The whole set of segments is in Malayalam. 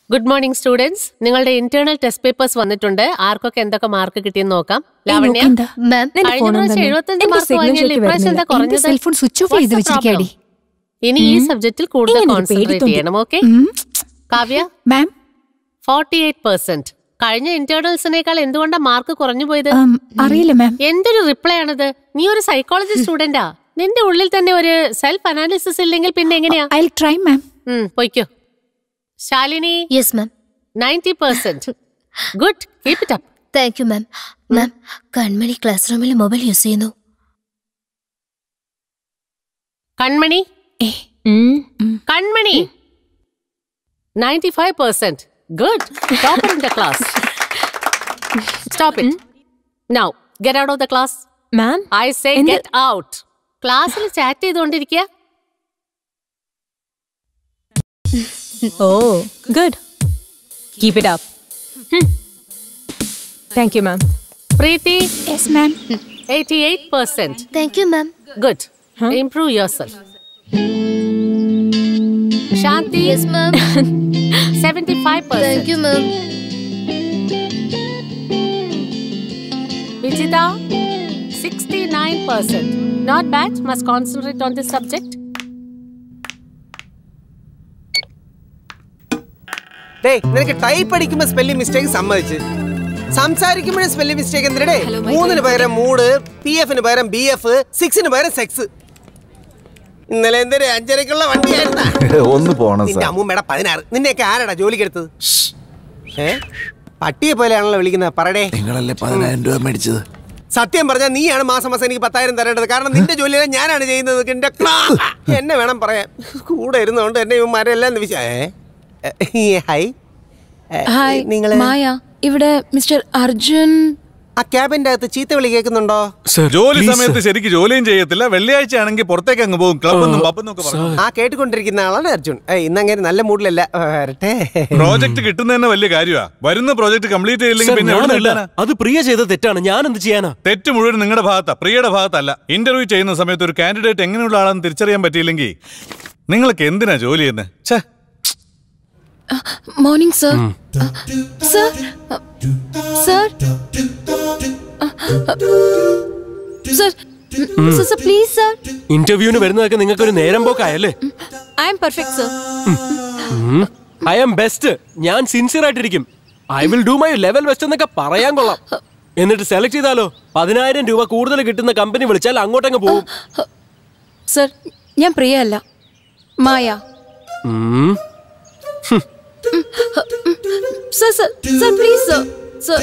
ഗുഡ് മോർണിംഗ് സ്റ്റുഡൻസ് നിങ്ങളുടെ ഇന്റേണൽ ടെസ്റ്റ് പേപ്പേഴ്സ് വന്നിട്ടുണ്ട് ആർക്കൊക്കെ എന്തൊക്കെ മാർക്ക് കിട്ടിയെന്ന് നോക്കാം ലാവണ്യ നോക്കണ്ട. മാം നിന്റെ കഴിഞ്ഞ phone പ്രാവശ്യം തന്നെ. 75 എന്റെ മാർക്ക് signal വാങ്ങിയല്ലോ, ശരിക്ക് ഇപ്രാവശ്യം എന്താ വരുന്നില്ല. എന്റെ കുറഞ്ഞത്? Cell phone switch off What's ചെയ്ത് the വെച്ചിരിക്കാടി ഇനി ഈ സബ്ജക്റ്റിൽ കൂടുതൽ ഇങ്ങനെ ഒരു കോൺസെൻട്രേറ്റ് പേടിത്തൊണ്ടി. ചെയ്യണം ഓക്കെ ഉം. Kavya ma'am forty eight percent കഴിഞ്ഞ ഇന്റേണൽസിനേക്കാൾ എന്തുകൊണ്ടാ മാർക്ക് കുറഞ്ഞു പോയത് ഉം, അറിയില്ല മാം എന്തൊരു റിപ്ലൈ ആണത് നീ ഒരു സൈക്കോളജി സ്റ്റുഡന്റാ നിന്റെ ഉള്ളിൽ തന്നെ ഒരു സെൽഫ് അനാലിസിസ് ഇല്ലെങ്കിൽ പിന്നെ എങ്ങനെയാ ഐ ട്രൈ മാം ഉം, പൊയ്ക്കോ Shalini yes ma'am ninety percent good keep it up thank you ma'am ma'am Kanmani class റൂമിൽ മൊബൈൽ യൂസ് ചെയ്യുന്നു കൺമണി ഏ Kanmani ninety five percent good topper in the class stop it now get out of the class ma'am I say എന്ത്? ഗെറ്റ് ഔട്ട് ക്ലാസ്സിൽ ചാറ്റ് ചെയ്തുകൊണ്ടിരിക്കുക oh good keep it up thank you ma'am Preethi yes ma'am eighty eight percent thank you ma'am good improve your yourself Shanthi yes ma'am seventy five thank percent you ma'am Vijitha sixty nine percent not bad must concentrate on this subject ഡേയ് നിനക്ക് ടൈപ്പ് അടിക്കുമ്പോ സ്പെല്ലിംഗ് മിസ്റ്റേക്ക് സമ്മതിച്ച് സംസാരിക്കുമ്പോഴും സ്പെല്ലിംഗ് മിസ്റ്റേക്ക് എന്തിനടേ മൂന്നിന് പകരം മൂഡ് പി എഫിന് പകരം ബി എഫ് സിക്സിന് പകരം സെക്സ് ഇന്നലെ എന്തൊരു അഞ്ചരക്കുള്ള വണ്ടിയായിരുന്നാ ഒന്ന് പോണം നിന്റെ സാർ അമ്മൂമ്മയുടെ പതിനാറ് നിന്നെയൊക്കെ ആരാടാ ജോലിക്ക് എടുത്തത് ഏ പട്ടിയെ പോലെയാണല്ലോ വിളിക്കുന്നത് പറടേ നിങ്ങളല്ലേ പതിനായിരം രൂപ മേടിച്ചത് സത്യം പറഞ്ഞാൽ നീയാണ് മാസം മാസം എനിക്ക് പത്തായിരം തരേണ്ടത് കാരണം നിന്റെ ജോലിയെല്ലാം ഞാനാണ് ചെയ്യുന്നത് എന്റെ ക്ലാ. എന്നെ വേണം പറയാൻ കൂടെ ഇരുന്നുകൊണ്ട് എന്നെ ഇവന്മാരെല്ലാം വിശ ഹൈ ഹായ് നിങ്ങള് മായ ഇവിടെ മിസ്റ്റർ അർജുൻ ആ ക്യാബിന്റെ അകത്ത് ചീത്ത വിളി കേൾക്കുന്നുണ്ടോ ജോലി സമയത്ത് ശരിക്ക് ജോലിയും ചെയ്യത്തില്ല വെള്ളിയാഴ്ച ആണെങ്കിൽ പുറത്തേക്ക് അങ്ങ് പോകും ക്ലബ്ബെന്നും പബ്ബെന്നും ഒക്കെ പറഞ്ഞു ആ കേട്ടുകൊണ്ടിരിക്കുന്ന ആളാണ് അർജുൻ ഏയ്, ഇന്നങ്ങനെ നല്ല മൂഡിലല്ല വരട്ടെ പ്രോജക്ട് കിട്ടുന്ന തന്നെ വലിയ കാര്യമാ വരുന്ന പ്രോജക്ട് കംപ്ലീറ്റ് ചെയ്തില്ലെങ്കിൽ പിന്നെ എവിടെ ഞാനല്ല കിട്ടാനാ? അത് പ്രിയ ചെയ്ത തെറ്റാണ് ഞാൻ എന്ത് ചെയ്യാനാ തെറ്റ് മുഴുവൻ നിങ്ങളുടെ ഭാഗത്താ പ്രിയയുടെ ഭാഗത്തല്ല ഇന്റർവ്യൂ ചെയ്യുന്ന സമയത്ത് ഒരു കാൻഡിഡേറ്റ് എങ്ങനെയുള്ള ആളാണെന്ന് തിരിച്ചറിയാൻ പറ്റിയില്ലെങ്കിൽ നിങ്ങൾക്ക് എന്തിനാ ജോലി ചെയ്യുന്നത് ഛേ morning sir sir sir sir sir sir please sir ഇന്റർവ്യൂവിന് വരുന്നതൊക്കെ നിങ്ങൾക്ക് ഒരു നേരം പോക്കായല്ലേ I'm perfect sir I am best ഞാൻ സിൻസിയർ ആയിട്ടിരിക്കും I will do my level best എന്നൊക്കെ പറയാൻ കൊള്ളാം എന്നിട്ട് സെലക്ട് ചെയ്താലോ പതിനായിരം രൂപ കൂടുതൽ കിട്ടുന്ന കമ്പനി വിളിച്ചാൽ അങ്ങോട്ടങ്ങ് പോകും സർ ഞാൻ പ്രിയ അല്ല മായ ഉം. Sir sir sir please sir sir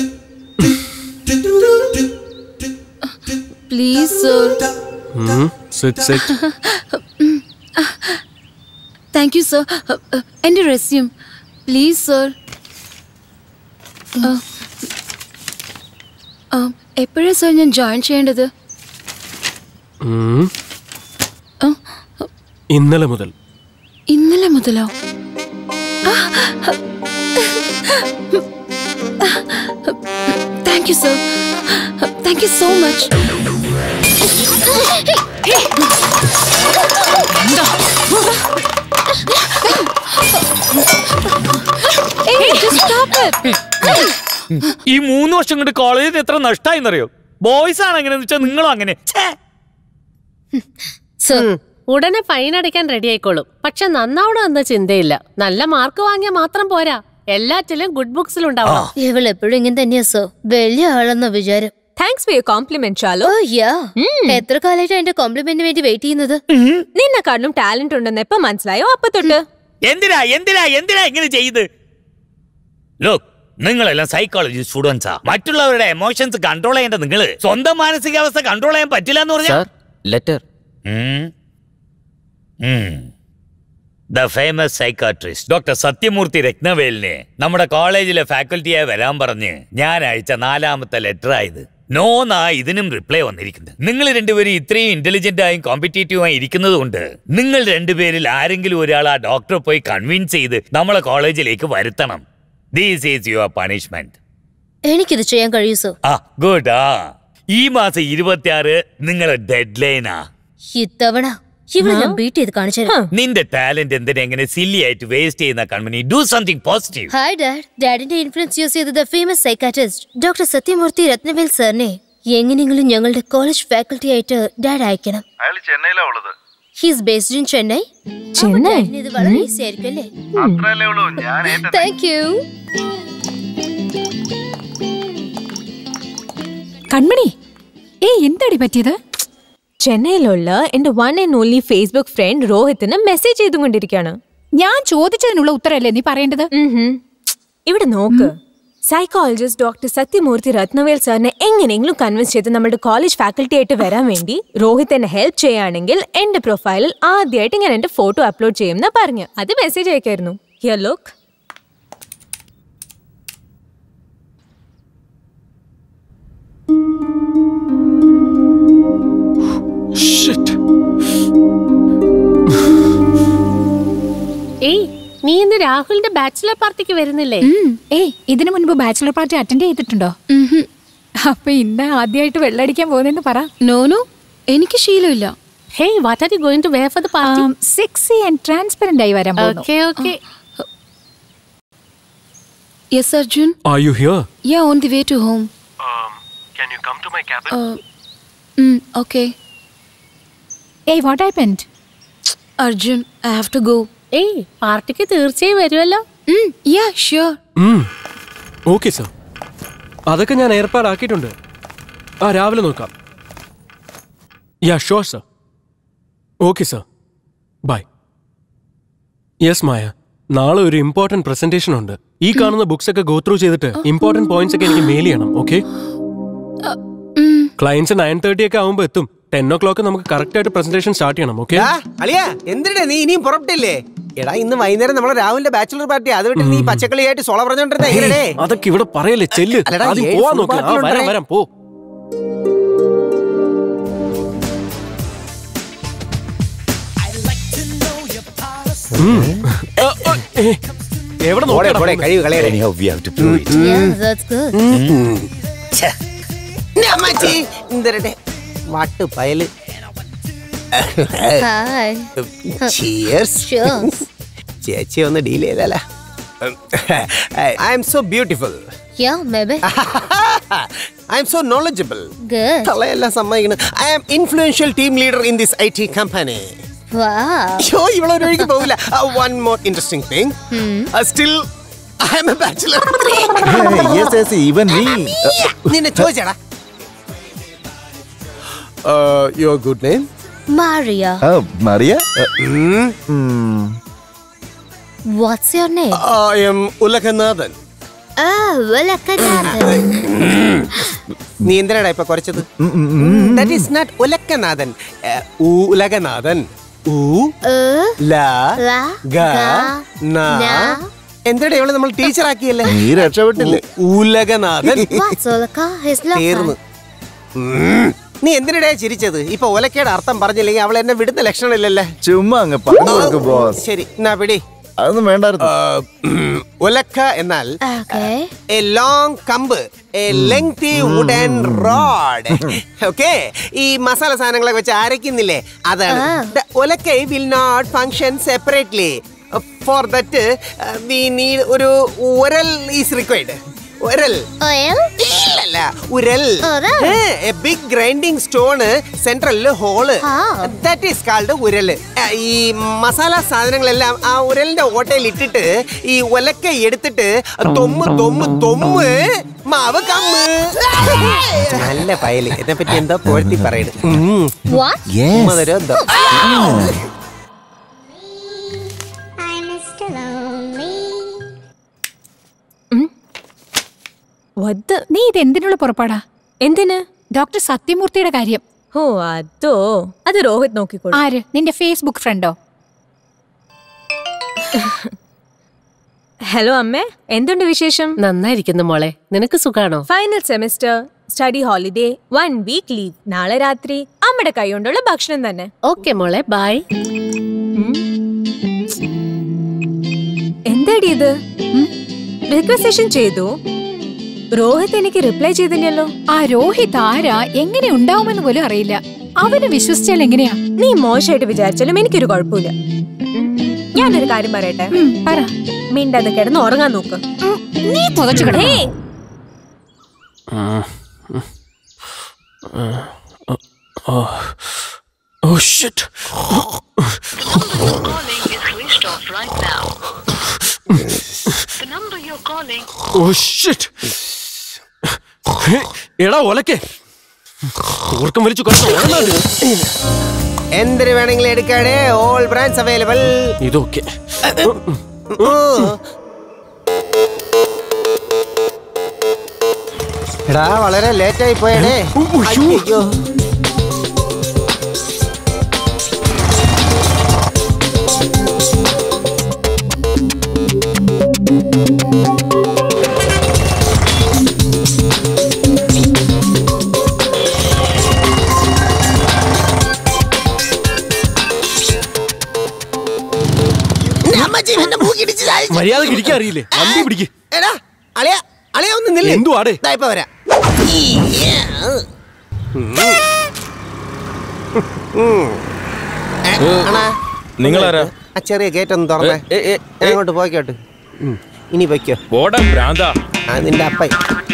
please sir ഉം. Sit, sit. Thank you sir എൻ്റെ റെസ്യൂം പ്ലീസ് സർ എപ്പോഴാണ് സർ ഞാൻ ജോയിൻ ചെയ്യേണ്ടത് ഉം. ആ, ഇന്നലെ മുതൽ ഇന്നലെ മുതലോ thank you sir thank you so much ഈ മൂന്ന് വർഷം കൊണ്ട് കോളേജിൽ എത്ര നഷ്ടമായിന്നറിയോ ബോയ്സ് ആണ് എങ്ങനെയെന്ന് വെച്ചാൽ നിങ്ങളും അങ്ങനെ ഛേ! സർ ഉടനെ ഫൈൻ അടയ്ക്കാൻ റെഡി ആയിക്കോളും പക്ഷെ നന്നാവണം എന്ന ചിന്തയില്ല നല്ല മാർക്ക് വാങ്ങിയാൽ മാത്രം പോരാ എല്ലാറ്റിലും ഗുഡ് ബുക്സിൽ ഉണ്ടാവണം ഇവൾ എപ്പോഴും ഇങ്ങനെ തന്നെയാ സർ വലിയ ആളെന്ന വിചാരം താങ്ക്സ് ഫോർ യുവർ കോംപ്ലിമെന്റ് ചാലു ഓ യാ എത്ര കാലമായിട്ട് എന്റെ കോംപ്ലിമെന്റിന് വേണ്ടി വെയിറ്റ് ചെയ്യുന്നത് നിന്നെക്കാട്ടിലും ടാലന്റ് ഉണ്ടെന്ന് എപ്പോ മനസ്സിലായോ അപ്പൊ തൊട്ട് എന്തിനാ എന്തിനാ എന്തിനാ ഇങ്ങനെ ചെയ്ത് ലോക് നിങ്ങളെല്ലാം സൈക്കോളജി സ്റ്റുഡൻസാ മറ്റുള്ളവരുടെ എമോഷൻസ് കൺട്രോൾ ചെയ്യേണ്ട നിങ്ങൾ സ്വന്തം മാനസികാവസ്ഥ കൺട്രോൾ ചെയ്യാൻ പറ്റില്ല എന്ന് പറഞ്ഞാൽ letter the famous psychiatrist doctor Sathyamoorthy രത്നവേലിനെ നമ്മുടെ കോളേജിലെ ഫാക്കൽറ്റിയായി വരാൻ പറഞ്ഞ് ഞാൻ അയച്ച നാലാമത്തെ ലെറ്റർ ആയത് നോ നാ ഇതിനും റിപ്ലൈ വന്നിരിക്കുന്നത് നിങ്ങൾ രണ്ടുപേരും ഇത്രയും ഇന്റലിജന്റ് ആയും കോമ്പറ്റീറ്റീവായി ഇരിക്കുന്നത് കൊണ്ട് നിങ്ങൾ രണ്ടുപേരിൽ ആരെങ്കിലും ഒരാൾ ആ ഡോക്ടറെ പോയി കൺവിൻസ് ചെയ്ത് നമ്മളെ കോളേജിലേക്ക് വരുത്തണം ദീസ് ഈസ് യുവർ പണിഷ്മെന്റ് എനിക്കിത് ചെയ്യാൻ കഴിയൂ സർ ആ ഗുഡ് ആ ഈ മാസം ഇരുപത്തിയാറ് നിങ്ങളെ ഡെഡ് ലൈനാ ഇത്തവണ ഇവിടെ ഞാൻ ബീറ്റ് ചെയ്ത് കാണിച്ചു തരാം നിന്റെ ടാലന്റ് എന്തിനാ എങ്ങനെ സില്ലി ആയിട്ട് വേസ്റ്റ് ചെയ്യുന്ന Kanmani do something positive hi dad ഡാഡിന്റെ ഇൻഫ്ലുവൻസ് യൂസ് ചെയ്തത് famous psychiatrist doctor Sathyamoorthy Rathnavel സാറിനെ എങ്ങനെയെങ്കിലും ഞങ്ങളുടെ കോളേജ് ഫാക്കൽറ്റി ആയിട്ട് ഡാഡ് അയക്കണം അയാൾ ചെന്നൈയിലാ ഉള്ളത് he's based in Chennai Chennai? ഡാഡിന് ഇത് വളരെ ഈസി ആയിരിക്കും അല്ലേ അത്രയല്ലേ ഉള്ളൂ ഞാൻ ഏറ്റ താങ്ക് യു കൺമണി ഏയ് എന്താടി പറ്റിയത് ചെന്നൈയിലുള്ള എന്റെ one and only Facebook friend രോഹിത്തിന് മെസ്സേജ് ചെയ്തുകൊണ്ടിരിക്കുകയാണ് ഞാൻ ചോദിച്ചതിനുള്ള ഉത്തരല്ലേ നീ പറയേണ്ടത് ഉഹും. ഇവിടെ നോക്ക് സൈക്കോളജിസ്റ്റ് ഡോക്ടർ സത്യമൂർത്തി രത്നവേൽ സാറിനെ എങ്ങനെയെങ്കിലും കൺവിൻസ് ചെയ്ത് നമ്മുടെ കോളേജ് ഫാക്കൽറ്റി ആയിട്ട് വരാൻ വേണ്ടി രോഹിത് എന്നെ ഹെൽപ്പ് ചെയ്യുകയാണെങ്കിൽ എന്റെ പ്രൊഫൈലിൽ ആദ്യമായിട്ട് ഞാൻ എന്റെ ഫോട്ടോ അപ്ലോഡ് ചെയ്യുമെന്ന് പറഞ്ഞു അത് മെസ്സേജ് അയക്കായിരുന്നു ഹിയർ ലുക്ക് ഏയ് നീ ഇന്ന് രാഹുലിന്റെ ബാച്ചിലർ പാർട്ടിക്ക് വരുന്നില്ലേ ഏയ് ഇതിനു മുൻപ് ബാച്ചിലർ പാർട്ടി അറ്റൻഡ് ചെയ്തിട്ടുണ്ടോ അപ്പൊ ഇന്ന് ആദ്യമായിട്ട് വെള്ളടിക്കാൻ പോകുന്നെന്ന് പറ നോനു എനിക്ക് ശീലമില്ല hey what are you going to wear for the party sexy and transparent ആയി വരാൻ പോകുന്നു okay okay yes Arjun are you here yeah on the way to home Can you come to my cabin? Okay ഏയ് what happened Arjun I have to go ഏയ് പാർട്ടിക്ക് തീർച്ചയായും വരുമല്ലോ യാ ഷ്യൂർ ഓക്കെ സർ അതൊക്കെ ഞാൻ ഏർപ്പാടാക്കിയിട്ടുണ്ട് ആ രാവിലെ നോക്കാം yeah sure sir okay sir bye yes Maya നാളെ ഒരു ഇമ്പോർട്ടന്റ് പ്രസന്റേഷൻ ഉണ്ട് ഈ കാണുന്ന ബുക്സ് ഒക്കെ ഗോ ത്രൂ ചെയ്തിട്ട് ഇമ്പോർട്ടന്റ് പോയിന്റ്സ് ഒക്കെ എനിക്ക് മെയിൽ ചെയ്യണം ഓക്കെ ക്ലയൻസ് നയൻ തേർട്ടി ഒക്കെ ആവുമ്പോൾ എത്തും ടെൻ ഓ ക്ലോക്ക് നമുക്ക് കറക്റ്റ് ആയിട്ട് പ്രസന്റേഷൻ സ്റ്റാർട്ട് ചെയ്യണം ഓക്കെ ഡാ, അളിയാ എന്തിനാ നീ ഇനിയും പുറപ്പെട്ടില്ലേ എടാ ഇന്ന് വൈകുന്നേരം നമ്മളെ രാഹുലിന്റെ ബാച്ചുലർ പാർട്ടി അത് വിട്ട് നീ പച്ചക്കളിയായിട്ട് സോള പറഞ്ഞോണ്ടിരുന്ന എങ്ങനെയേ അതൊക്കെ ഇവിടെ പറയല്ലേ ചെല്ല് അല്ലടാ, ആദ്യം ഏഴ് പോവാൻ full നോക്ക് ആ party വരാം ഉണ്ടേ. വരാം പോ ഉം. ആ, ആ, ഏ, എവിടെ പോടെ, നോക്കടാ പോടെ, കഴിവ് കളയടെ. Anyhow, we have to prove it. Yeah, that's good. ന്റെ അമ്മച്ചി, എന്തരടെ വാട്ട് പയല് Hi. Cheers. Cheers. ചേച്ചി ഒന്ന് ഡീൽ ചെയ്താല I'm so beautiful Yeah, maybe. I'm so knowledgeable Good. തളയെല്ലാം സമ്മതിക്കണം I am influential team leader in this I T company Wow. അയ്യോ ഇവളൊരു വഴിക്ക് പോകില്ല one more interesting thing still I'm a bachelor yes yes even നീ നിന്നെ ചോദിച്ചടാ your good name Maria. Maria What's your name? I'm Ulakanathan Oh, Ulakanadan. നീ എന്തിനാടാ ഇപ്പൊ കുറച്ചത് that is not Ulakanathan Ulakanathan ഊ Uh, ല la, ഗ ga, ന na. എന്തിനാ ഇവളെ നമ്മൾ ടീച്ചർ ആക്കിയല്ലേ നീ രക്ഷപ്പെട്ടില്ലേ ഉലകനാഥൻ What's Ulaka? His love. തീർന്നു ഉം. നീ എന്തിനിടെ ചിരിച്ചത് ഇപ്പൊ ഒലക്കയുടെ അർത്ഥം പറഞ്ഞില്ലെങ്കിൽ അവൾ എന്നെ വിടുന്ന ലക്ഷണമില്ലല്ലേ ചുമ്മാ അങ്ങ് പറഞ്ഞു കൊടുക്ക് ബോസ് ശരി എന്നാ പിടി അതൊന്നും വേണ്ടായിരുന്നു ഒലക്ക എന്നാൽ Okay. എ ലോങ് കമ്പ് a lengthy wooden rod okay ഈ മസാല സാധനങ്ങളൊക്കെ വെച്ച് അരയ്ക്കുന്നില്ലേ അതാണ് Ah. The ഒലക്കൈ will not function separately for that we need ഒരു ഉരൽ ഈസ് റിക്വയർഡ് ഉരൽ Oil? ഇല്ലല്ല ഉരൽ ഉരൽ? എ ബിഗ് ഗ്രൈൻഡിങ് സ്റ്റോണ് സെൻട്രലില് ഹോള് ആ. ദാറ്റ് ഈസ് കാൾഡ് ഉരല് ആ, ഈ മസാല സാധനങ്ങളെല്ലാം ആ ഉരലിന്റെ ഓട്ടയിൽ ഇട്ടിട്ട് ഈ ഒലക്ക എടുത്തിട്ട് തൊമ്മ് തൊമ്മ് തൊമ്മ് മാവ് കമ്മ് നല്ല പയല് എന്നെ പറ്റി എന്താ പോഴ്ത്തി പറയുന്നത് ഉം. What? ഉമ്മ തരുമോ എന്തോ? വത് നീ ഇത് എന്തിനുള്ള പുറപ്പാടാ എന്തിന് ഡോക്ടർ സത്യമൂർത്തിയുടെ കാര്യം ഓ അതോ അത് രോഹിത് നോക്കിക്കോളൂ ആര് നിന്റെ ഫേസ്ബുക്ക് ഫ്രണ്ടോ ഹലോ അമ്മേ എന്തുണ്ട് വിശേഷം നന്നായിരിക്കുന്നു മോളെ നിനക്ക് സുഖാണോ final semester study holiday one week leave നാളെ രാത്രി അമ്മയുടെ കൈ കൊണ്ടുള്ള ഭക്ഷണം തന്നെ ഓക്കെ മോളെ ബൈ എന്താടി ഇത് റിക്വസ്റ്റേഷൻ ചെയ്തു രോഹിത് എനിക്ക് റിപ്ലൈ ചെയ്തില്ലല്ലോ ആ രോഹിത് ആരാ എങ്ങനെ ഉണ്ടാവുമെന്ന് പോലും അറിയില്ല അവനെ വിശ്വസിച്ചാൽ എങ്ങനെയാ നീ മോശമായിട്ട് വിചാരിച്ചാലും എനിക്കൊരു കുഴപ്പമില്ല ഉം. ഞാനൊരു കാര്യം പറയട്ടെ ഉം, പറ മിണ്ടാതെ കിടന്ന് ഉറങ്ങാൻ നോക്ക് ഉം, നീ പുതച്ചു കിടന്നോ? ഏയ്, ഓ ഷിറ്റ് ഓ ഷിറ്റ് എടാ ഒലക്കെ ഓർക്കം വലിച്ചു കിടന്നു എന്തിനു വേണമെങ്കിലും എടുക്കാടേ ഓൾ ബ്രാൻഡ്സ് അവൈലബിൾ ഇതൊക്കെ എടാ വളരെ ലേറ്റ് ആയി പോയടേ അയ്യോ അമ്മച്ചി എന്നെ മൂക്കിടിച്ച് ചാടിച്ചു. മര്യാദ ഇരിക്കാൻ അറിയില്ലേ വണ്ടി പിടിക്ക് എടാ അളിയ അളിയ ഒന്ന് നില്ല് എന്തുവാടേ ദാ ഇപ്പൊ വരാം ഈ, ഏ, ഉം. ഉം. ഏ, അണ്ണാ, നിങ്ങളാരാ ആ ചെറിയ ഗേറ്റ് ഒന്ന് തുറന്നേ ഏ, ഏ, ഞാൻ അങ്ങോട്ട് പോയിക്കോട്ട് ഇനി വയ്ക്കോ ഓടാ ഭ്രാന്ത ആ നിന്റെ അപ്പ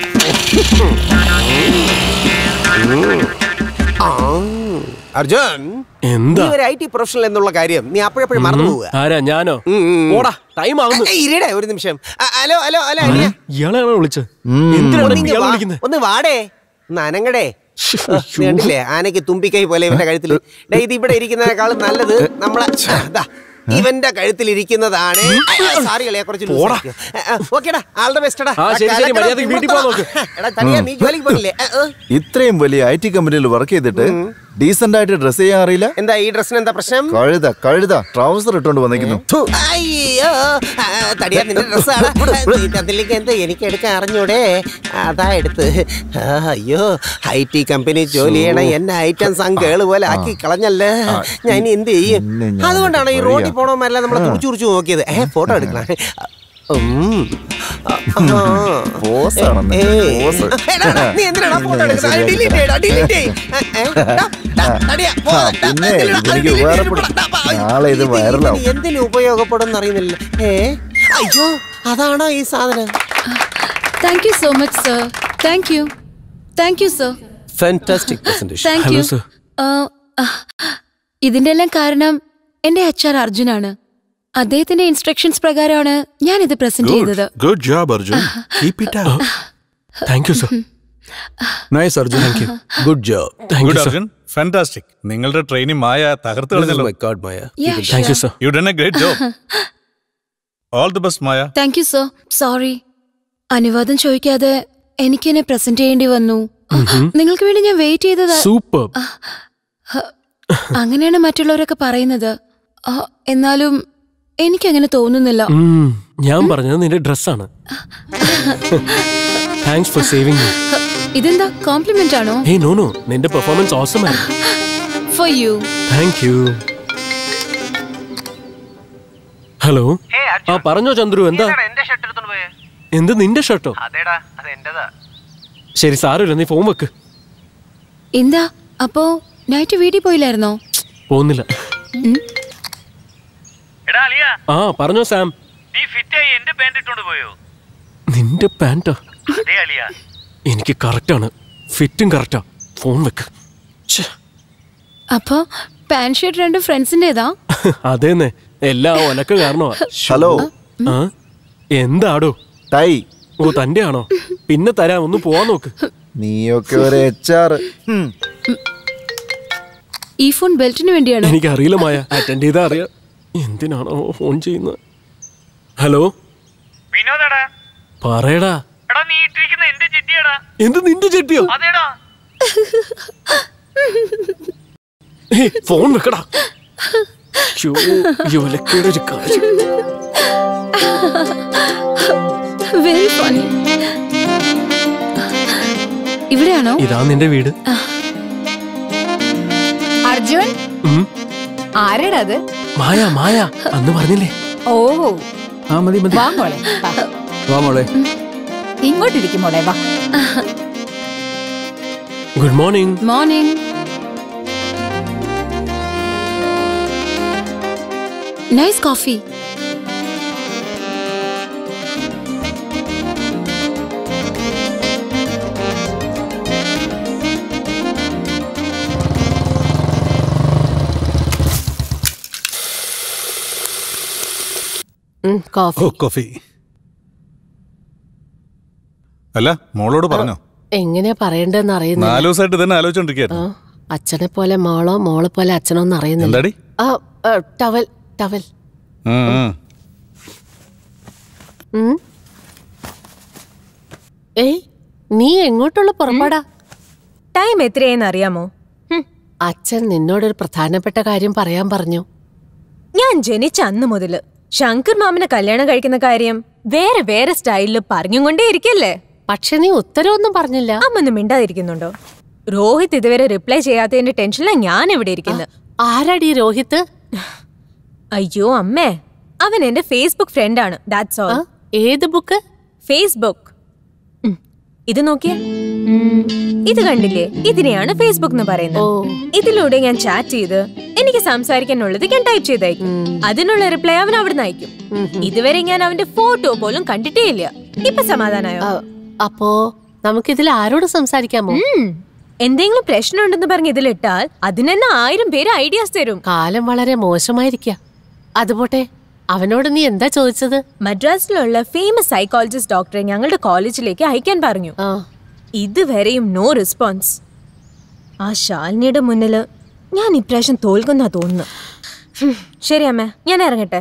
അർജുൻ നീ എന്താ ഒരു ഐ ടി പ്രൊഫഷണൽ എന്നുള്ള കാര്യം നീ അപ്പോഴപ്പോഴും മറന്നു പോവുക ആരാ ഞാനോ ഉം, ഉം, ഉം. ഓടാ ടൈം ആവുന്നു ഏയ്, ഇരിടെ ഒരു നിമിഷം ആ, ഹലോ ഹലോ ഹലോ അനിയ ഇയാളെയാണോ വിളിച്ചത് എന്തിനാണ് ഒന്ന് ഇയാളെ വാ, വിളിക്കുന്നത് ഒന്ന് വാടേ ഒന്ന് അനങ്ങടേ ആ, നീ കണ്ടില്ലേ ആനയ്ക്ക് തുമ്പിക്കൈ പോലെ ഇവന്റെ കഴുത്തിൽ ഡേ ഇത് ഇവിടെ ഇരിക്കുന്നതിനേക്കാളും നല്ലത് നമ്മളെ ദാ, ഇവന്റെ കഴുത്തിൽ ഇരിക്കുന്നതാണ് സാറി കളിയെ കുറച്ച് ഓക്കേടാ ആളുടെ ബെസ്റ്റടാ ആ, ശരി, ശരി, മര്യാദയ്ക്ക് വീട്ടിൽ പോകാൻ നോക്ക്. എടാ തനിയാ നീ ജോലിക്ക് പോകില്ലേ ഇത്രയും വലിയ ഐ ടി കമ്പനിയിൽ വർക്ക് ചെയ്തിട്ട് ഡീസന്റ് ആയിട്ട് ഡ്രസ് ചെയ്യാൻ അറിയില്ല എന്താ ഈ ഡ്രസ്സിന് എന്താ പ്രശ്നം കഴുത കഴുത ട്രൗസർ ഇട്ടോണ്ട് വന്നിരിക്കുന്നു ഥു. അയ്യോ ആ, തടിയാ നിന്റെ ഡ്രസ്സാണ് അതിലേക്ക് എന്താ എനിക്ക് എടുക്കാൻ അറിഞ്ഞൂടെ അതാ എടുത്ത് ആ, അയ്യോ ഐ ടി കമ്പനി ജോലി ചെയ്യണ എന്നെ ഐറ്റംസ് അങ്കേള് പോലെ ആക്കി കളഞ്ഞല്ലേ ഞാൻ ഇനി എന്ത് ചെയ്യും പിന്നെ ഞാൻ അതുകൊണ്ടാണ് ഈ പറയാം. റോഡിൽ പോണവന്മാരെല്ലാം നമ്മളെ തുറിച്ചു തുറിച്ചു നോക്കിയത് ഏ ഫോട്ടോ എടുക്കണം ഉം. ആ, ആ. Pose ആണെന്ന്. ഏയ്. Pose. എടാ, എടാ, നീ എന്തിനാടാ ഫോട്ടോ പിന്നെ എടുക്കുന്നത് ശരിയാക്കി ഡിലീറ്റ് ചെയ്യടാ ഡിലീറ്റ് ചെയ്യ് ഏ, ഏ, ഡാ, ഡാ, തടിയാ, പോ, ആ, ഡാ, പിന്നെ ഇതിലെടാ, ഇതെനിക്ക് delete ചെയ്യ്, ഉപകാരപ്പെടും. ഡാ, ഡാ, ഡാ, നാളെ ഇത് ഇത് വൈറലാവും. ഇതിന് എന്തിനു ഉപയോഗപ്പെടും അറിയുന്നില്ല ഏ അയ്യോ അതാണോ ഈ സാധനം Thank you so much, sir. Thank you. Thank you, sir. Fantastic presentation Thank hello you. Sir Uh, uh, ഇതിന്റെ എല്ലാം കാരണം എന്റെ എച്ച് ആർ അർജുനാണ് അദ്ദേഹത്തിന്റെ ഇൻസ്ട്രക്ഷൻസ് പ്രകാരമാണ് ഞാൻ ഇത് പ്രസന്റ് ചെയ്തത് good job Arjun keep it thank you sir nice Arjun thank you good job thank you good sir Arjun fantastic നിങ്ങളുടെ ട്രെയിനിങ് മായ തകർത്ത് കളഞ്ഞല്ലോ my god Maya Yeah, thank you sure. Sir you done a great job all the best Maya thank you sir sorry അനുവാദം ചോദിക്കാതെ എനിക്ക് എന്നെ പ്രസന്റ് ചെയ്യേണ്ടി വന്നു നിങ്ങൾക്ക് വേണ്ടി ഞാൻ വെയിറ്റ് ചെയ്തത് സൂപ്പർ അങ്ങനെയാണ് മറ്റുള്ളവരൊക്കെ പറയുന്നത് ആ, എന്നാലും എനിക്കങ്ങനെ തോന്നുന്നില്ല ഞാൻ പറഞ്ഞത് നിന്റെ ഡ്രസ്സാണ് താങ്ക്സ് ഫോർ സേവിങ് മീ ഹ, ഇതെന്താ കോംപ്ലിമെന്റ് ആണോ ഹേ നോ നോ നിന്റെ പെർഫോമൻസ് ഓസം ആയിരുന്നു for you thank you hello ആ പറഞ്ഞോ ചന്ദ്രു എന്താ എന്റെ ഷർട്ട് എടുത്തോണ്ട് പോയേ എന്ത് നിന്റെ ഷർട്ടോ അതേടാ അത് എന്റേതാ ശരി സാരമില്ല നീ ഫോൺ വെക്ക് എന്താ അപ്പോ നൈറ്റ് വീട്ടിൽ പോയില്ലായിരുന്നോ പോകുന്നില്ല എടാ അലിയ ആ പറഞ്ഞോ സാം നീ ഫിറ്റ് ആയി എന്റെ പാന്റ് ഇട്ടോണ്ട് പോയോ നിന്റെ പാൻറ്റാ അതെ അലിയ എനിക്ക് കറക്റ്റാണ് ഫിറ്റും കറക്റ്റാ ഫോൺ വെക്ക് ഛെ, അപ്പോ പാന്റ് ഷർട്ട് രണ്ടും ഫ്രണ്ട്സിന്റേതാ അതേന്നെ എല്ലാ ഒലക്ക കാരണമാ ഹലോ ആ എന്താടോ ടൈ ഓ തന്റെ ആണോ പിന്നെ തരാം ഒന്ന് പോവാൻ നോക്ക് നീയൊക്കെ ഒരു എച്ച് ആർ ഈ ഫോൺ ബെൽറ്റിന് വേണ്ടിയാണോ എനിക്ക് അറിയില്ല മായ അറ്റൻഡ് ചെയ്താ അറിയാം എന്തിനാണോ ഫോൺ ചെയ്യുന്നത് ഹലോ വിനോദടാ പറയടാ എടാ നീ ഇട്ടിരിക്കുന്ന എന്റെ ചെട്ടിയടാ എന്ത് നിന്റെ ചെട്ടിയോ അതേടാ ഏയ്, ഫോൺ വെക്കടാ ശ്ശോ, ഈ ഒലക്കയുടെ ഒരു കാര്യം വെരി ഫണി ഇവിടെയാണോ ഇതാ നിന്റെ വീട് അർജുൻ ഉം. ആരാടാ അത് മായ മായ അന്ന് പറഞ്ഞില്ലേ ഓ ആ മതി മതി വാ മോളെ വാ. വാ മോളെ ഇങ്ങോട്ടിരിക്കും മോളെ വാ good morning morning nice coffee coffee oh coffee അല്ല മോളോട് പറഞ്ഞോ എങ്ങനെയാ പറയണ്ടെന്ന് അറിയുന്നില്ല നാലു ദിവസമായിട്ട് തന്നെ ആലോചിച്ചോണ്ടിരിക്കുന്നു ആ, അച്ഛനെ പോലെ മോളോ മോളെ പോലെ അച്ഛനോ എന്ന് അറിയുന്നില്ല എന്താടി ആ ആ, ടവൽ ടവൽ ഉം. ഉം. ഏയ് നീ എങ്ങോട്ടുള്ള പുറപ്പാടാ ടൈം എത്രയായെന്ന് അറിയാമോ അച്ഛൻ നിന്നോടൊരു പ്രധാനപ്പെട്ട കാര്യം പറയാൻ പറഞ്ഞു ഞാൻ ജനിച്ച അന്ന് മുതല് ശങ്കർ മാമനെ കല്യാണം കഴിക്കുന്ന കാര്യം വേറെ വേറെ സ്റ്റൈലിൽ പറഞ്ഞും കൊണ്ടേ ഇരിക്കല്ലേ പക്ഷെ നീ ഉത്തരവൊന്നും പറഞ്ഞില്ല അമ്മൊന്നും മിണ്ടാതിരിക്കുന്നുണ്ടോ രോഹിത് ഇതുവരെ റിപ്ലൈ ചെയ്യാത്തതിന്റെ ടെൻഷനിലാണ് ഞാൻ ഇവിടെ ഇരിക്കുന്നത് ആരാടി രോഹിത് അയ്യോ അമ്മേ അവൻ എന്റെ ഫേസ്ബുക്ക് ഫ്രണ്ടാണ് ദാറ്റ്സ് ഓൾ ഏത് ബുക്ക് ഫേസ്ബുക്ക് ഉം. ഇത് നോക്കിയേ ഉം. ഇത് കണ്ടില്ലേ ഇതിനെയാണ് ഫേസ്ബുക്ക് എന്ന് പറയുന്നത് ഇതിലൂടെ ഞാൻ ചാറ്റ് ചെയ്ത് എനിക്ക് സംസാരിക്കാനുള്ളത് ഞാൻ ടൈപ്പ് ചെയ്തയക്കും അതിനുള്ള റിപ്ലൈ അവൻ അവിടുന്ന് അയക്കും ഇതുവരെ ഞാൻ അവന്റെ ഫോട്ടോ പോലും കണ്ടിട്ടേ ഇല്ല ഇപ്പൊ സമാധാനായോ അപ്പോ നമുക്കിതിൽ ആരോട് സംസാരിക്കാമോ എന്തെങ്കിലും പ്രശ്നമുണ്ടെന്ന് പറഞ്ഞ് ഇതിലിട്ടാൽ അതിനെന്നെ ആയിരം പേര് ഐഡിയാസ് തരും കാലം വളരെ മോശമായിരിക്ക അതുപോട്ടെ അവനോട് നീ എന്താ ചോദിച്ചത് മദ്രാസിലുള്ള ഫേമസ് സൈക്കോളജിസ്റ്റ് ഡോക്ടറെ ഞങ്ങളുടെ കോളേജിലേക്ക് അയക്കാൻ പറഞ്ഞു ഇതുവരെയും നോ റെസ്പോൺസ് ആ ശാലിനിയുടെ മുന്നില് ഞാൻ ഇപ്രാവശ്യം തോൽക്കുന്ന തോന്നുന്നു ഹും, ശരി അമ്മ ഞാൻ ഇറങ്ങട്ടെ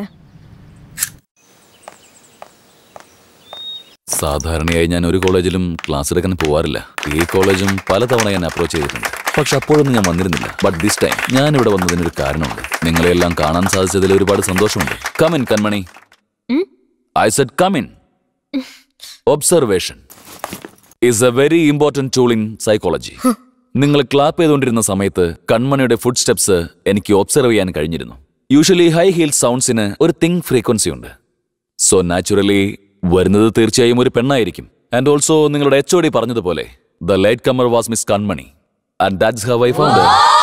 സാധാരണയായി ഞാൻ ഒരു കോളേജിലും ക്ലാസ് എടുക്കാൻ പോവാറില്ല ഈ കോളേജും പലതവണ ഞാൻ അപ്രോച്ച് ചെയ്തിട്ടുണ്ട് പക്ഷെ അപ്പോഴൊന്നും ഞാൻ വന്നിരുന്നില്ല ബട്ട് ദിസ് ടൈം ഞാൻ ഇവിടെ വന്നതിനൊരു കാരണമുണ്ട് നിങ്ങളെല്ലാം കാണാൻ സാധിച്ചതിൽ ഒരുപാട് സന്തോഷമുണ്ട് come in Kanmani I said come in observation is a very important tool in psychology നിങ്ങൾ ക്ലാപ്പ് ചെയ്തുകൊണ്ടിരുന്ന സമയത്ത് കൺമണിയുടെ ഫുഡ് സ്റ്റെപ്സ് എനിക്ക് ഒബ്സർവ് ചെയ്യാൻ കഴിഞ്ഞിരുന്നു യൂഷ്വലി ഹൈ ഹീൽ സൗണ്ട്സിന് ഒരു തിങ് ഫ്രീക്വൻസി ഉണ്ട് സോ നാച്ചുറലി വരുന്നത് തീർച്ചയായും ഒരു പെണ്ണായിരിക്കും ആൻഡ് ഓൾസോ നിങ്ങളുടെ എച്ച് ഒ ഡി പറഞ്ഞതുപോലെ the latecomer was miss Kanmani and that's how I found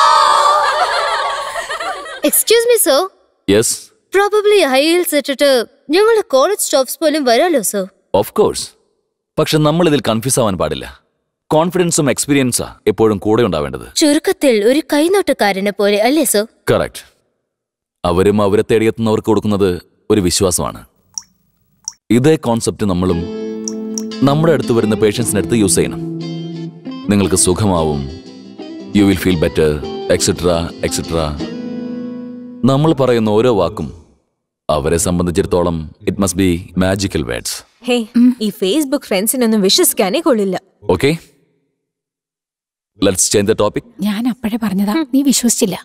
excuse me so yes probably high heels ഇട്ടിട്ട് ഞങ്ങളുടെ കോളേജ് സ്റ്റോപ്സ് പോലും വരാലോ സോ ഓഫ് കോഴ്സ് പക്ഷെ നമ്മൾ ഇതിൽ കൺഫ്യൂസ് ആവാൻ പാടില്ല കോൺഫിഡൻസും എക്സ്പീരിയൻസാ എപ്പോഴും കൂടെ ഉണ്ടാവേണ്ടത് ചുരുക്കത്തിൽ ഒരു കൈനോട്ടക്കാരനെ പോലെ അല്ലേ സോ കറക്റ്റ് അവരും അവരെ തേടിയെത്തുന്നവർക്ക് കൊടുക്കുന്നത് ഒരു വിശ്വാസമാണ് ഇതേ കോൺസെപ്റ്റ് നമ്മളും നമ്മുടെ അടുത്ത് വരുന്ന പേഷ്യൻസിന് അടുത്ത് യൂസ് ചെയ്യണം നിങ്ങൾക്ക് സുഖമാവും you will feel better etcetera etcetera നമ്മൾ പറയുന്ന ഓരോ വാക്കും അവരെ സംബന്ധിച്ചിടത്തോളം it must be magical words hey ഈ ഫേസ്ബുക്ക് ഫ്രണ്ട്സിനൊന്നും വിശ്വസിക്കാനേ കൊള്ളില്ല okay let's change the topic ഞാൻ അപ്പോഴേ പറഞ്ഞതാ നീ വിശ്വസിച്ചില്ല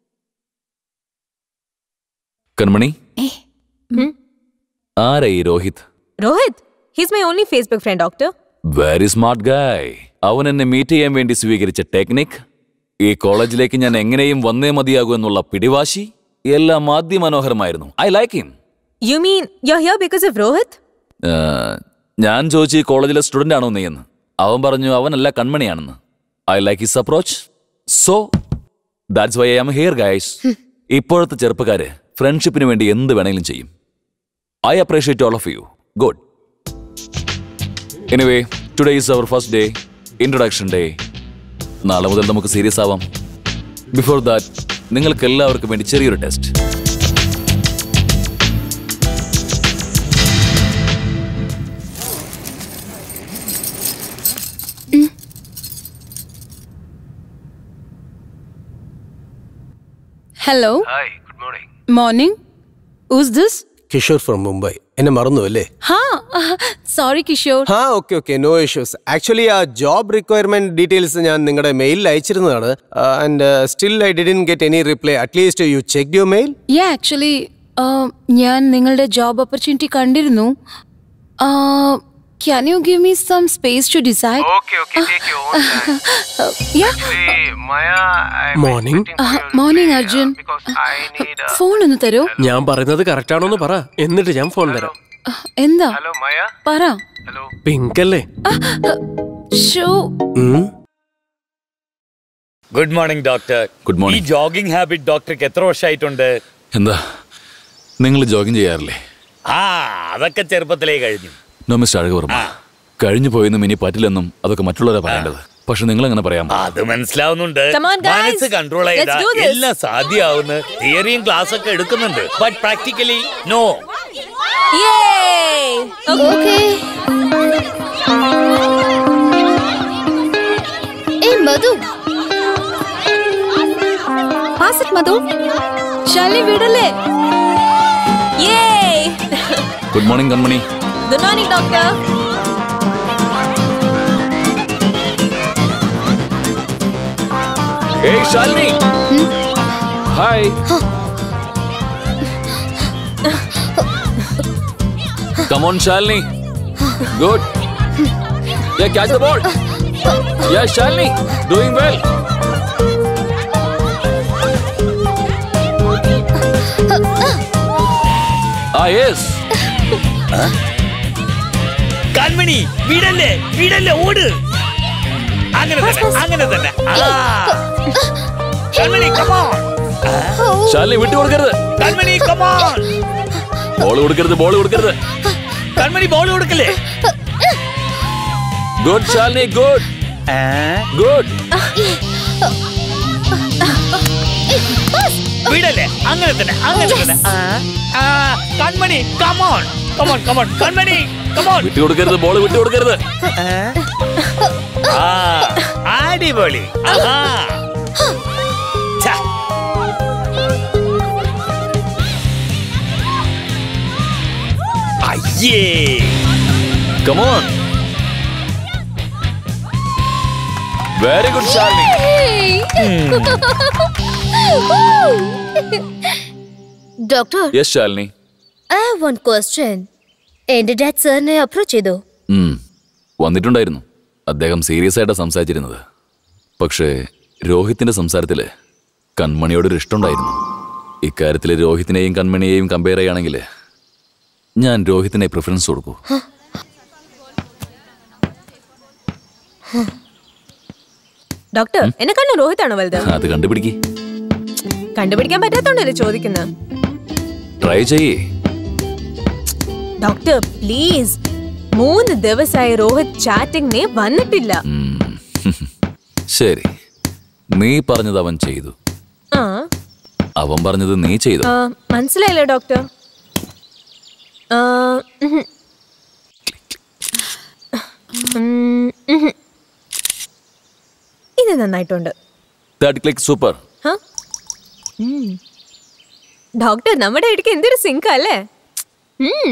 കൺമണി ആരാ ഈ Rohit Rohit he's my only Facebook friend doctor very smart guy അവൻ എന്നെ മീറ്റ് ചെയ്യാൻ വേണ്ടി സ്വീകരിച്ച ടെക്നിക് ഈ കോളേജിലേക്ക് ഞാൻ എങ്ങനെയും വന്നേ മതിയാകൂ എന്നുള്ള പിടിവാശി എല്ലാം ആദ്യമനോഹരമായിരുന്നു I like him you mean you here because of Rohit ഞാൻ ചോദിച്ചു ഈ കോളേജിലെ സ്റ്റുഡന്റ് ആണോ നീ എന്ന് അവൻ പറഞ്ഞു അവനല്ല കൺമണിയാണെന്ന് I like his approach so that's why I am here guys ഇപ്പോഴത്തെ ചെറുപ്പക്കാര് ഫ്രണ്ട്ഷിപ്പിന് വേണ്ടി എന്ത് വേണമെങ്കിലും ചെയ്യും I appreciate all of you good anyway today is our first day introduction day നാളെ മുതൽ നമുക്ക് സീരിയസ് ആവാം ബിഫോർ ദാറ്റ് നിങ്ങൾക്ക് എല്ലാവർക്കും വേണ്ടി ചെറിയൊരു test hello hi good morning morning who's this Kishore from Mumbai എന്നെ മറന്നു അല്ലേ ഹാ സോറി കിഷോർ ഹാ okay okay no issues actually ആ ജോബ് റിക്വയർമെന്റ് ഡീറ്റെയിൽസ് ഞാൻ നിങ്ങളുടെ മെയിലിൽ അയച്ചിരുന്നതാണ് and still I didn't get any reply at least you check your mail yeah actually ഞാൻ നിങ്ങളുടെ ജോബ് ഓപ്പർച്യൂണിറ്റി കണ്ടിരുന്നു can you give me some space to decide Okay, okay, take your own time. Yeah Actually, Maya, I'm morning morning Arjun I need a... phone ഒന്ന് തരൂ ഞാൻ പറയുന്നത് കറക്റ്റ് ആണോ എന്ന് പറ എന്നിട്ട് ഞാൻ ഫോൺ തരാം എന്താ Hello, Maya? പറ പിങ്ക് അല്ലേ show good morning doctor good ഈ ജോഗിംഗ് ഹാബിറ്റ് ഡോക്ടർക്ക് എത്ര വർഷമായിട്ടുണ്ട് എന്താ നിങ്ങൾ ജോഗിങ് ചെയ്യാറില്ലേ ആ അതൊക്കെ ചെറുപ്പത്തിലേ കഴിഞ്ഞു നോ മിസ്റ്റർ അഴകുവർമ്മ കഴിഞ്ഞു പോയെന്നും ഇനി പറ്റില്ലെന്നും അതൊക്കെ മറ്റുള്ളവരെ പറയേണ്ടത് പക്ഷെ നിങ്ങൾ അങ്ങനെ പറയാമോ അത് മനസ്സിലാവുന്നുണ്ട് Come on, guys. മനസ്സ് കൺട്രോൾ Let's ചെയ്താൽ do this. എല്ലാം സാധ്യമാവുന്ന തിയറിയും ക്ലാസ് ഒക്കെ എടുക്കുന്നുണ്ട് ബട്ട് പ്രാക്ടിക്കലി നോ ഏ മധു പാസ് ഇറ്റ് മധു ശാലിനി വിടല്ലേ good morning Kanmani good morning doctor ഏയ് Shalini hi Come on, Shalini. Good. Yeah, catch the ball. Yeah, Shalini. Doing well. Ah, yes. Kanmani വിടല്ലേ വിടല്ലേ ഓട് അങ്ങനെ തന്നെ അങ്ങനെ തന്നെ ആ. കൺമണി കമോൺ ശാലിനി വിട്ടു കൊടുക്കരുത് കൺമണി കമോൺ ബോൾ കൊടുക്കരുത് ബോൾ കൊടുക്കരുത് കൺമണി ബോൾ കൊടുക്കല്ലേ ഗുഡ് ശാലിനി ഗുഡ് ഗുഡ് വിടല്ലേ അങ്ങനെ തന്നെ അങ്ങനെ തന്നെ ആ, ആ, Kanmani come on come on come on Kanmani come on വിട്ടു കൊടുക്കരുത് ബോൾ വിട്ടു കൊടുക്കരുത് ആ അടിപൊളി ആഹാ. ഛ. അയ്യേ Come on. Very good, Shalini. Doctor Yes, Shalini. I have one question എന്റെ ഡാഡ് സാറിനെ അപ്രോച്ച് ചെയ്തോ ഉം. വന്നിട്ടുണ്ടായിരുന്നു അദ്ദേഹം സീരിയസ് ആയിട്ടാണ് സംസാരിച്ചിരുന്നത് പക്ഷേ രോഹിത്തിന്റെ സംസാരത്തില് കൺമണിയോടൊരു ഇഷ്ടമുണ്ടായിരുന്നു ഇക്കാര്യത്തിൽ രോഹിത്തിനെയും കൺമണിയെയും കമ്പയർ ചെയ്യുകയാണെങ്കിൽ ഞാൻ രോഹിത്തിനെ പ്രിഫറൻസ് കൊടുക്കൂ ഡോക്ടർ എന്നെ കണ്ണു രോഹിതാണോ വലുത് അത് കണ്ടുപിടിക്ക് കണ്ടുപിടിക്കാൻ പറ്റാത്തോണ്ടല്ലേ ചോദിക്കുന്നത് ട്രൈ ചെയ്യേ ഡോക്ടർ പ്ലീസ് മൂന്ന് ദിവസമായി രോഹിത് ചാറ്റിംഗ് വന്നിട്ടില്ല ശരി നീ പറഞ്ഞത് അവൻ ചെയ്തു ആ അവൻ പറഞ്ഞത് നീ ചെയ്തു ആ, മനസ്സിലായില്ലേ ഡോക്ടർ ആ, ഉഹും. ഉം, ഉഹും. ഇത് നന്നായിട്ടുണ്ട് ദാറ്റ് ക്ലിക്ക് സൂപ്പർ ഹ? ഉം. ഡോക്ടർ നമ്മുടെ ഇടയ്ക്ക് എന്തൊരു സിങ്ക് അല്ലേ ഉം.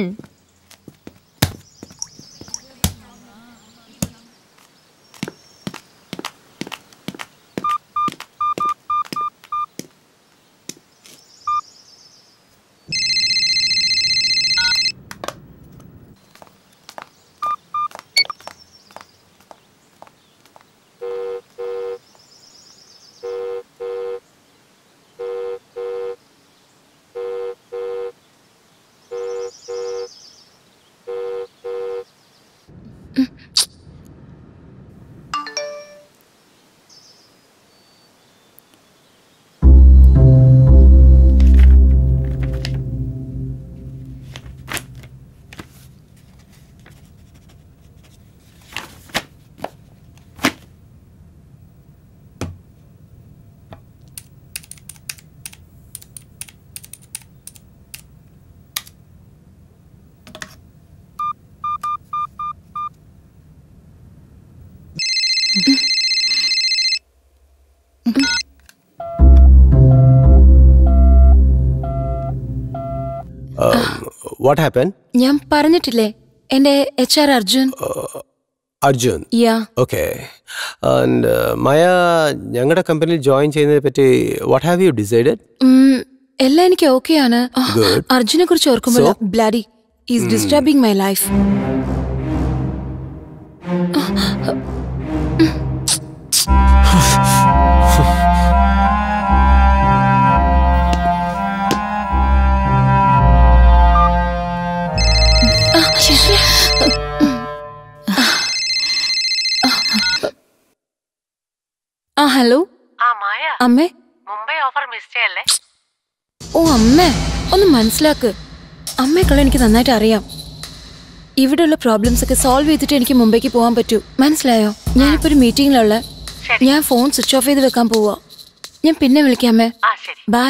വാട്ട് ഹാപ്പൻ ഞാൻ പറഞ്ഞിട്ടില്ലേ എന്റെ H R Arjun Arjun yeah okay and Maya ഞങ്ങളുടെ കമ്പനിയിൽ ജോയിൻ ചെയ്യുന്നതിനെ പറ്റി വാട്ട് ഹാവ് യു ഡിസൈഡഡ് ഉം, എല്ലാം എനിക്ക് ഓക്കെ ആണ് Good. അർജുനെ കുറിച്ച് ഓർക്കുമ്പോൾ So? Bloody is Hmm. Disturbing my life ആ ഹലോ ആ മായ അമ്മേ മുംബൈ ഓഫർ മിസ് ചെയ്യല്ലേ ഓ അമ്മേ ഒന്ന് മനസ്സിലാക്ക് അമ്മയെക്കുള്ള എനിക്ക് നന്നായിട്ട് അറിയാം ഇവിടെയുള്ള പ്രോബ്ലംസ് ഒക്കെ സോൾവ് ചെയ്തിട്ട് എനിക്ക് മുംബൈക്ക് പോകാൻ പറ്റൂ മനസ്സിലായോ ഞാനിപ്പോ ഒരു മീറ്റിംഗിലുള്ള ഞാൻ ഫോൺ സ്വിച്ച് ഓഫ് ചെയ്ത് വെക്കാൻ പോവാ ഞാൻ പിന്നെ വിളിക്കാമേ bye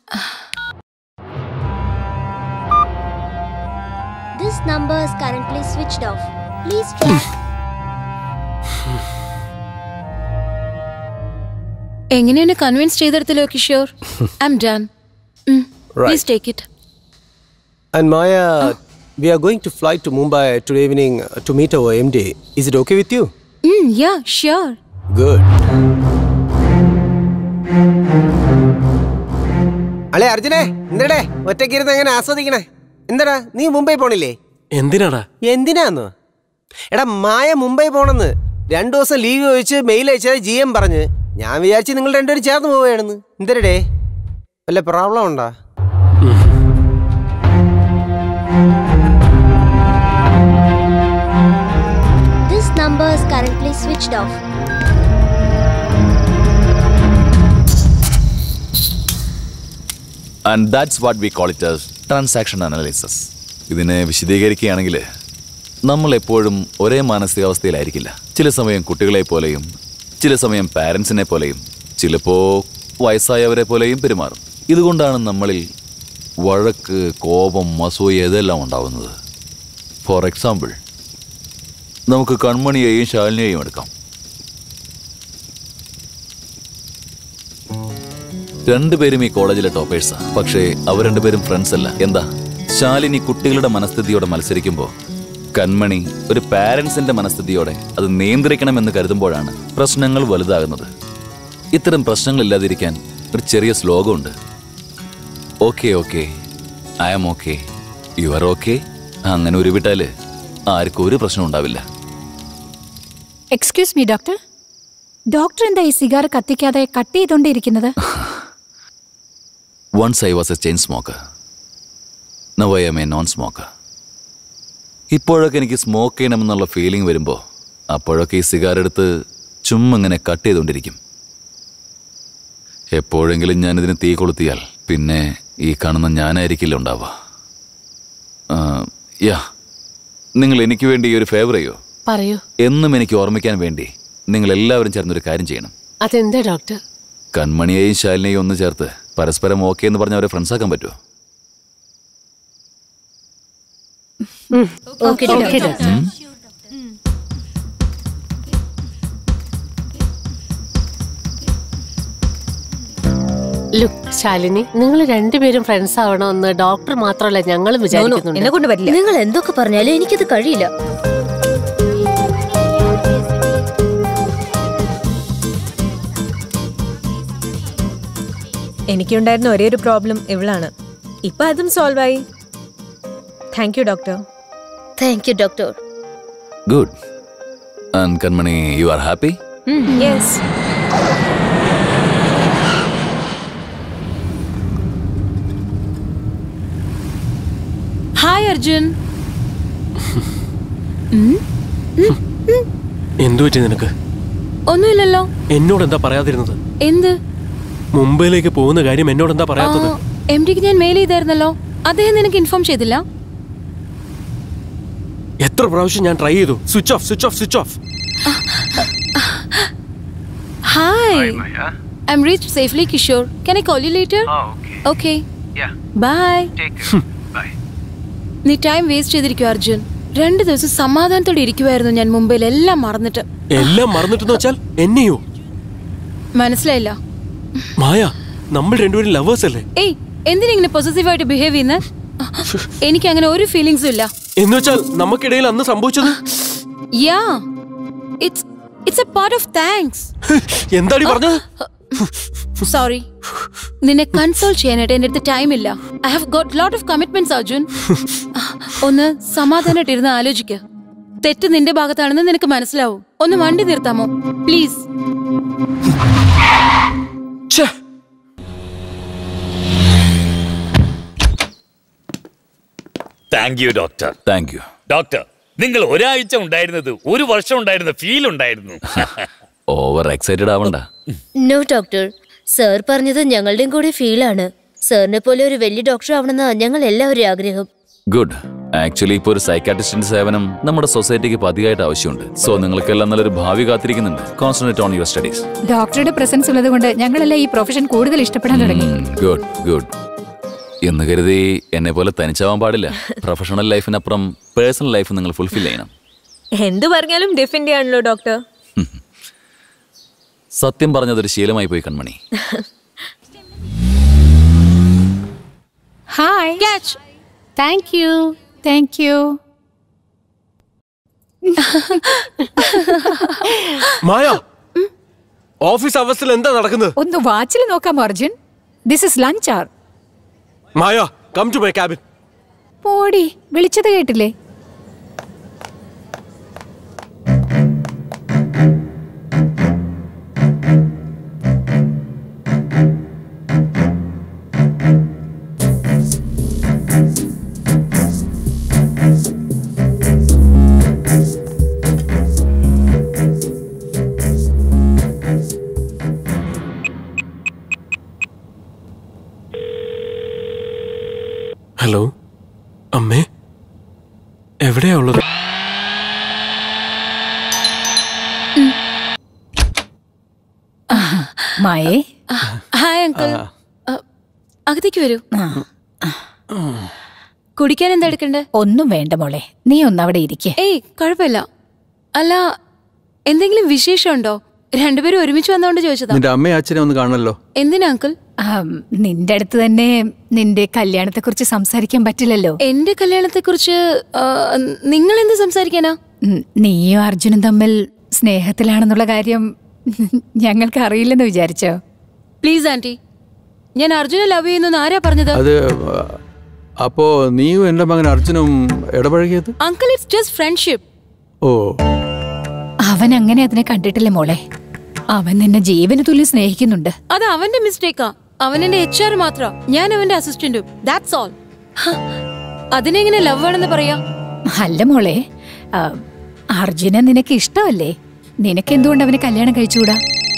This number is currently switched off. Please try. എങ്ങനെയാണ് കൺവിൻസ് ചെയ്തെടുത്തല്ലോ Kishore I'm done please take it And Maya, we are going to fly to Mumbai today evening uh, to meet our MD. Is it okay with you? Yeah sure Good. അളെ അർജുനെ എന്തടേ ഒറ്റയ്ക്കിരുന്ന് എങ്ങനെ ആസ്വദിക്കണേ എന്താടാ നീ മുംബൈ പോണില്ലേ എന്തിനാടാ എന്തിനാന്ന് എടാ മായ മുംബൈ പോണെന്ന് രണ്ടു ദിവസം ലീവ് ചോദിച്ച് മെയിൽ അയച്ചത് ജി എം പറഞ്ഞ് ഞാൻ വിചാരിച്ച് നിങ്ങൾ രണ്ടുപേരും ചേർന്ന് പോവുകയാണെന്ന് എന്തരടേ വല്ല പ്രോബ്ലം ഉണ്ടോ This number is currently switched off. And that's what we call it transaction analysis ഇതിനെ വിശദീകരിക്കുകയാണെങ്കിൽ നമ്മൾ എപ്പോഴും ഒരേ മാനസികാവസ്ഥയിലായിരിക്കില്ല ചില സമയം കുട്ടികളെ പോലെയും ചില സമയം പാരൻസിനെ പോലെയും ചിലപ്പോൾ വയസ്സായവരെ പോലെയും പെരുമാറും ഇതുകൊണ്ടാണ് നമ്മളിൽ വഴക്ക് കോപം അസൂയ ഇതെല്ലാം ഉണ്ടാവുന്നത് ഫോർ എക്സാമ്പിൾ നമുക്ക് കൺമണിയെയും ശാലിനിയെയും എടുക്കാം രണ്ടുപേരും ഈ കോളേജിലെ ടോപ്പേഴ്സാ പക്ഷേ അവർ രണ്ടുപേരും ഫ്രണ്ട്സ് അല്ല എന്താ ശാലിനി കുട്ടികളുടെ മനസ്ഥിതിയോടെ മത്സരിക്കുമ്പോൾ കൺമണി ഒരു പാരൻസിന്റെ മനസ്ഥിതിയോടെ അത് നിയന്ത്രിക്കണമെന്ന് കരുതുമ്പോഴാണ് പ്രശ്നങ്ങൾ വലുതാകുന്നത് ഇത്തരം പ്രശ്നങ്ങളില്ലാതിരിക്കാൻ ഒരു ചെറിയ ശ്ലോകമുണ്ട് okay okay I am okay you are okay അങ്ങനെ ഉരുവിട്ടാല് ആർക്കും ഒരു പ്രശ്നം ഉണ്ടാവില്ല എക്സ്ക്യൂസ് മീ ഡോക്ടർ ഡോക്ടർ എന്താ ഈ സിഗാർ കത്തിക്കാതെ കട്ട് ചെയ്തോണ്ടിരിക്കുന്നത് once I was a chain smoker no I'm a non smoker ഇപ്പോഴൊക്കെ എനിക്ക് സ്മോക്ക് ചെയ്യണമെന്നുള്ള ഫീലിംഗ് വരുമ്പോൾ അപ്പോഴൊക്കെ ഈ സിഗാർ എടുത്ത് ചുമ്മാ ഇങ്ങനെ കട്ട് ചെയ്തുകൊണ്ടിരിക്കും എപ്പോഴെങ്കിലും ഞാനിതിന് തീ കൊളുത്തിയാൽ പിന്നെ ഈ കാണുന്ന ഞാനായിരിക്കില്ല ഉണ്ടാവുക ആ, യാ നിങ്ങൾ എനിക്ക് വേണ്ടി ഈ ഒരു ഫേവർ ചെയ്യോ പറയൂ എന്നും എനിക്ക് ഓർമ്മിക്കാൻ വേണ്ടി നിങ്ങൾ എല്ലാവരും ചേർന്നൊരു കാര്യം ചെയ്യണം അതെന്താ ഡോക്ടർ കൺമണിയെയും ശാലിനെയും ഒന്ന് ചേർത്ത് പരസ്പരം ഓക്കെ എന്ന് പറഞ്ഞ് അവരെ ഫ്രണ്ട്സ് ആക്കാൻ പറ്റുമോ okay Okay, doctor look Shalini നിങ്ങൾ രണ്ടുപേരും ഫ്രണ്ട്സ് ആവണമെന്ന് ഡോക്ടർ മാത്രമല്ല ഞങ്ങളും വിചാരിക്കുന്നുണ്ട് എന്നെ കൊണ്ട് പറ്റില്ല നിങ്ങൾ എന്തൊക്കെ പറഞ്ഞാലും എനിക്കത് കഴിയില്ല എനിക്കുണ്ടായിരുന്ന ഒരേ ഒരു പ്രോബ്ലം ഇവളാണ് ഇപ്പൊ അതും സോൾവ് ആയി thank you doctor thank you doctor good and Kanmani you are happy yes hi Arjun എന്തു പറ്റി നിനക്ക് ഒന്നുമില്ലല്ലോ എന്നോട് എന്താ പറയാതിരുന്നത് എന്ത് മുംബൈയിലേക്ക് പോകുന്ന കാര്യം എന്നോട് എന്താ പറയാത്തത് എം ഡിക്ക് ഞാൻ മെയിൽ ചെയ്തായിരുന്നല്ലോ അദ്ദേഹം നിനക്ക് ഇൻഫോം ചെയ്തില്ല എത്ര പ്രാവശ്യം ഞാൻ ട്രൈ ചെയ്തു switch off switch off switch off hi I'm reach safely Kishore can I call you later Oh, okay. Okay Yeah. Bye Take care. Bye. നീ ടൈം വേസ്റ്റ് ചെയ്തിരിക്കും അർജുൻ രണ്ട് ദിവസം സമാധാനത്തോടെ ഇരിക്കുമായിരുന്നു ഞാൻ മുംബൈയിൽ എല്ലാം മറന്നിട്ട് എല്ലാം മറന്നിട്ടെന്ന് വെച്ചാൽ എന്നെയോ മനസ്സിലായില്ല മായ നമ്മൾ രണ്ടുപേരും ലവേഴ്സ് അല്ലേ ഏയ് എന്തിനിങ്ങനെ പൊസസീവായിട്ട് ബിഹേവ് ചെയ്യുന്നത് എനിക്ക് അങ്ങനെ ഒരു ഫീലിങ്സും ഇല്ല എന്ന് വെച്ചാൽ നമുക്കിടയിൽ അന്ന് സംഭവിച്ചത് yeah it's it's a part of thanks എന്താടി പറഞ്ഞത് സോറി നിന്നെ കൺസോൾ ചെയ്യാനായിട്ട് എൻ്റെ അടുത്ത് ടൈം ഇല്ല I have got lot of commitments Arjun ഒന്ന് സമാധാനമായിട്ട് ഇരുന്ന് ആലോചിക്ക തെറ്റ് നിന്റെ ഭാഗത്താണെന്ന് നിനക്ക് മനസ്സിലാവും ഒന്ന് വണ്ടി നിർത്താമോ please thank you doctor thank you doctor നിങ്ങൾ ഒരാഴ്ച ഉണ്ടായിരുന്നത് ഒരു വർഷം ഉണ്ടായിരുന്ന ഫീൽ ഉണ്ടായിരുന്നു ഓവർ എക്സൈറ്റഡ് ആവണ്ട നോ ഡോക്ടർ സർ പറഞ്ഞത് ഞങ്ങളുടെയും കൂടി ഫീലാണ് സാറിനെ പോലെ ഒരു വലിയ ഡോക്ടർ ആവണമെന്നാ ഞങ്ങൾ എല്ലാവരും ആഗ്രഹം ഗുഡ് ആക്ച്വലി ഇപ്പോൾ ഒരു സൈക്കാട്രിസ്റ്റിന്റെ സേവനം നമ്മുടെ സൊസൈറ്റിക്ക് പതിയായിട്ട് ആവശ്യമുണ്ട് സോ നിങ്ങൾക്കെല്ലാം നല്ലൊരു ഭാവി കാത്തിരിക്കുന്നുണ്ട് കോൺസെൻട്രേറ്റ് ഓൺ യുവർ സ്റ്റഡീസ് ഡോക്ടറുടെ പ്രസൻസ് ഉള്ളത് കൊണ്ട് ഞങ്ങളെല്ലാം ഈ പ്രൊഫഷൻ കൂടുതൽ ഇഷ്ടപ്പെടാൻ തുടങ്ങി ഗുഡ് ഗുഡ് എന്ന് കരുതി എന്നെ പോലെ തനിച്ചാവാൻ പാടില്ല പ്രൊഫഷണൽ ലൈഫിനപ്പുറം പേഴ്സണൽ ലൈഫ് നിങ്ങൾ ഫുൾഫിൽ ചെയ്യണം എന്ത് പറഞ്ഞാലും ഡിഫെൻഡ് ആണല്ലോ ഡോക്ടർ സത്യം പറഞ്ഞതൊരു ശീലമായി പോയി Kanmani hi catch thank you thank you Maya office അവസ്ഥയിൽ എന്താ നടക്കുന്നത് ഒന്ന് വാച്ചിൽ നോക്കാം Arjun this is lunch R Maya come to my cabin പോടി വിളിച്ചത് കേട്ടില്ലേ ഹലോ അമ്മേ എവിടെയാ ഉള്ളത് മായേ ഹായ് അങ്കിൾ അകത്തേക്ക് വരൂ കുടിക്കാൻ എന്താ എടുക്കണ്ടേ ഒന്നും വേണ്ട മോളെ നീ ഒന്ന് അവിടെ ഇരിക്കേ ഏയ് കുഴപ്പമില്ല അല്ല എന്തെങ്കിലും വിശേഷമുണ്ടോ രണ്ടുപേരും ഒരുമിച്ച് വന്നോണ്ട് ചോദിച്ചതാ നിന്റെ അമ്മയും അച്ഛനെ ഒന്ന് കാണണല്ലോ എന്തിനാ അങ്കിൾ ആം, നിന്റെ അടുത്ത് തന്നെ നിന്റെ കല്യാണത്തെ കുറിച്ച് സംസാരിക്കാൻ പറ്റില്ലല്ലോ എന്റെ കല്യാണത്തെ കുറിച്ച് നിങ്ങൾ എന്ത് സംസാരിക്കാനാ ഉം, നീയും അർജുനും തമ്മിൽ സ്നേഹത്തിലാണെന്നുള്ള കാര്യം ഞങ്ങൾക്ക് അറിയില്ലെന്ന് വിചാരിച്ചോ പ്ലീസ് ആന്റി ഞാൻ അർജുനെ ലവ് ചെയ്യുന്നു ആരാ പറഞ്ഞത് അത് അപ്പോ നീയും എന്റെ മകൻ അർജുനും ഇടപഴകിയത് uncle it's just friendship oh അവൻ അങ്ങനെ അതിനെ കണ്ടിട്ടില്ല മോളെ അവൻ നിന്നെ ജീവന് തുല്യം സ്നേഹിക്കുന്നുണ്ട് അത് അവന്റെ മിസ്റ്റേക്കാ അവൻ എന്റെ എച്ച് ആർ മാത്ര ഞാൻ അവന്റെ അസിസ്റ്റന്റും ദാറ്റ്സ് ഓൾ അതിനെങ്ങനെ ലവ് ആണെന്ന് പറയാ അല്ല മോളെ ആ, അർജുനെ നിനക്ക് ഇഷ്ടമല്ലേ നിനക്ക് എന്തുകൊണ്ട് അവനെ കല്യാണം കഴിച്ചുകൂടാ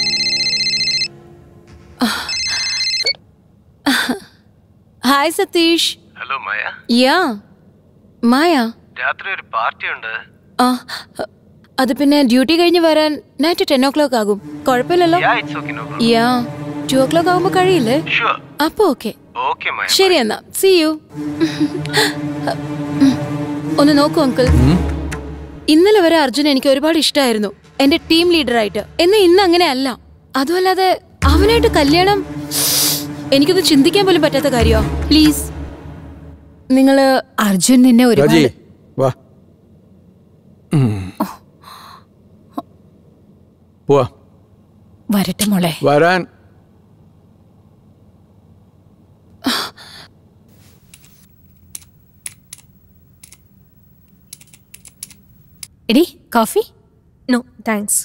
hi Satish hello Maya yeah Maya രാത്രി ഒരു പാർട്ടി ഉണ്ട് ആ അത് പിന്നെ ഡ്യൂട്ടി കഴിഞ്ഞ് വരാൻ നൈറ്റ് ടെൻ ഓ ക്ലോക്ക് ആകും കുഴപ്പമില്ലല്ലോ Yeah, it's okay, no problem. Yeah two o'clock ആകുമ്പോ കഴിയില്ലേ Sure. അപ്പൊ ഓക്കെ Okay, മായ ശരി എന്നാ സി യു ഒന്ന് നോക്കൂ അങ്കിൾ ഇന്നലെ വരെ അർജുൻ എനിക്ക് ഒരുപാട് ഇഷ്ടമായിരുന്നു എന്റെ ടീം ലീഡറായിട്ട് എന്നാ ഇന്ന് അങ്ങനെ അല്ല അതുമല്ലാതെ അവനായിട്ട് കല്യാണം എനിക്കൊന്ന് ചിന്തിക്കാൻ പോലും പറ്റാത്ത കാര്യോ പ്ലീസ് നിങ്ങള് അർജുൻ നിന്നെ രാജി വാ ഉം. പോവാ വരട്ടെ മോളെ വരാൻ എടി coffee no thanks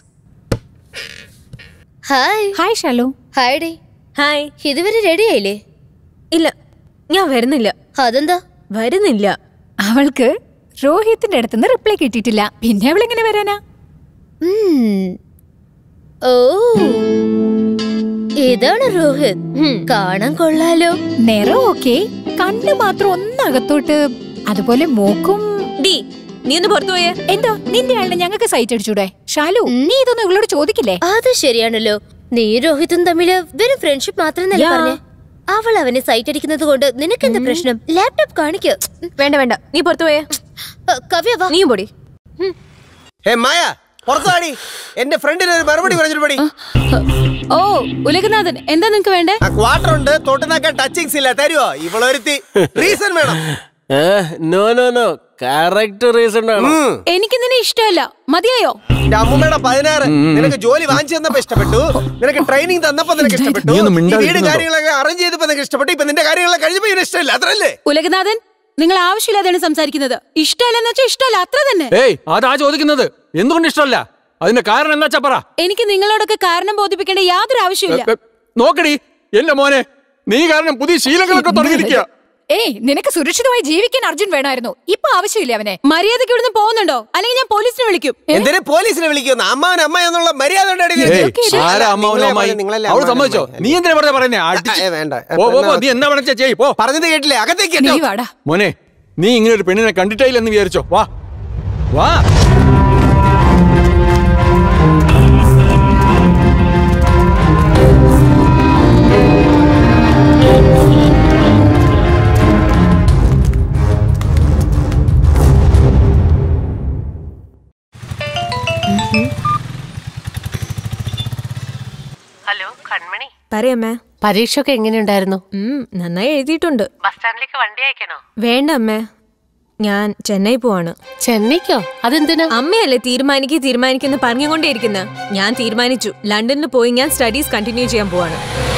hi hi Shalu hi ഡേ ഹായ് ഇതുവരെ റെഡി ആയില്ലേ ഇല്ല ഞാൻ വരുന്നില്ല അതെന്താ വരുന്നില്ല അവൾക്ക് രോഹിത്തിന്റെ അടുത്തുനിന്ന് റിപ്ലൈ കിട്ടിയിട്ടില്ല പിന്നെ അവൾ എങ്ങനെ വരാനാ ഓ ഇതാണ് രോഹിത് കാണാൻ കൊള്ളാലോ നിറം ഓക്കെ കണ്ണ് മാത്രം ഒന്നകത്തോട്ട് അതുപോലെ മൂക്കും ഡി നീ ഒന്ന് പുറത്തു പോയേ എന്തോ നിന്റെ ആളിനെ ഞങ്ങൾക്ക് സൈറ്റ് അടിച്ചൂടെ ഷാലു നീ ഇതൊന്നും ഇവളോട് ചോദിക്കില്ലേ അത് ശരിയാണല്ലോ നീ രോഹിതും തമ്മില് വെറും ഫ്രണ്ട്ഷിപ്പ് മാത്രമെന്നല്ല യാ. പറഞ്ഞേ അവൾ അവനെ സൈറ്റ് അടിക്കുന്നത് കൊണ്ട് നിനക്കെന്താ പ്രശ്നം ലാപ്ടോപ്പ് കാണിക്കോ വേണ്ട വേണ്ട നീ പുറത്തു പോയേ കവ്യ വാ നീയും പൊടി ഹേ മായ പുറത്താടി എന്റെ ഫ്രണ്ടിന് ഒരു മറുപടി പറഞ്ഞിട്ട് പടി ഓ ഉലകനാഥൻ എന്താ നിങ്ങക്ക് വേണ്ടേ ആ ക്വാർട്ടർ ഉണ്ട് തൊട്ടുനാക്കാൻ ടച്ചിങ്സ് ഇല്ല തരുവോ ഇവളൊരുത്തി റീസൺ വേണം no no no correct reason വേണം എനിക്ക് നിന്നെ ഇഷ്ടമല്ല മതിയായോ എന്റെ അമ്മൂമ്മയുടെ പതിനാറ് നിനക്ക് ജോലി വാങ്ങിച്ചു തന്നപ്പോ ഇഷ്ടപ്പെട്ടു നിനക്ക് ട്രെയിനിങ് തന്നപ്പോ നിനക്ക് ഇഷ്ടപ്പെട്ടു നീ ഒന്ന് ഈ വീട് മിണ്ടാതിരിക്കുന്നുണ്ടോ? കാര്യങ്ങളൊക്കെ അറേഞ്ച് ചെയ്തപ്പോ നിനക്ക് ഇഷ്ടപ്പെട്ടു ഇപ്പൊ നിന്റെ കാര്യങ്ങളൊക്കെ കഴിഞ്ഞപ്പോ ഇവന് ഇഷ്ടമില്ല അത്രല്ലേ ഉലകനാഥൻ നിങ്ങൾ ആവശ്യമില്ലാതെയാണ് സംസാരിക്കുന്നത് ഇഷ്ടമല്ലെന്ന് വെച്ചാൽ ഇഷ്ടമല്ല അത്ര തന്നെ ഏയ് അതാ ചോദിക്കുന്നത് എന്തുകൊണ്ട് ഇഷ്ടമല്ല അതിന്റെ കാരണം എന്താ വെച്ചാ പറ എനിക്ക് നിങ്ങളോടൊക്കെ കാരണം ബോധിപ്പിക്കേണ്ട യാതൊരു ആവശ്യമില്ല നോക്കടി എന്റെ മോനെ നീ കാരണം പുതിയ ശീലങ്ങളൊക്കെ തുടങ്ങിയിരിക്കുക ഏയ് നിനക്ക് സുരക്ഷിതമായി ജീവിക്കാൻ അർജുൻ വേണമായിരുന്നു ഇപ്പൊ ആവശ്യമില്ല അവനെ മര്യാദയ്ക്ക് ഇവിടുന്ന് പോകുന്നുണ്ടോ അല്ലെങ്കിൽ ഞാൻ പോലീസിനെ വിളിക്കും എന്തിനു പോലീസിനെ വിളിക്കുന്നു അമ്മാവൻ അമ്മ എന്നുള്ള മര്യാദ കൊണ്ടാണ് ഇത് ഏയ്, ചെയ്തത്. ആരാ അമ്മാവനും നിങ്ങളെ അമ്മായി? പറഞ്ഞ- നിങ്ങളല്ലേ അവള് അമ്മാവനും സമ്മതിച്ചോ? അമ്മായി? നീ എന്തിനാ വെറുതെ പറയുന്നേ? അടിച്ച്- ഏ, വേണ്ട പോ, പോ, പോ, നീ എന്താ വേണമെന്ന് ചെയ്യ്, പോ. പറഞ്ഞത് കേട്ടില്ലേ അകത്തേക്ക് നീ കേട്ടോ. വാടാ മോനെ നീ ഇങ്ങനെ ഒരു പെണ്ണിനെ കണ്ടിട്ടായില്ലെന്ന് വിചാരിച്ചോ വാ വാ ഹലോ കൺമണി പറയമ്മേ പരീക്ഷയൊക്കെ എങ്ങനെയുണ്ടായിരുന്നു ഉം, നന്നായി എഴുതിയിട്ടുണ്ട് ബസ് സ്റ്റാൻഡിലേക്ക് വണ്ടി അയക്കണോ വേണ്ട അമ്മേ ഞാൻ ചെന്നൈ പോവാണ് ചെന്നൈക്കോ അതെന്തിനാ അമ്മയല്ലേ തീരുമാനിക്ക് തീരുമാനിക്കുന്ന പറഞ്ഞുകൊണ്ടേയിരിക്കുന്ന ഞാൻ തീരുമാനിച്ചു ലണ്ടനിൽ പോയി ഞാൻ സ്റ്റഡീസ് കണ്ടിന്യൂ ചെയ്യാൻ പോവാണ്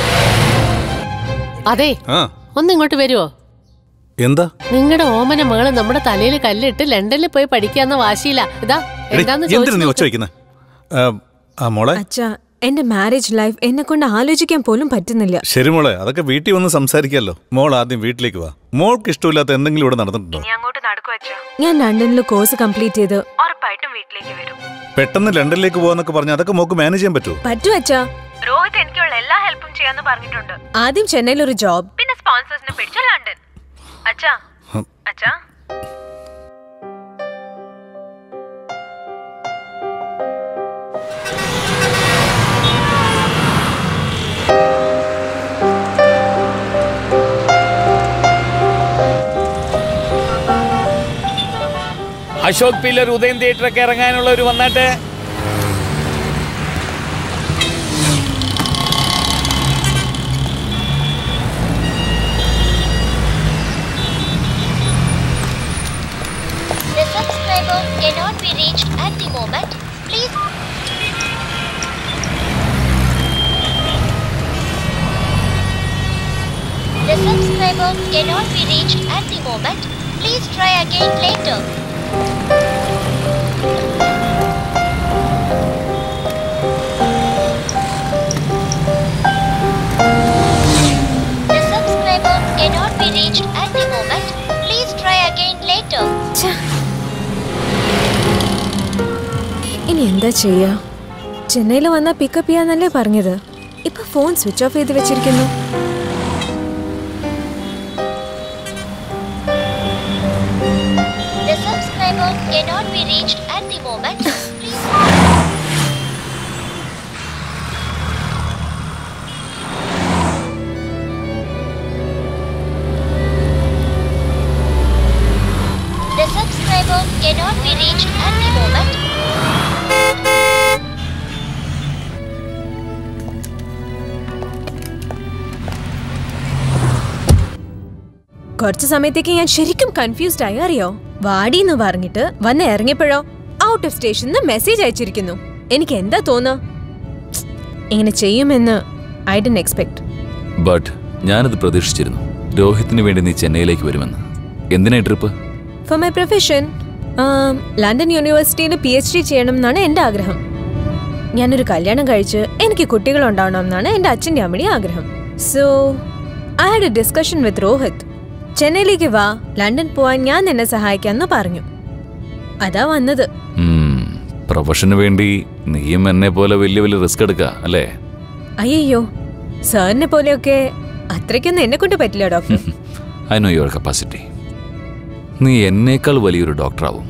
അതെ ആ ഒന്ന് ഇങ്ങോട്ട് വരുവോ എന്താ നിങ്ങളുടെ ഓമന മകള് നമ്മുടെ തലയിൽ കല്ലിട്ട് ലണ്ടനിൽ പോയി പഠിക്കാന്ന വാശിയില്ല ഇതാ എടി, എന്താന്ന് എന്തിനാ നീ ചോദിച്ചു ഒച്ച വെക്കുന്നത് ആ മോളെ അച്ഛാ എന്റെ മാരേജ് ലൈഫ് എന്നെ കൊണ്ട് ആലോചിക്കാൻ പോലും പറ്റുന്നില്ല ശരി മോളെ അതൊക്കെ വീട്ടിൽ വന്ന് സംസാരിക്കാമല്ലോ മോൾ ആദ്യം വീട്ടിലേക്ക് വാ മോൾക്ക് ഇഷ്ടമില്ലാത്ത എന്തെങ്കിലും ഇവിടെ നടന്നിട്ടുണ്ടോ ഞാൻ ലണ്ടനിൽ കോഴ്സ് കംപ്ലീറ്റ് ചെയ്ത് ഉറപ്പായിട്ടും വീട്ടിലേക്ക് വരും പെട്ടെന്ന് ലണ്ടനിലേക്ക് പോകാന്നൊക്കെ പറഞ്ഞാൽ അതൊക്കെ മോക്ക് മാനേജ് ചെയ്യാൻ പറ്റുമോ പറ്റൂ അച്ഛാ രോഹിത് എനിക്കുള്ള എല്ലാ ഹെൽപ്പും ചെയ്യാന്ന് പറഞ്ഞിട്ടുണ്ട് ആദ്യം ചെന്നൈയിൽ ഒരു ജോബ് പിന്നെ സ്പോൺസേഴ്സിനെ പിടിച്ച ലണ്ടൻ അച്ഛാ ഹം. അച്ഛാ അശോക് പില്ലർ ഉദയം തിയേറ്ററൊക്കെ ഇറങ്ങാനുള്ളവർ വന്നാട്ടെ The subscriber cannot be reached at the moment. Please. The subscriber cannot be reached at the moment. Please try again later. The subscriber cannot be reached at the moment. Please try again later. ഇനി എന്താ ചെയ്യാ ചെന്നൈയിൽ വന്നാൽ പിക്കപ്പ് ചെയ്യാന്നല്ലേ പറഞ്ഞത് ഇപ്പൊ ഫോൺ സ്വിച്ച് ഓഫ് ചെയ്ത് വെച്ചിരിക്കുന്നു The subscriber cannot be reached at the moment. Please. The subscriber cannot be reached at the moment. കുറച്ച് സമയത്തേക്ക് ഞാൻ ശരിക്കും കൺഫ്യൂസ്ഡ് ആയി അറിയോ വാടി എന്ന് പറഞ്ഞിട്ട് വന്ന് ഇറങ്ങിയപ്പോഴോ ഔട്ട് ഓഫ് സ്റ്റേഷൻ മെസ്സേജ് അയച്ചിരിക്കുന്നു എനിക്ക് എന്താ തോന്നുക ഇങ്ങനെ ചെയ്യുമെന്ന് ഐ ഡൻ എക്സ്പെക്ട് ബട്ട് ഞാനത് പ്രതീക്ഷിച്ചിരുന്നു രോഹിത്തിന് വേണ്ടി നീ ചെന്നൈയിലേക്ക് വരുമെന്ന് എന്തിനാ ഈ trip for my profession London യൂണിവേഴ്സിറ്റിയിൽ പി എച്ച് ഡി ചെയ്യണം എന്നാണ് എൻ്റെ ആഗ്രഹം ഞാനൊരു കല്യാണം കഴിച്ച് എനിക്ക് കുട്ടികൾ ഉണ്ടാവണം എന്നാണ് എൻ്റെ അച്ഛൻ്റെ അമ്മയുടെ ആഗ്രഹം so I had a discussion with Rohit ചെന്നൈയിലേക്ക് വാ ലണ്ടൻ പോവാൻ ഞാൻ നിന്നെ സഹായിക്കാമെന്ന് പറഞ്ഞു അതാ വന്നത് ഉം, പ്രൊഫഷന് വേണ്ടി നീയും എന്നെ പോലെ വലിയ വലിയ റിസ്ക് എടുക്ക അല്ലേ അയ്യോ സാറിനെ പോലെയൊക്കെ അത്രയ്ക്കൊന്നും എന്നെ കൊണ്ട് പറ്റില്ല doctor I know your capacity നീ എന്നേക്കാൾ വലിയൊരു ഡോക്ടറാവും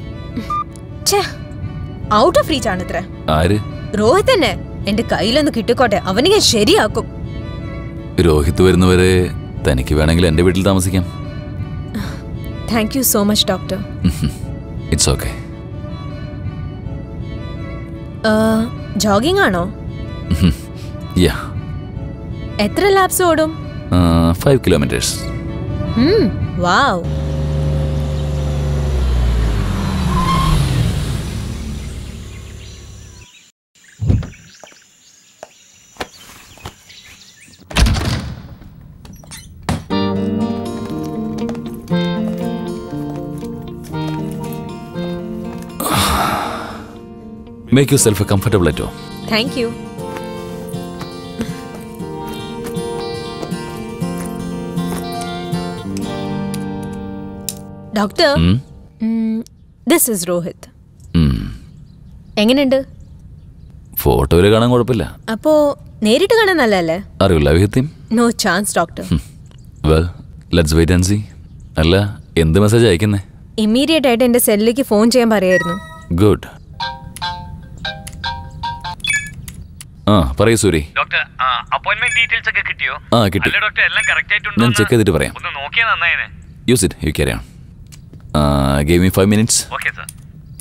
ഔട്ട് ഓഫ് റീച്ച് ആണത്ര ആര് രോഹിത് തന്നെ എന്റെ കയ്യിലൊന്ന് കിട്ടിക്കോട്ടെ അവനെ ഞാൻ ശരിയാക്കും രോഹിത് വരുന്നവരെ തനിക്ക് വേണമെങ്കിൽ എൻ്റെ വീട്ടിൽ താമസിക്കാം thank you so much doctor it's okay jogging ആണോ യാ എത്ര ലാബ്സ് ഓടും five kilometres wow make yourself comfortable അറ്റോ thank you doctor hmm, this is Rohit hmm. എങ്ങനെയുണ്ട് ഫോട്ടോയിൽ കാണാൻ കുഴപ്പമില്ല അപ്പോ നേരിട്ട് കാണാൻ നല്ലതല്ലേ അറിയില്ല വിഹിത്യം no chance doctor well let's wait and see അല്ല എന്ത് മെസ്സേജ് അയക്കുന്നേ ഇമ്മീഡിയറ്റ് ആയിട്ട് എന്റെ സെല്ലിലേക്ക് ഫോൺ ചെയ്യാൻ പറയായിരുന്നു ഗുഡ് ആ പറയൂ സൂരി ഡോക്ടർ അപ്പോയിന്റ്മെന്റ് ഡീറ്റെയിൽസ് ഒക്കെ കിട്ടിയോ ആ കിട്ടി അല്ല ഡോക്ടർ എല്ലാം കറക്റ്റ് ആയിട്ടുണ്ടോ ഞാൻ ചെക്ക് ചെയ്തിട്ട് പറയാം ഒന്ന് നോക്കിയാൽ നന്നായേനെ use it you carry on gave me five minutes okay sir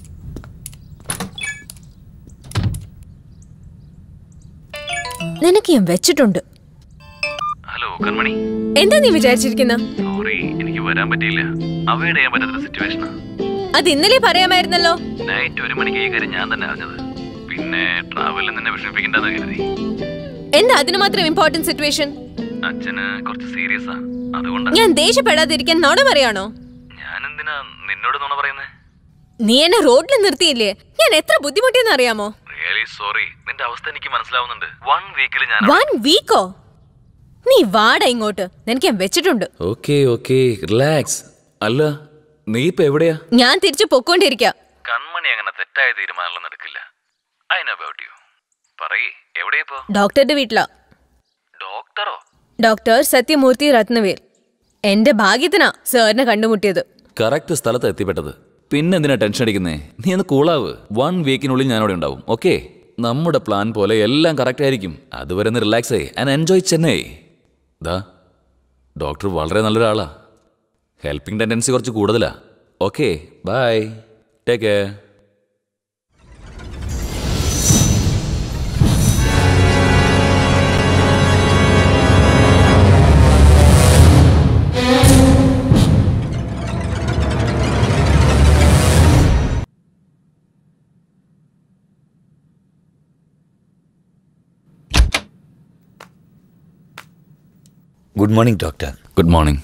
നിനക്ക് ഞാൻ വെച്ചിട്ടുണ്ട് ഹലോ കൺമണി എന്താ നീ വിചാരിച്ചിരിക്കുന്ന സോറി എനിക്ക് വരാൻ പറ്റിയില്ല അവോയ്ഡ് ചെയ്യാൻ പറ്റാത്ത സിറ്റുവേഷനാ അത് ഇന്നലെ പറയാമായിരുന്നല്ലോ നൈറ്റ് ഒരു മണിക്ക് ഈ കാര്യം ഞാൻ തന്നെ അറിഞ്ഞത് പിന്നെ ട്രാവലിൽ നിന്നെ വിഷമിപ്പിക്കണ്ടെന്ന് കരുതി എന്താ അതിന് മാത്രം ഇമ്പോർട്ടന്റ് സിറ്റുവേഷൻ അച്ഛന് കുറച്ച് സീരിയസാ അതുകൊണ്ടാ ഞാൻ ദേഷ്യപ്പെടാതിരിക്കാൻ നോണ പറയാണോ ഞാൻ എന്തിനാ നിന്നോട് നുണ പറയുന്നേ നീ എന്നെ റോഡിൽ നിർത്തിയില്ലേ ഞാൻ എത്ര ബുദ്ധിമുട്ടിയെന്ന് അറിയാമോ റിയലി സോറി നിന്റെ അവസ്ഥ എനിക്ക് മനസ്സിലാവുന്നുണ്ട് വൺ വീക്കിൽ ഞാൻ വൺ വീക്കോ നീ വാട ഇങ്ങോട്ട് നിനക്ക് ഞാൻ വെച്ചിട്ടുണ്ട് ഓക്കെ ഓക്കെ റിലാക്സ് അല്ല നീ ഇപ്പൊ എവിടെയാ ഞാൻ തിരിച്ചു പൊക്കോണ്ടിരിക്കാം കൺമണി അങ്ങനെ തെറ്റായ തീരുമാനങ്ങളൊന്നും എടുക്കില്ല ഐ നോ അബൌട്ട് യു പറയേ എവിടെയാ ഇപ്പോ ഡോക്ടറുടെ വീട്ടിലാ ഡോക്ടറോ ഡോക്ടർ സത്യമൂർത്തി രത്നവേൽ എന്റെ ഭാഗ്യത്തിനാ സാറിനെ കണ്ടുമുട്ടിയത് കറക്റ്റ് സ്ഥലത്ത് എത്തിപ്പെട്ടത് പിന്നെ എന്തിനാ ടെൻഷൻ അടിക്കുന്നേ നീ ഒന്ന് കൂളാവ് വൺ വീക്കിനുള്ളിൽ ഞാനവിടെ ഉണ്ടാവും ഓക്കെ നമ്മുടെ പ്ലാൻ പോലെ എല്ലാം കറക്റ്റ് ആയിരിക്കും അതുവരെ ഒന്ന് റിലാക്സ് ആയി ആൻഡ് എൻജോയ് ചെന്നൈ ദാ ഡോക്ടർ വളരെ നല്ലൊരാളാ ഹെൽപ്പിംഗ് ടെൻഡൻസി കുറച്ച് കൂടുതലാ okay bye take care good morning doctor good morning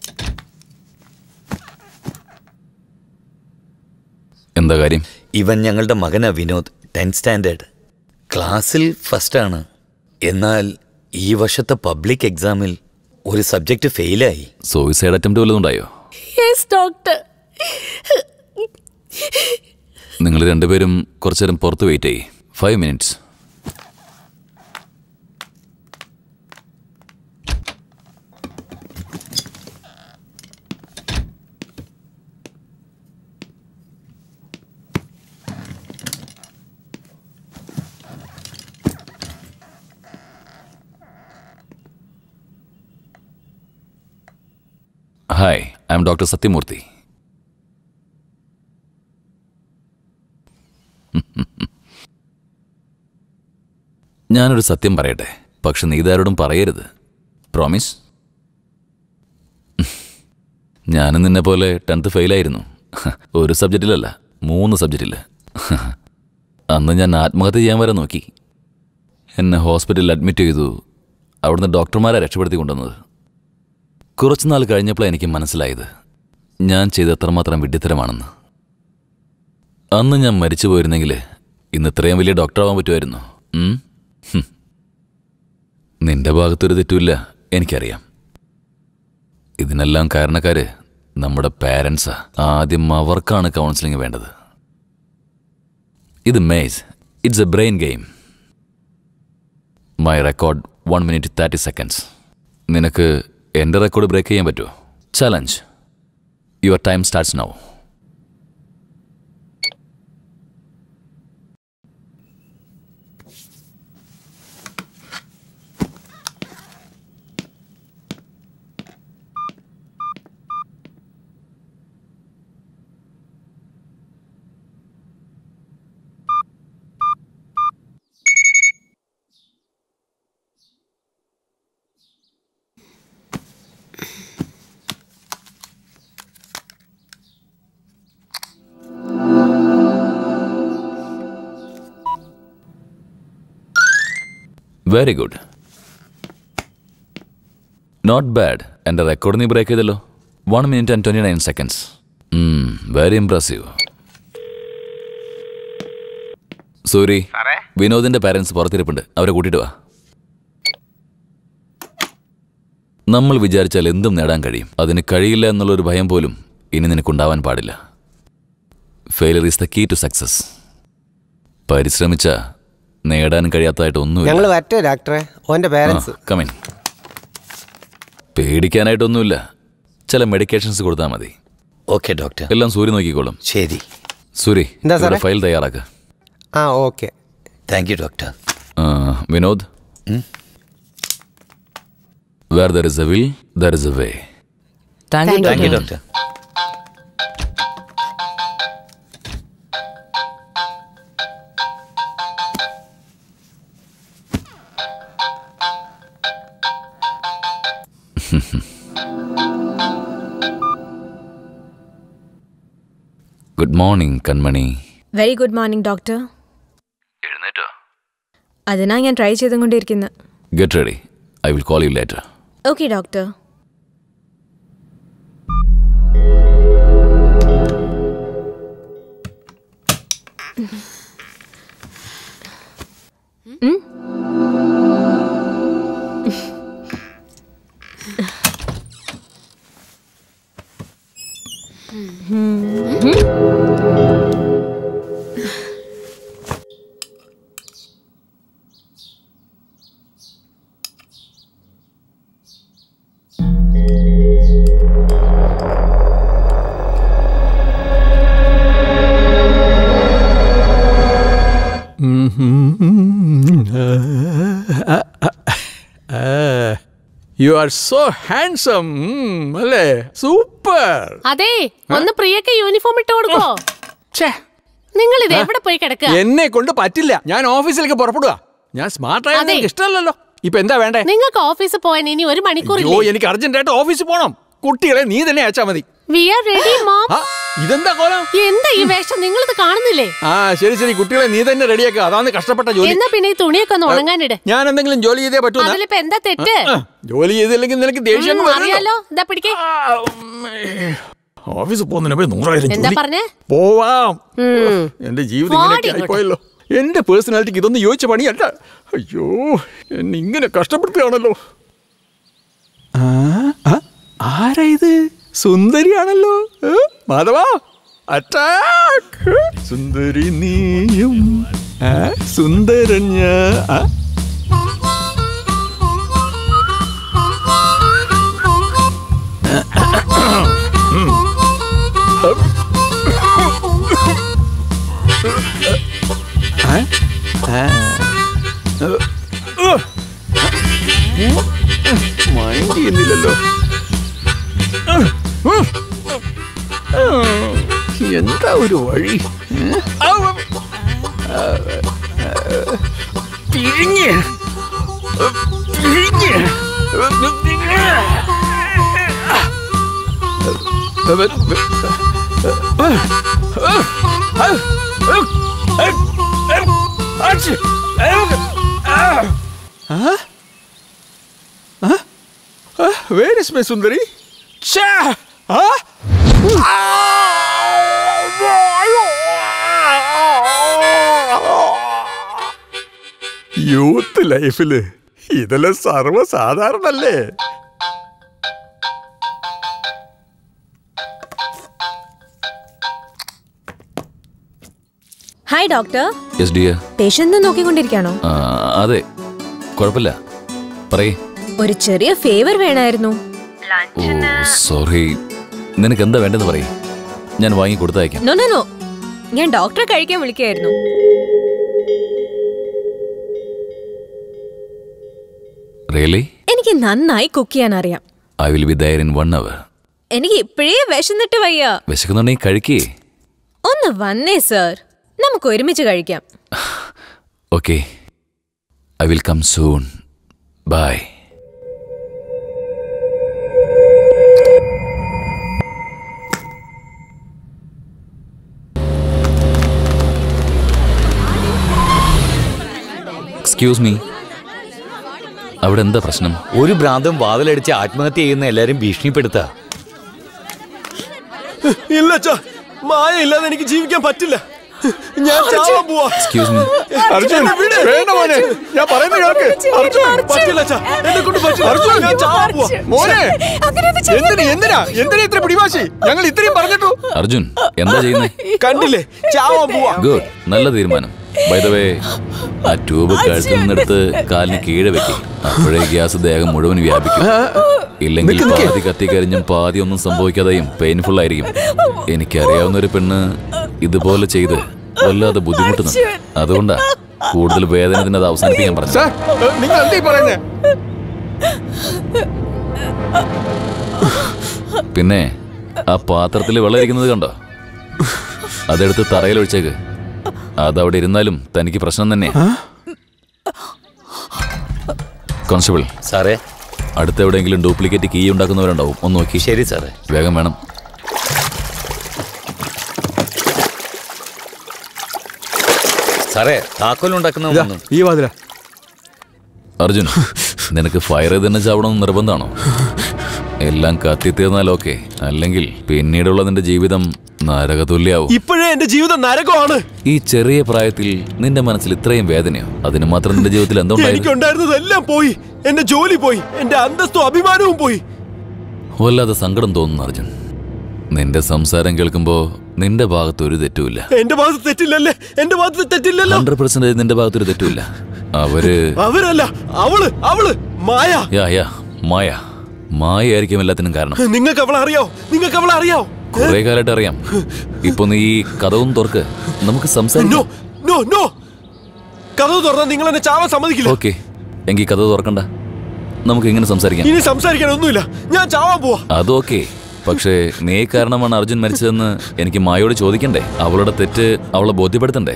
എന്താ കാര്യം ഇവൻ ഞങ്ങളുടെ മകനാ വിനോദ് ടെൻത്ത് സ്റ്റാൻഡേർഡ് ക്ലാസ്സിൽ ഫസ്റ്റാണ് എന്നാൽ ഈ വർഷത്തെ പബ്ലിക് എക്സാമിൽ ഒരു സബ്ജക്റ്റ് ഫെയിലായി സൂയിസൈഡ് അറ്റംപ്റ്റ് വല്ലതും ഉണ്ടായോ യെസ് ഡോക്ടർ നിങ്ങൾ രണ്ടുപേരും കുറച്ചു നേരം പുറത്ത് വെയിറ്റ് ചെയ്യ് five minutes hi I'm doctor Sathyamoorthy ഞാനൊരു സത്യം പറയട്ടെ പക്ഷെ നീ ഇതാരോടും പറയരുത് പ്രോമിസ് ഞാനും നിന്നെ പോലെ ടെൻത്ത് ഫെയിലായിരുന്നു ഒരു സബ്ജക്റ്റിലല്ല മൂന്ന് സബ്ജക്റ്റിൽ അന്ന് ഞാൻ ആത്മഹത്യ ചെയ്യാൻ വരെ നോക്കി എന്നെ ഹോസ്പിറ്റലിൽ അഡ്മിറ്റ് ചെയ്തു അവിടുന്ന് ഡോക്ടർമാരെ രക്ഷപ്പെടുത്തി കൊണ്ടുവന്നത് കുറച്ചു നാൾ കഴിഞ്ഞപ്പോൾ എനിക്ക് മനസ്സിലായത് ഞാൻ ചെയ്ത് എത്രമാത്രം വിഡ്ഢിത്തരമാണെന്ന് അന്ന് ഞാൻ മരിച്ചു പോയിരുന്നെങ്കിൽ ഇന്ന് ഇത്രയും വലിയ ഡോക്ടറാവാൻ പറ്റുമായിരുന്നു ഉം? ഹും. നിന്റെ ഭാഗത്തൊരു തെറ്റുമില്ല എനിക്കറിയാം ഇതിനെല്ലാം കാരണക്കാര് നമ്മുടെ പാരൻസാ ആദ്യം അവർക്കാണ് കൗൺസിലിംഗ് വേണ്ടത് ഇത് maze it's a brain game my record one minute thirty seconds നിനക്ക് എൻ്റെ റെക്കോർഡ് ബ്രേക്ക് ചെയ്യാൻ പറ്റുമോ challenge your time starts now very good not bad എൻ്റെ റെക്കോർഡ് നീ ബ്രേക്ക് ചെയ്തല്ലോ one minute and twenty nine seconds very impressive Suri വിനോദിന്റെ പാരൻസ് പുറത്തിരിപ്പുണ്ട് അവരെ കൂട്ടിയിട്ട് വാ നമ്മൾ വിചാരിച്ചാൽ എന്തും നേടാൻ കഴിയും അതിന് കഴിയില്ല എന്നുള്ളൊരു ഭയം പോലും ഇനി നിനക്കുണ്ടാവാൻ പാടില്ല failure is the key to success പരിശ്രമിച്ച നേടാൻ കഴിയാത്തതായിട്ട് ഞങ്ങൾ ഒന്നുമില്ല വരട്ടെ ഡോക്ടറെ ഓന്റെ പേരൻസ് കമിൻ പേടിക്കാനായിട്ടൊന്നുമില്ല ചില മെഡിക്കേഷൻസ് കൊടുത്താൽ മതി ഓക്കെ ഡോക്ടർ എല്ലാം സൂര്യ നോക്കിക്കോളും ശരി സൂരി എന്താ സാറേ? ഫയൽ തയ്യാറാക്ക ആ okay thank you doctor ah, Vinod where there is a will there is a way thank you thank you doctor good morning Kanmani very good morning doctor എഴുന്നേറ്റോ അതിനാ ഞാൻ ട്രൈ ചെയ്തുകൊണ്ടിരിക്കുന്നത് get ready I will call you later okay doctor you are so handsome അല്ലേ സൂപ്പർ അതെ ഒന്ന് പ്രിയക്ക് യൂണിഫോം ഇട്ട് കൊടുക്കോ നിങ്ങൾ ഇത് എവിടെ പോയി കിടക്കുക എന്നെ കൊണ്ട് പറ്റില്ല ഞാൻ ഓഫീസിലേക്ക് പുറപ്പെടുക ഞാൻ സ്മാർട്ട് ആയ അതെ. എനിക്ക് ഇഷ്ടമല്ലല്ലോ ഇപ്പൊ എന്താ വേണ്ടേ നിങ്ങൾക്ക് ഓഫീസിൽ പോയാൻ ഇനി ഒരു മണിക്കൂർ അയ്യോ എനിക്ക് അർജന്റായിട്ട് ഓഫീസിൽ പോണം കുട്ടികളെ നീ തന്നെ അയച്ചാ മതി വി ആർ റെഡി മോം ആ, ഇതെന്താ കോലം എന്താ ഈ വേഷം നിങ്ങളിത് കാണുന്നില്ലേ ആ ശരി ശരി കുട്ടികളെ നീ തന്നെ റെഡിയാക്കുക അതാണ് കഷ്ടപ്പെട്ട ജോലി എന്നാ പിന്നെ ഈ തുണിയൊക്കെ ഒന്ന് ഉണങ്ങാനിട് ഞാൻ എന്തെങ്കിലും ജോലി ചെയ്തേ പറ്റൂ എന്നാ? അതിലിപ്പോ എന്താ തെറ്റ് ആ, ജോലി ചെയ്തില്ലെങ്കിൽ നിനക്ക് ദേഷ്യം ഉം, അങ്ങ് വരുമല്ലോ. അറിയാലോ ഇതാ പിടിക്കേ ഓഫീസിൽ പോകുന്നതിന് പോയി നൂറായിരം എന്താ ജോലി പറഞ്ഞേ പോവാം ഉം. എന്റെ ജീവിതം വാടി ഇങ്ങനെയൊക്കെ ഇങ്ങോട്ട്. ആയിപ്പോയല്ലോ എന്റെ പേഴ്സണാലിറ്റിക്ക് ഇതൊന്നും യോജിച്ച പണിയല്ല അയ്യോ എന്നെ ഇങ്ങനെ കഷ്ടപ്പെടുത്തുകയാണല്ലോ ആ, ആ, ആരാ ഇത് സുന്ദരിയാണല്ലോ ഏ? മാധവാ അറ്റാക്ക് സുന്ദരി നീയും ആ, സുന്ദരൻ ഞാൻ ആ? ഉം. ആ? ആ. ഉ. മൈൻഡ് ചെയ്യുന്നില്ലല്ലോ ഉം. ഉം. എന്താ ഒരു വഴി ഏ? ഔ. ആ, ആ, പിഴിഞ്ഞ് പിഴിഞ്ഞ് Where is my Sundari? Cha! Huh? Youth ലൈഫില് ഇതെല്ലാം സർവ്വസാധാരണല്ലേ hi doctor yes dear patient നോക്കിക്കൊണ്ടിരിക്കാണോ അതെ കുഴപ്പമില്ല പറയേ ഒരു ചെറിയ ഫേവർ വേണമായിരുന്നു ഓ സോറി നിനക്ക് എന്താ വേണ്ടെന്ന് പറയേ ഞാൻ വാങ്ങി കൊടുത്തയക്കാം നോ നോ നോ ഞാൻ ഡോക്ടറെ കഴിക്കാൻ വിളിക്കായിരുന്നു റിയലി എനിക്ക് നന്നായി കുക്ക് ചെയ്യാൻ അറിയാം I will be there in one hour എനിക്ക് ഇപ്പോഴേ വിശന്നിട്ട് വയ്യ വിശക്കുന്നുണ്ടെങ്കിൽ കഴിക്കേ ഒന്ന് വന്നേ സർ നമുക്ക് ഒരുമിച്ച് കഴിക്കാം okay I will come soon bye excuse me അവിടെ എന്താ പ്രശ്നം ഒരു ഭ്രാന്തം വാതിലടിച്ച് ആത്മഹത്യ ചെയ്യുന്ന എല്ലാരും ഭീഷണിപ്പെടുത്താ ഇല്ല അച്ഛാ മായ ഇല്ലാതെ എനിക്ക് ജീവിക്കാൻ പറ്റില്ല ഞാൻ ചാവാൻ പോവാ എക്സ്ക്യൂസ് മീ അർജുൻ വേണ്ട മോനെ ഞാൻ പറയുന്നത് കേൾക്ക് അർജുൻ പറ്റില്ല അച്ഛാ എന്നെ കൊണ്ട് പറ്റില്ല അർജുൻ ഞാൻ ചാവാൻ പോവാ മോനെ എന്തിനാ എന്തിനാ എന്തിനാ ഇത്ര പിടിവാശി ഞങ്ങൾ ഇത്രയും പറഞ്ഞിട്ടു അർജുൻ എന്താ ചെയ്യുന്നേ കണ്ടില്ലേ ചാവാൻ പോവാ ഗുഡ് നല്ല തീരുമാനം വൈദവേ ആ ട്യൂബ് കഴുത്തിൽ നിന്നെടുത്ത് കാലിന് കീഴെ വെക്കും അപ്പോഴേ ഗ്യാസ് ദേഹം മുഴുവൻ വ്യാപിക്കും ഇല്ലെങ്കിൽ പാതി കത്തിക്കരിഞ്ഞും പാതി ഒന്നും സംഭവിക്കാതെയും പെയിൻഫുൾ ആയിരിക്കും എനിക്കറിയാവുന്ന ഒരു പെണ്ണ് ഇതുപോലെ ചെയ്ത് വല്ലാതെ ബുദ്ധിമുട്ടുന്നുണ്ട് അതുകൊണ്ടാ കൂടുതൽ വേദനത്തിന് അത് അവസാനിപ്പിക്കാൻ പറഞ്ഞു സാർ നിങ്ങൾ എന്തീ പറയുന്നേ പിന്നെ ആ പാത്രത്തിൽ വെള്ളം ഇരിക്കുന്നത് കണ്ടോ അതെടുത്ത് തറയിൽ ഒഴിച്ചേക്ക് അതവിടെ ഇരുന്നാലും തനിക്ക് പ്രശ്നം തന്നെയാ കോൺസ്റ്റബിൾ സാറേ അടുത്ത എവിടെയെങ്കിലും ഡ്യൂപ്ലിക്കേറ്റ് കീ ഉണ്ടാക്കുന്നവരുണ്ടാവും ഒന്ന് നോക്കി ശരി സാറേ വേഗം വേണം സാറേ താക്കോൽ ഉണ്ടാക്കുന്ന വന്നു ഈ വാതില അർജുൻ നിനക്ക് ഫയർ ചെയ്ത് തന്നെ ചാവണമെന്ന് നിർബന്ധമാണോ എല്ലാം കത്തിത്തീർന്നാലൊക്കെ അല്ലെങ്കിൽ പിന്നീടുള്ള നിന്റെ ജീവിതം നരകതുല്യാവും ഇപ്പോഴേ എന്റെ ജീവിതം നരകമാണ് ഈ ചെറിയ പ്രായത്തിൽ നിന്റെ മനസ്സിൽ ഇത്രയും വേദനയോ അതിന് മാത്രം നിന്റെ ജീവിതത്തിൽ എന്തുണ്ടായിരുന്നു എനിക്കുണ്ടായിരുന്നതെല്ലാം പോയി എന്റെ ജോലി പോയി എന്റെ അന്തസ്തും അഭിമാനവും പോയി വല്ലാതെ സങ്കടം തോന്നുന്നു അർജുൻ നിന്റെ സംസാരം കേൾക്കുമ്പോ നിന്റെ ഭാഗത്ത് ഒരു തെറ്റുമില്ല എന്റെ ഭാഗത്ത് തെറ്റില്ലല്ലേ എന്റെ ഭാഗത്ത് തെറ്റില്ലല്ലോ ഹൺഡ്രഡ് പെർസെന്റേജ് നിന്റെ ഭാഗത്ത് ഒരു തെറ്റുമില്ല അവര് അവരല്ല അവള് അവള് മായ യാ യാ മായ മായ ആയിരിക്കും എല്ലാത്തിനും കാരണം നിങ്ങൾക്ക് അവളെ അറിയാവോ നിങ്ങൾക്ക് അവളെ അറിയാവോ കുറെ കാലമായിട്ട് അറിയാം ഇപ്പൊ നീ ഈ കഥവും തുറക്ക് നമുക്ക് സംസാരിക്കാം നോ നോ കഥ തുറന്നാൽ നിങ്ങൾ എന്നെ ചാവാൻ സമ്മതിക്കില്ല ഓക്കെ എങ്കിൽ കഥ തുറക്കണ്ട നമുക്ക് ഇങ്ങനെ സംസാരിക്കാം ഇനി സംസാരിക്കാൻ ഒന്നുമില്ല ഞാൻ ചാവാൻ പോവാ അതൊക്കെ പക്ഷേ നീ കാരണമാണ് അർജുൻ മരിച്ചതെന്ന് എനിക്ക് മായോട് ചോദിക്കണ്ടേ അവളുടെ തെറ്റ് അവളെ ബോധ്യപ്പെടുത്തണ്ടേ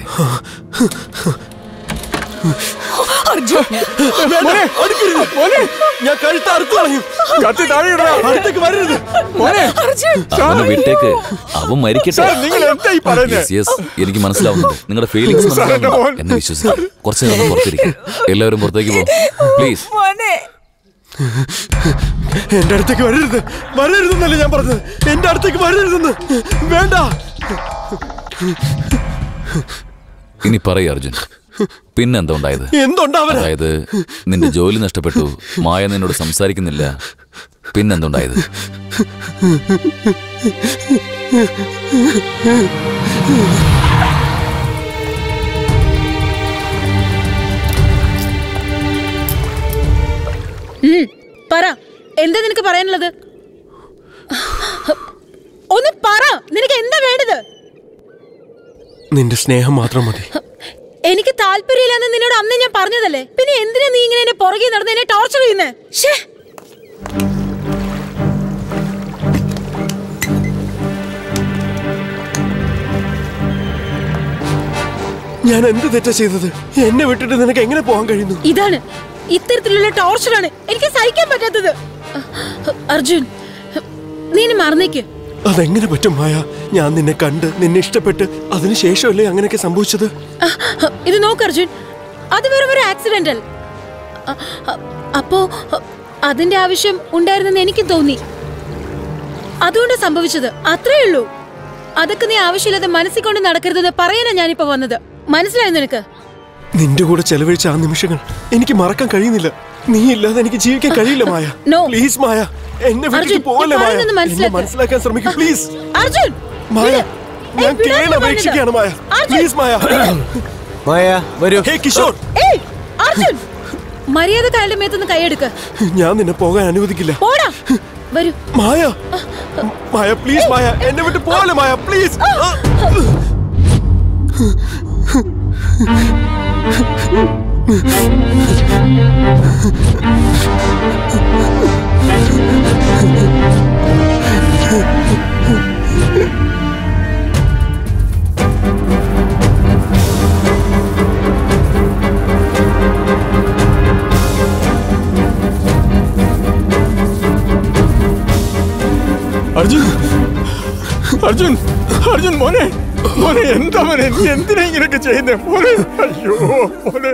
മോനെ, അടുക്കരുത്. മോനെ, ഞാൻ കഴുത്ത് അറുത്തു കളയും കത്തി താഴെ അടുത്തേക്ക് വരരുത് മോനെ അവനെ വിട്ടേക്ക് അവൻ മരിക്കട്ടെ സാർ, നിങ്ങൾ എന്താ ഈ പറയുന്നത്? Yes, yes, എനിക്ക് മനസ്സിലാവുന്നുണ്ട് നിങ്ങളുടെ ഫീലിംഗ്സ് സാർ, എന്റെ മോൻ. എന്നെ വിശ്വസിക്കും കുറച്ച് നേരം പുറത്തിരിക്കും എല്ലാവരും പുറത്തേക്ക് പോകും പ്ലീസ് എന്റെ അടുത്തേക്ക് വരരുത് വരരുതെന്നല്ലേ ഞാൻ പറഞ്ഞത് എന്റെ അടുത്തേക്ക് വരരുതെന്ന് വേണ്ട ഇനി പറയൂ അർജുൻ പിന്നെന്താ ഉണ്ടായത് എന്തുണ്ടാവന അതായത് നിന്റെ ജോലി നഷ്ടപ്പെട്ടു മായ നിന്നോട് സംസാരിക്കുന്നില്ല പിന്നെന്തുണ്ടായത് ഉം, പറ എന്താ നിനക്ക് പറയാനുള്ളത് ഒന്ന് പറ നിനക്ക് എന്താ വേണ്ടത് നിന്റെ സ്നേഹം മാത്രം മതി എനിക്ക് താല്പര്യമില്ലെന്ന് നിന്നോട് അന്ന് ഞാൻ പറഞ്ഞതല്ലേ പിന്നെ എന്തിനാ നീ ഇങ്ങനെ എന്നെ പുറകെ നടന്ന് എന്നെ ടോർച്ചർ ചെയ്യുന്നേ ശ്ശേ ഞാൻ എന്ത് തെറ്റാ ചെയ്തത് എന്നെ വിട്ടിട്ട് നിനക്ക് എങ്ങനെ പോകാൻ കഴിയുന്നു ഇതാണ് ഇത്തരത്തിലുള്ള ടോർച്ചറാണ് എനിക്ക് സഹിക്കാൻ പറ്റാത്തത് അർജുൻ നീ എന്നെ മറന്നേക്ക് അതെങ്ങനെ പറ്റും മായ ഞാൻ നിന്നെ കണ്ട് നിന്നെ ഇഷ്ടപ്പെട്ട് അതിനുശേഷമല്ലേ അങ്ങനെയൊക്കെ സംഭവിച്ചത് ഇത് നോക്ക് അർജുൻ അത് വെറും ഒരു ആക്സിഡന്റൽ അ- അ- അപ്പോ അ, അതിന്റെ ആവശ്യം ഉണ്ടായിരുന്നെന്ന് എനിക്കും തോന്നി അതുകൊണ്ട് സംഭവിച്ചത് അത്രേ ഉള്ളൂ അതൊക്കെ നീ ആവശ്യമില്ലാതെ മനസ്സിൽ കൊണ്ട് നടക്കരുതെന്ന് പറയാനാ ഞാനിപ്പോ വന്നത് മനസ്സിലായോ നിനക്ക് നിന്റെ കൂടെ ചെലവഴിച്ച ആ നിമിഷങ്ങൾ എനിക്ക് മറക്കാൻ കഴിയുന്നില്ല നീ ഇല്ലാതെ എനിക്ക് ജീവിക്കാൻ കഴിയില്ല മായ No. പ്ലീസ് മായ എന്നെ വിട്ടിട്ട് അർജുൻ, പോകല്ലേ ഞാൻ മായ പറയുന്നത് എന്നെ മനസ്സിലാക്ക്. മനസ്സിലാക്കാൻ ശ്രമിക്കും പ്ലീസ് അർജുൻ മായ വിട്. ഞാൻ ഏയ്, വിടാനാ കേണ അപേക്ഷിക്കുകയാണ് മായ അർജുൻ. പ്ലീസ് മായ മായ വരൂ ഹേ കിഷോർ ഏയ് അർജുൻ മര്യാദ കാലിന്റെ മേത്തുനിന്ന് കൈയെടുക്ക ഞാൻ നിന്നെ പോകാൻ അനുവദിക്കില്ല പോടാ വരൂ മായ മായ പ്ലീസ് മായ എന്നെ വിട്ട് പോലെ മായ പ്ലീസ് അർജുൻ അർജുൻ അർജുൻ മോനെ മോനെ എന്താ മോനെ നീ എന്തിനാ ഇങ്ങനെയൊക്കെ ചെയ്യുന്നേ മോനെ അയ്യോ മോനെ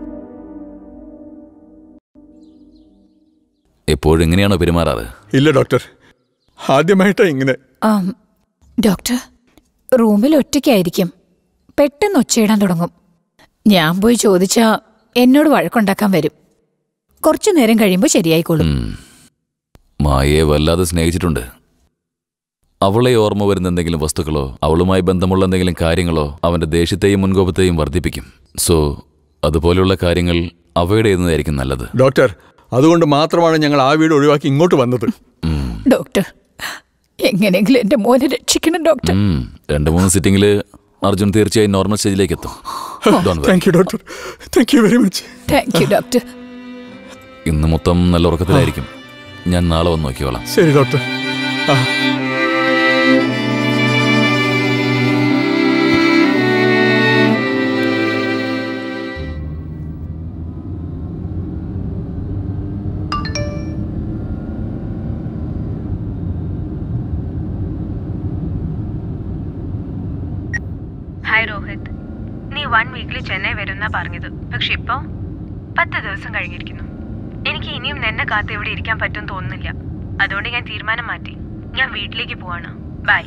എപ്പോഴും എങ്ങനെയാണോ പെരുമാറാറ് ഇല്ല ഡോക്ടർ ആദ്യമായിട്ടാ ഇങ്ങനെ ആം, ഡോക്ടർ റൂമിൽ ഒറ്റയ്ക്കായിരിക്കും പെട്ടെന്ന് ഒച്ചയിടാൻ തുടങ്ങും ഞാൻ പോയി ചോദിച്ചാ എന്നോട് വഴക്കുണ്ടാക്കാൻ വരും കുറച്ചു നേരം കഴിയുമ്പോൾ ശരിയായിക്കോളും മായയെ വല്ലാതെ സ്നേഹിച്ചിട്ടുണ്ട് അവളെ ഓർമ്മ വരുന്ന എന്തെങ്കിലും വസ്തുക്കളോ അവളുമായി ബന്ധമുള്ള എന്തെങ്കിലും കാര്യങ്ങളോ അവന്റെ ദേഷ്യത്തെയും മുൻകോപത്തെയും വർദ്ധിപ്പിക്കും സോ അതുപോലെയുള്ള കാര്യങ്ങൾ അവയുടെ എഴുതുന്നതായിരിക്കും നല്ലത് ഡോക്ടർ അതുകൊണ്ട് മാത്രമാണ് ഞങ്ങൾ ആ വീട് ഒഴിവാക്കി ഇങ്ങോട്ട് വന്നത് ഡോക്ടർ എങ്ങനെയെങ്കിലും എന്റെ മോനെ രക്ഷിക്കണം ഡോക്ടർ ഉം, രണ്ട് മൂന്ന് സിറ്റിംഗിൽ അർജുൻ തീർച്ചയായും നോർമൽ സ്റ്റേജിലേക്ക് എത്തും Don't worry. Thank you doctor thank you very much thank you doctor ഇന്ന് മൊത്തം നല്ല ഉറക്കത്തിലായിരിക്കും ഞാൻ നാളെ വന്ന് നോക്കിക്കോളാം ശരി ഡോക്ടർ ആ ഹായ് രോഹിത് നീ വൺ വീക്കിൽ ചെന്നൈ വരുന്ന പറഞ്ഞത് പക്ഷെ ഇപ്പോ പത്ത് ദിവസം കഴിഞ്ഞിരിക്കുന്നു എനിക്ക് ഇനിയും നിന്നെ കാത്ത് ഇവിടെ ഇരിക്കാൻ പറ്റും തോന്നുന്നില്ല അതുകൊണ്ട് ഞാൻ തീരുമാനം മാറ്റി ഞാൻ വീട്ടിലേക്ക് പോവാണ് ബൈ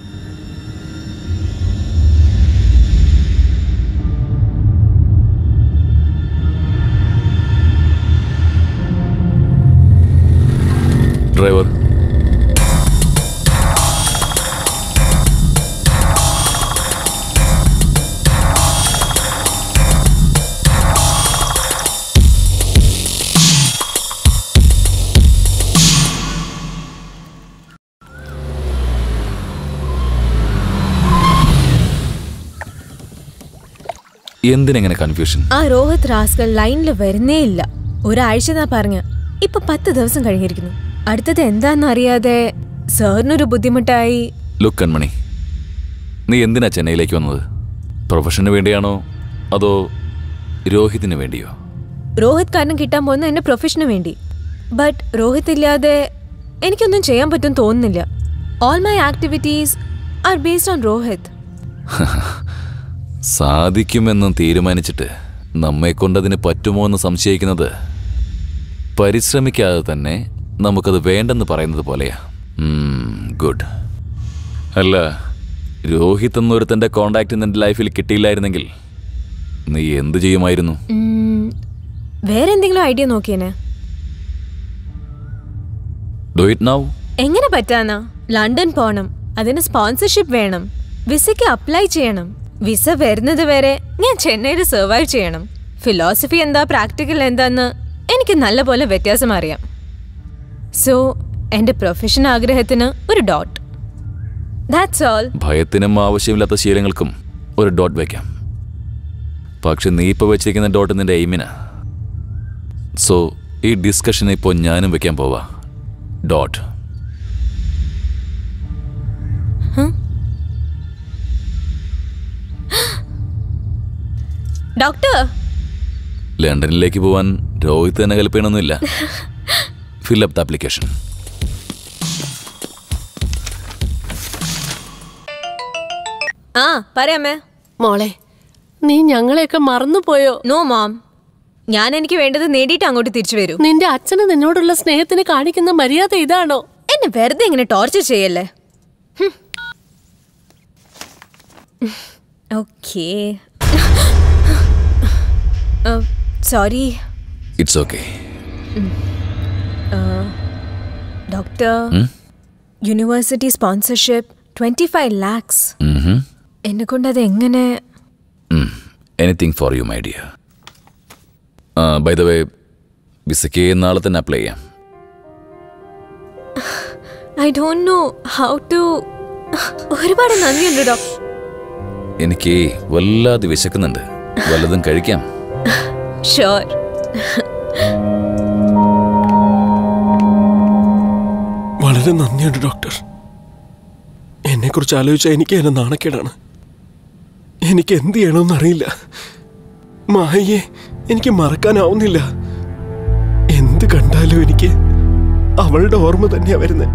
ഡ്രൈവർ എന്തിനെങ്ങനെ കൺഫ്യൂഷൻ ആ രോഹിത് റാസ്കൽ ലൈനിൽ വരുന്നേ ഇല്ല ഒരാഴ്ച എന്നാ പറഞ്ഞ ഇപ്പൊ പത്ത് ദിവസം കഴിഞ്ഞിരിക്കുന്നു അടുത്തത് എന്താന്ന് അറിയാതെ സാറിനൊരു ബുദ്ധിമുട്ടായി ലുക്ക് കൺമണി നീ എന്തിനാ ചെന്നൈയിലേക്ക് വന്നത് പ്രൊഫഷന് വേണ്ടിയാണോ അതോ രോഹിതിന് വേണ്ടിയോ രോഹിത് കാരണം കിട്ടാൻ പോകുന്ന എന്റെ പ്രൊഫഷന് വേണ്ടി ബട്ട് രോഹിത് ഇല്ലാതെ എനിക്കൊന്നും ചെയ്യാൻ പറ്റും തോന്നുന്നില്ല all my activities are based on Rohit സാധിക്കുമെന്ന് തീരുമാനിച്ചിട്ട് നമ്മെ കൊണ്ടതിന് പറ്റുമോ എന്ന് സംശയിക്കുന്നത് പരിശ്രമിക്കാതെ തന്നെ നമുക്കത് വേണ്ടെന്ന് പറയുന്നത് പോലെയാ ഗുഡ് അല്ല രോഹിത് എന്നൊരുത്തൻ്റെ കോണ്ടാക്ട് നിന്റെ ലൈഫിൽ കിട്ടിയില്ലായിരുന്നെങ്കിൽ നീ എന്ത് ചെയ്യുമായിരുന്നു ഉം, വേറെ എന്തെങ്കിലും ഐഡിയ നോക്കിയേനെ ഡു ഇറ്റ് നൗ എങ്ങനെ പറ്റാന്നാ ലണ്ടൻ പോണം അതിന് സ്പോൺസർഷിപ്പ് വേണം വിസയ്ക്ക് അപ്ലൈ ചെയ്യണം വിസ വരുന്നത് വരെ ഞാൻ ചെന്നൈയിൽ സർവൈവ് ചെയ്യണം ഫിലോസഫി എന്താ പ്രാക്ടിക്കൽ എന്താന്ന് എനിക്ക് നല്ലപോലെ വ്യത്യാസം അറിയാം സോ എൻ്റെ പ്രൊഫഷൻ ആഗ്രഹത്തിന് ഒരു ഡോട്ട് ദാറ്റ്സ് ഓൾ ഭയത്തിനും ആവശ്യമില്ലാത്ത ശീലങ്ങൾക്കും ഒരു ഡോട്ട് വയ്ക്കാം പക്ഷെ നീ ഇപ്പോൾ വെച്ചിരിക്കുന്ന ഡോട്ട് നിന്റെ എയിമിനാ സോ ഈ ഡിസ്കഷൻ ഇപ്പോൾ ഞാനും വെക്കാൻ പോവാ ഡോട്ട് ഡോക്ടർ ലണ്ടനിലേക്ക് പോവാൻ രോഹിത് തന്നെ കൽപ്പിക്കണമെന്നില്ല ഫില്ലപ്പ് ദ ആപ്ലിക്കേഷൻ ആ പറയാമേ മോളെ നീ ഞങ്ങളെയൊക്കെ മറന്നുപോയോ നോ മാം ഞാൻ എനിക്ക് വേണ്ടത് നേടിയിട്ട് അങ്ങോട്ട് തിരിച്ചു വരൂ നിന്റെ അച്ഛന് നിന്നോടുള്ള സ്നേഹത്തിന് കാണിക്കുന്ന മര്യാദ ഇതാണോ എന്നെ വെറുതെ ഇങ്ങനെ ടോർച്ചർ ചെയ്യല്ലേ okay sorry it's okay doctor university sponsorship twenty five lakhs എന്നെ കൊണ്ട് അത് എങ്ങനെ anything for you my dear by the way വിസയ്ക്ക് നാളെ തന്നെ അപ്ലൈ ചെയ്യാം I don't know how to ഒരുപാട് നന്ദിയുണ്ട് ഡോക്ടർ എനിക്ക് വല്ലാതെ വിശക്കുന്നുണ്ട് വല്ലതും കഴിക്കാം ഷുവർ വളരെ നന്ദിയുണ്ട് ഡോക്ടർ എന്നെക്കുറിച്ച് ആലോചിച്ചാൽ എനിക്ക് എന്നെ നാണക്കേടാണ് എനിക്ക് എന്ത് ചെയ്യണമെന്ന് അറിയില്ല മായയെ എനിക്ക് മറക്കാനാവുന്നില്ല എന്ത് കണ്ടാലും എനിക്ക് അവളുടെ ഓർമ്മ തന്നെയാ വരുന്നത്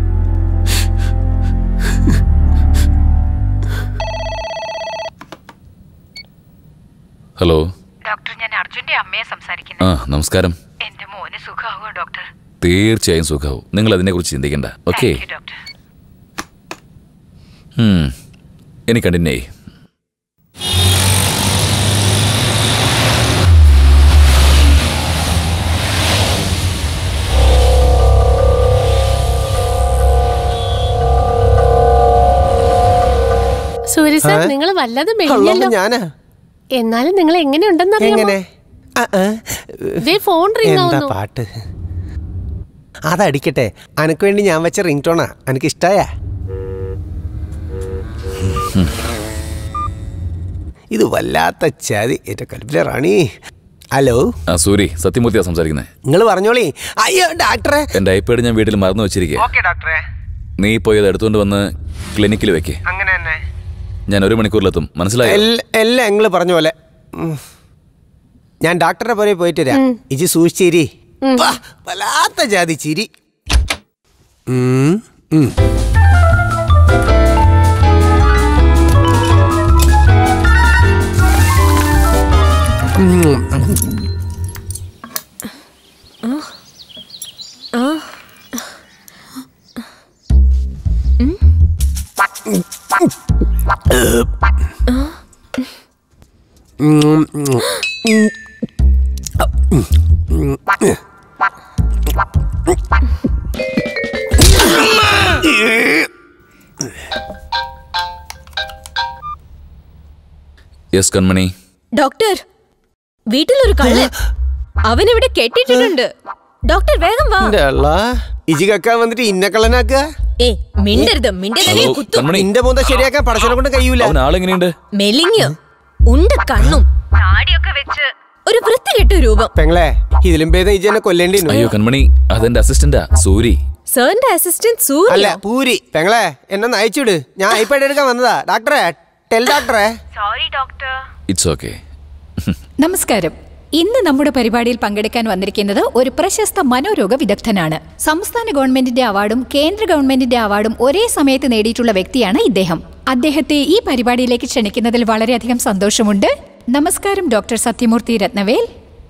ഹലോ ഡോക്ടർ ഞാൻ അർജുന്റെ അമ്മയെ ആ സംസാരിക്കുന്നത് നമസ്കാരം എന്റെ മോന് സുഖാവോ ഡോക്ടർ തീർച്ചയായും സുഖാവും നിങ്ങൾ അതിനെക്കുറിച്ച് ചിന്തിക്കണ്ട ഓക്കെ Thank you, ഡോക്ടർ ഇനി കണ്ടിന്യൂ ചെയ്യ് സൂര്യ സാർ ഏ? നിങ്ങൾ വല്ലതും കള്ളം മെലിഞ്ഞല്ലോ ഞാനാ എന്നാലും നിങ്ങൾ എങ്ങനെയുണ്ടെന്ന് എങ്ങനെ ആ, ആ. ദേ ഫോൺ റിംഗ് എന്താ ആവുന്നു പാട്ട് അതടിക്കട്ടെ അനക്ക് വേണ്ടി ഞാൻ വെച്ച റിംഗ് ടോണാ അനക്ക് ഇഷ്ടായ ഇത് വല്ലാത്ത ചതി എന്റെ കൽപ്പിലെ റാണി ഹലോ ആ സൂരി സത്യമൂർത്തിയാ സംസാരിക്കുന്നത് നിങ്ങൾ പറഞ്ഞോളി അയ്യോ ഡാക്ടറെ എന്റെ ഐപാഡ് ഞാൻ വീട്ടിൽ മറന്നു വെച്ചിരിക്കുക ഓക്കെ ഡോക്ടറെ നീ പോയി അത് എടുത്തുകൊണ്ട് വന്ന് ക്ലിനിക്കിൽ വെക്കേ അങ്ങനെ തന്നെ ഞാൻ ഒരു മണിക്കൂറിലെത്തും മനസ്സിലായോ എല്ല- എല്ലാം നിങ്ങൾ പറഞ്ഞ പോലെ ഉം. ഞാൻ ഡോക്ടറെ പോലെ പോയിട്ട് വരാം ഇജി സൂക്ഷിച്ചിരി വാ, വല്ലാത്ത ജാതി ചിരി ഉം, ഉം. ഉം. ഉം, ഉം. യെസ് കൺമണി ഡോക്ടർ വീട്ടിലൊരു കള്ളൻ അവനിവിടെ കെട്ടിയിട്ടുണ്ട് ഡോക്ടർ വേഗം വാ എന്റെ അള്ളാ, ഇജി കക്കാൻ വന്നിട്ട് ഇന്ന കള്ളനാക്കുക ഏ മിണ്ടരുത് മിണ്ടരുത് കുത്തും നിന്റെ മൂന്ന ശരിയാക്കാൻ പടച്ചനെ കൊണ്ട് കഴിയൂല അവൻ ആളെങ്ങനെയുണ്ട് മെലിഞ്ഞ് ഉണ്ട് കണ്ണും താടിയൊക്കെ വെച്ച് ഒരു വൃത്തികെട്ട രൂപം പെങ്ങളെ ഇതിലും ഭേദം ഇജി എന്നെ കൊല്ലേണ്ടി അയ്യോ കൺമണി അതെന്റെ അസിസ്റ്റന്റാ സൂരി സാറിന്റെ അസിസ്റ്റന്റ് അല്ല സൂര്യ പൂരി പെങ്ങളെ എന്നെ ഒന്ന് അയച്ചുവിട് ഞാൻ ഐപാഡ് എടുക്കാൻ വന്നതാ ഡോക്ടറെ ടെൽ ഡോക്ടറെ സോറി ഡോക്ടർ ഇറ്റ്സ് ഓക്കെ നമസ്കാരം ഇന്ന് നമ്മുടെ പരിപാടിയിൽ പങ്കെടുക്കാൻ വന്നിരിക്കുന്നത് ഒരു പ്രശസ്ത മനോരോഗ വിദഗ്ധനാണ് സംസ്ഥാന ഗവൺമെന്റിന്റെ അവാർഡും കേന്ദ്ര ഗവൺമെന്റിന്റെ അവാർഡും ഒരേ സമയത്ത് നേടിയിട്ടുള്ള വ്യക്തിയാണ് ഇദ്ദേഹം അദ്ദേഹത്തെ ഈ പരിപാടിയിലേക്ക് ക്ഷണിക്കുന്നതിൽ വളരെയധികം സന്തോഷമുണ്ട് നമസ്കാരം ഡോക്ടർ സത്യമൂർത്തി രത്നവേൽ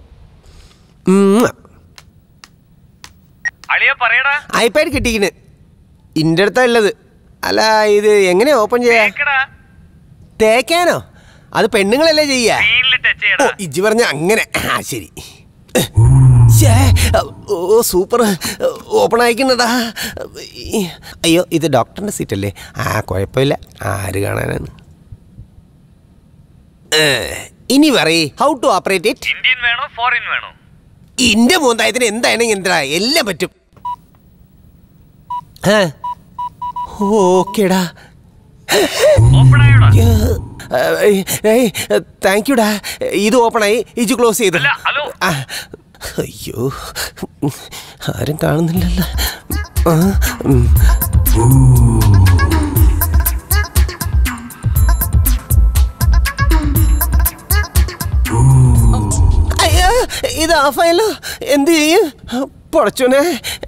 ഐപാഡ് കിട്ടിക്കിന് ഇന്റെ അടുത്താ ഉള്ളത് അല്ല ഇത് എങ്ങനെയാ ഓപ്പൺ ചെയ്യാ തേക്കാനോ അത് പെണ്ണുങ്ങളല്ലേ ചെയ്യാ ഓ ഇജ്ജ് പറഞ്ഞ അങ്ങനെ ആ ശരി ശ്ശേ, ഓ സൂപ്പർ ഓപ്പൺ ആയിക്കുന്നടാ അയ്യോ ഇത് ഡോക്ടറിന്റെ സീറ്റ് അല്ലേ ആ കുഴപ്പമില്ല ആര് കാണാനാണ് ഏ, ഇനി പറയ് how to operate it Indian വേണോ ഫോറിൻ വേണോ ഇന്റെ മൂന്നായത്തിന് എന്തായാലും എന്താ എല്ലാം പറ്റും ഓക്കേടാ താങ്ക് യുടാ ഇത് ഓപ്പണായി ഇജ് ക്ലോസ് ചെയ്തു ആ, അയ്യോ ആരും കാണുന്നില്ലല്ലോ ആ, ഉം. അയ്യോ ഇത് ഓഫായല്ലോ എന്ത് ചെയ്യും പൊടച്ചോനെ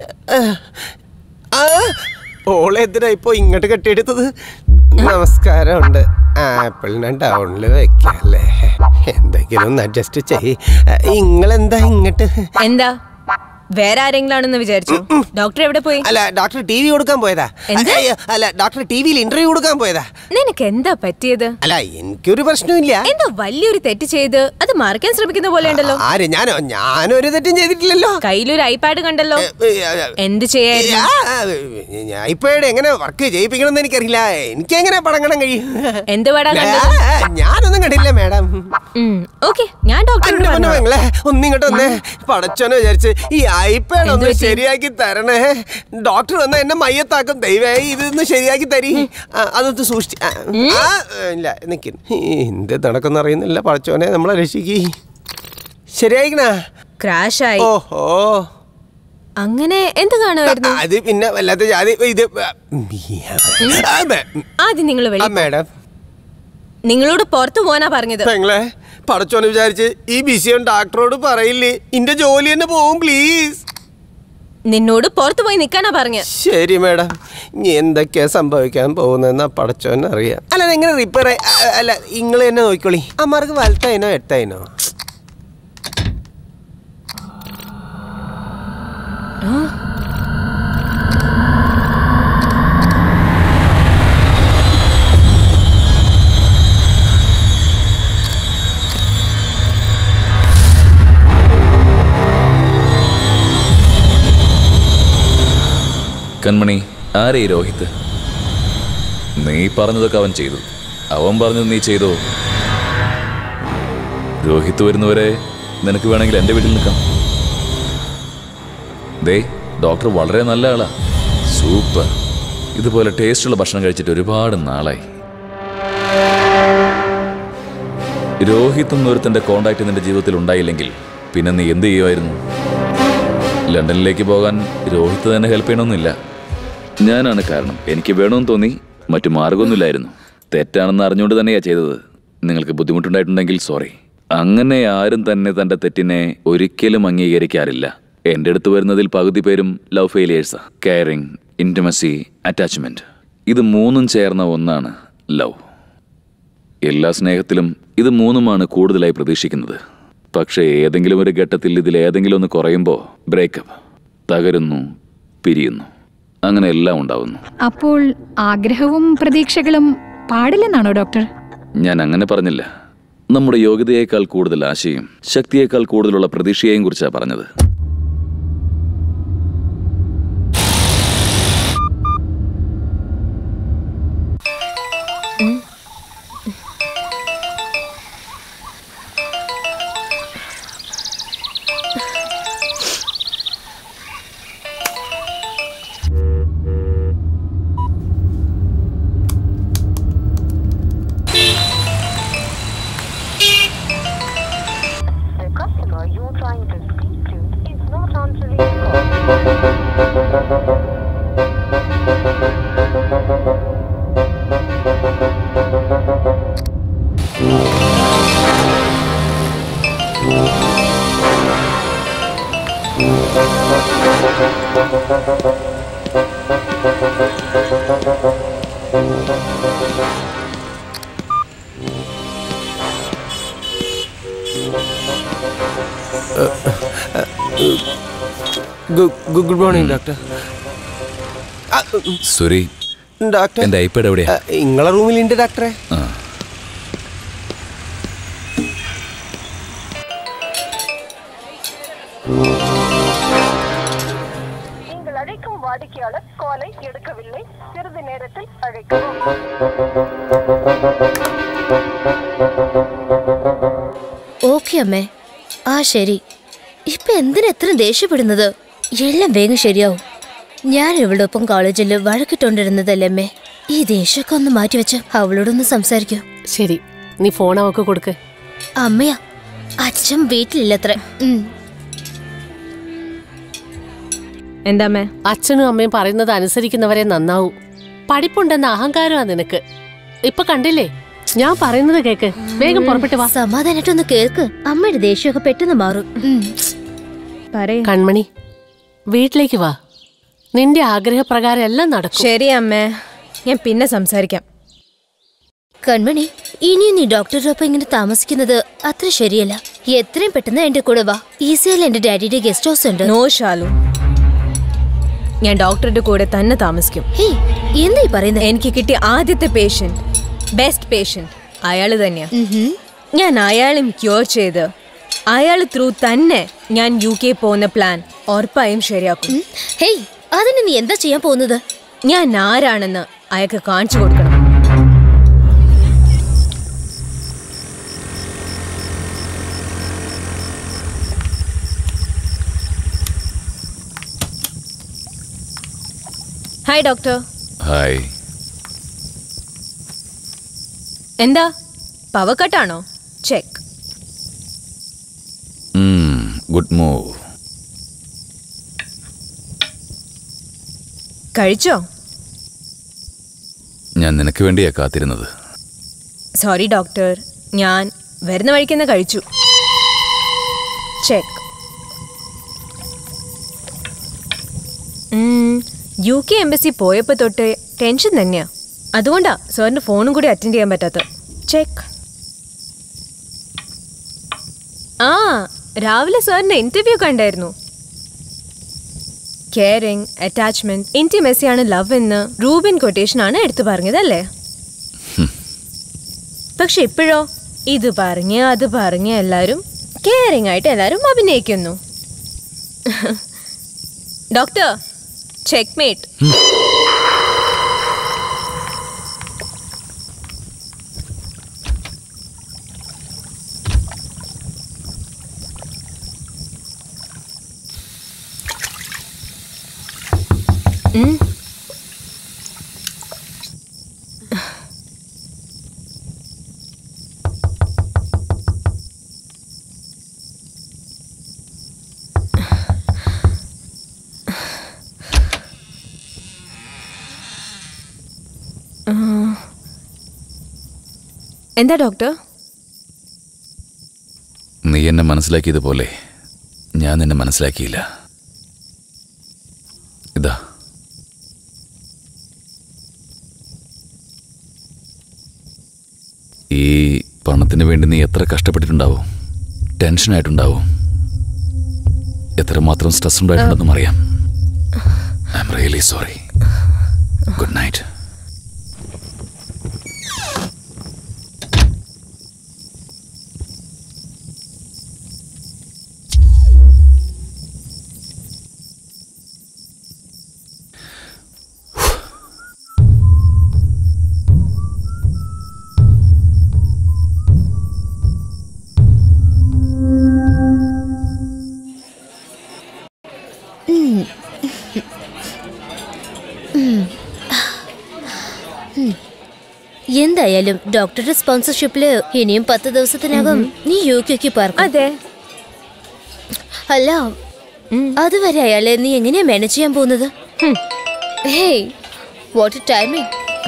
ആ ഓളെന്തിനാ ഇപ്പൊ ഇങ്ങോട്ട് കെട്ടിയെടുത്തത് നമസ്കാരമുണ്ട് ആപ്പിളിനെ ഡൗണിൽ വെക്കല്ലേ എന്തെങ്കിലും ഒന്ന് അഡ്ജസ്റ്റ് ചെയ് ഇങ്ങളെന്താ ഇങ്ങോട്ട് എന്താ വേറെ ആരെങ്കിലും ആണെന്ന് വിചാരിച്ചു ഡോക്ടർ എവിടെ പോയി അല്ല ഡോക്ടർ ടി വി കൊടുക്കാൻ പോയതാ എന്ത്? അയ്യോ, അല്ല ഡോക്ടർ ടി വിയിൽ ഇന്റർവ്യൂ കൊടുക്കാൻ പോയതാ നിനക്ക് എന്താ പറ്റിയത് അല്ല എനിക്കൊരു പ്രശ്നമില്ല എന്തോ വലിയൊരു തെറ്റ് ചെയ്ത് അത് മറക്കാൻ ശ്രമിക്കുന്ന പോലെ ഉണ്ടല്ലോ ആര് ഞാനോ ഞാനൊരു തെറ്റും ചെയ്തിട്ടില്ലല്ലോ കയ്യിലൊരു ഐപാഡ് കണ്ടല്ലോ എന്ത് ചെയ്യായിരുന്നു ഞാൻ ഇപ്പോഴും എങ്ങനെ വർക്ക് ചെയ്യിപ്പിക്കണമെന്ന് എനിക്കറിയില്ല എനിക്ക് എങ്ങനെ പടം കാണാൻ കഴിയും എന്ത് പടാ ഞാ- കണ്ടത് ഞാനൊന്നും കണ്ടില്ല മാഡം ഓക്കെ ഞാൻ ഡോക്ടറോട് പറഞ്ഞു നിങ്ങളെ ഒന്നിങ്ങോട്ട് വന്നേ പടച്ചോനെ വിചാരിച്ച് ഈ ഐപാഡ് എന്ത് ഒന്ന് പറ്റി? ശരിയാക്കി തരണേ ഡോക്ടർ വന്ന എന്നെ മയ്യത്താക്കും ദൈവമായി ഇതൊന്ന് ശരിയാക്കി തരി ആ, അതൊന്ന് സൂക്ഷിച്ച് ആ, ആ, ഇല്ല നിക്ക് എന്ത് നടക്കുന്ന അറിയുന്നില്ല പടച്ചോനെ നമ്മളെ രക്ഷിക്ക് ശരിയായിക്കണ ക്രാഷ് ആയി ഓഹോ അങ്ങനെ എന്ത് കാണുമായിരുന്നു അത് പിന്നെ വല്ലാത്ത ജാതി ഇത് ആ, മേ- ആദ്യം നിങ്ങൾ ആ, വെളി മേഡം നിങ്ങളോട് പുറത്തു പോകാനാ പറഞ്ഞത് പെങ്ങളെ പടച്ചോനെ വിചാരിച്ച് ഈ വിഷയം ഡോക്ടറോട് പറയില്ലേ ഇന്റെ ജോലി തന്നെ പോവും പ്ലീസ് നിന്നോട് പുറത്തു പോയി നിക്കാനാ പറഞ്ഞ ശരി മേഡം ഇനി എന്തൊക്കെയാ സംഭവിക്കാൻ പോകുന്നതെന്ന് പടച്ചോനെ അറിയാം അല്ല എങ്ങനെ റിപ്പയർ അല്ല നിങ്ങൾ തന്നെ നോക്കിക്കോളി അമ്മമാർക്ക് വലത്തായിനോ എട്ടായിനോ കൺമണി ആരെ ഈ രോഹിത് നീ പറഞ്ഞതൊക്കെ അവൻ ചെയ്തു അവൻ പറഞ്ഞത് നീ ചെയ്തോ രോഹിത് വരുന്നവരെ നിനക്ക് വേണമെങ്കിൽ എൻ്റെ വീട്ടിൽ നിൽക്കാം ദേ ഡോക്ടർ വളരെ നല്ല ആളാ സൂപ്പർ ഇതുപോലെ ടേസ്റ്റുള്ള ഭക്ഷണം കഴിച്ചിട്ട് ഒരുപാട് നാളായി രോഹിത് എന്നൊരുത്തൻ്റെ കോണ്ടാക്ട് നിന്റെ ജീവിതത്തിൽ ഉണ്ടായില്ലെങ്കിൽ പിന്നെ നീ എന്ത് ചെയ്യുമായിരുന്നു ലണ്ടനിലേക്ക് പോകാൻ രോഹിത് തന്നെ ഹെൽപ്പ് ചെയ്യണമെന്നില്ല ഞാനാണ് കാരണം എനിക്ക് വേണമെന്ന് തോന്നി മറ്റു മാർഗമൊന്നുമില്ലായിരുന്നു തെറ്റാണെന്ന് അറിഞ്ഞുകൊണ്ട് തന്നെയാ ചെയ്തത് നിങ്ങൾക്ക് ബുദ്ധിമുട്ടുണ്ടായിട്ടുണ്ടെങ്കിൽ സോറി അങ്ങനെ ആരും തന്നെ തന്റെ തെറ്റിനെ ഒരിക്കലും അംഗീകരിക്കാറില്ല എൻ്റെ അടുത്ത് വരുന്നതിൽ പകുതി പേരും ലവ് ഫെയിലിയേഴ്സാ കെയറിങ് ഇൻറ്റിമസി അറ്റാച്ച്മെന്റ് ഇത് മൂന്നും ചേർന്ന ഒന്നാണ് ലവ് എല്ലാ സ്നേഹത്തിലും ഇത് മൂന്നുമാണ് കൂടുതലായി പ്രതീക്ഷിക്കുന്നത് പക്ഷേ ഏതെങ്കിലും ഒരു ഘട്ടത്തിൽ ഇതിൽ ഏതെങ്കിലും ഒന്ന് കുറയുമ്പോൾ ബ്രേക്കപ്പ് തകരുന്നു പിരിയുന്നു അങ്ങനെ എല്ലാം ഉണ്ടാവുന്നു അപ്പോൾ ആഗ്രഹവും പ്രതീക്ഷകളും പാടില്ലെന്നാണോ ഡോക്ടർ ഞാൻ അങ്ങനെ പറഞ്ഞില്ല നമ്മുടെ യോഗ്യതയേക്കാൾ കൂടുതൽ ആശയും ശക്തിയേക്കാൾ കൂടുതലുള്ള പ്രതീക്ഷയെയും കുറിച്ചാണ് പറഞ്ഞത് The customer you're trying to speak to is not answering the call. Good morning doctor Suri doctor എൻ്റെ ഐപാഡ് എവിടെയാ ഇങ്ങളെ റൂമിലുണ്ട് ഡോക്ടറെ ആ நீங்கள் அழைக்கும் வாடிக்கையாளர் காலை எடுக்கவில்லை சிறிது நேரத்தில் அழைக்கவும் ഓക്കെ അമ്മേ ആ ശരി ഇപ്പൊ എന്തിനാ എത്ര ദേഷ്യപ്പെടുന്നത് എല്ലാം വേഗം ശരിയാവും ഞാൻ ഇവളുടെ ഒപ്പം കോളേജിൽ വഴക്കിട്ടോണ്ടിരുന്നതല്ലേ അമ്മേ ഈ ദേഷ്യമൊക്കെ ഒന്ന് മാറ്റിവെച്ച് അവളോടൊന്ന് സംസാരിക്കൂ ശരി നീ ഫോൺ അവക്ക് കൊടുക്ക് അമ്മയാ അച്ഛൻ വീട്ടിലില്ലത്ര എന്താമ്മേ അച്ഛനും അമ്മയും പറയുന്നത് അനുസരിക്കുന്നവരെ നന്നാവൂ പഠിപ്പുണ്ടെന്ന അഹങ്കാരമാ നിനക്ക് ഇപ്പൊ കണ്ടില്ലേ ഞാൻ പറയുന്നത് കേക്ക് വേഗം പുറപ്പെട്ടു വാ സമാധാനായിട്ടൊന്ന് കേൾക്ക് അമ്മയുടെ ദേഷ്യമൊക്കെ പെട്ടെന്ന് മാറും ഉം. കൺമണി വീട്ടിലേക്ക് വാ നിന്റെ ആഗ്രഹപ്രകാരം എല്ലാം നടക്കും ശരി അമ്മേ ഞാൻ പിന്നെ സംസാരിക്കാം കൺമണി ഇനിയും നീ ഡോക്ടറുടെ ഒപ്പം ഇങ്ങനെ താമസിക്കുന്നത് അത്ര ശരിയല്ല എത്രയും പെട്ടെന്ന് എന്റെ കൂടെ വാ ഈസിയാൽ എന്റെ ഡാഡിയുടെ ഗസ്റ്റ് ഹൗസ് ഉണ്ട് നോ ഷാലു ഞാൻ ഡോക്ടറുടെ കൂടെ തന്നെ താമസിക്കും എന്തായി പറയുന്നത് എനിക്ക് കിട്ടിയ ആദ്യത്തെ പേഷ്യന്റ് ബെസ്റ്റ് പേഷ്യന്റ് അയാള് തന്നെയാ ഞാൻ അയാളും ക്യൂർ ചെയ്ത് അയാൾ ത്രൂ തന്നെ ഞാൻ യു കെ പോകുന്ന പ്ലാൻ ഉറപ്പായും ശരിയാക്കും ഹേയ് അതിന് നീ എന്താ ചെയ്യാൻ പോകുന്നത് ഞാൻ ആരാണെന്ന് അയാൾക്ക് കാണിച്ചു കൊടുക്കണം ഹായ് ഡോക്ടർ ഹായ് എന്താ പവക്കട്ടാണോ ചെക്ക് ഗുഡ് മൂവ് കഴിച്ചോ ഞാൻ നിനക്ക് വേണ്ടിയാ കാത്തിരുന്നത് സോറി ഡോക്ടർ ഞാൻ വരുന്ന വഴിക്ക് കഴിച്ചു ചെക്ക് യു കെ എംബസി പോയപ്പോൾ തൊട്ട് ടെൻഷൻ തന്നെയാ അതുകൊണ്ടാ സാറിന്റെ ഫോണും കൂടി അറ്റൻഡ് ചെയ്യാൻ പറ്റാത്ത ചെക്ക് ആ രാവിലെ സാറിന്റെ ഇന്റർവ്യൂ കണ്ടായിരുന്നു കെയറിംഗ് അറ്റാച്ച്മെന്റ് ഇന്റിമെസി ആണ് ലവ് എന്ന് റൂബിൻ കൊട്ടേഷൻ ആണ് എടുത്തു പറഞ്ഞതല്ലേ പക്ഷെ ഇപ്പോഴോ ഇത് പറഞ്ഞ് അത് പറഞ്ഞ് എല്ലാരും കെയറിംഗ് ആയിട്ട് എല്ലാരും അഭിനയിക്കുന്നു ഡോക്ടർ ചെക്ക്മേറ്റ് ആ. എന്താ ഡോക്ടർ നീ എന്നെ മനസ്സിലാക്കിയതുപോലെ ഞാൻ നിന്നെ മനസ്സിലാക്കിയില്ല ഇതാ ഈ പണത്തിന് വേണ്ടി നീ എത്ര കഷ്ടപ്പെട്ടിട്ടുണ്ടാവും ടെൻഷനായിട്ടുണ്ടാവും എത്രമാത്രം സ്ട്രെസ് ഉണ്ടായിട്ടുണ്ടെന്നും അറിയാം I'm really sorry good night hmm. Hmm. ഉം. എന്തായാലും ഡോക്ടറുടെ സ്പോൺസർഷിപ്പില് ഇനിയും പത്ത് ദിവസത്തിനകം നീ യു കെക്ക് പാർക്കും അതെ അല്ല അതുവരെ അയാളെ നീ എങ്ങനെയാ മാനേജ് ചെയ്യാൻ പോകുന്നത് ഹേയ് വാട്ട് ടൈമിംഗ്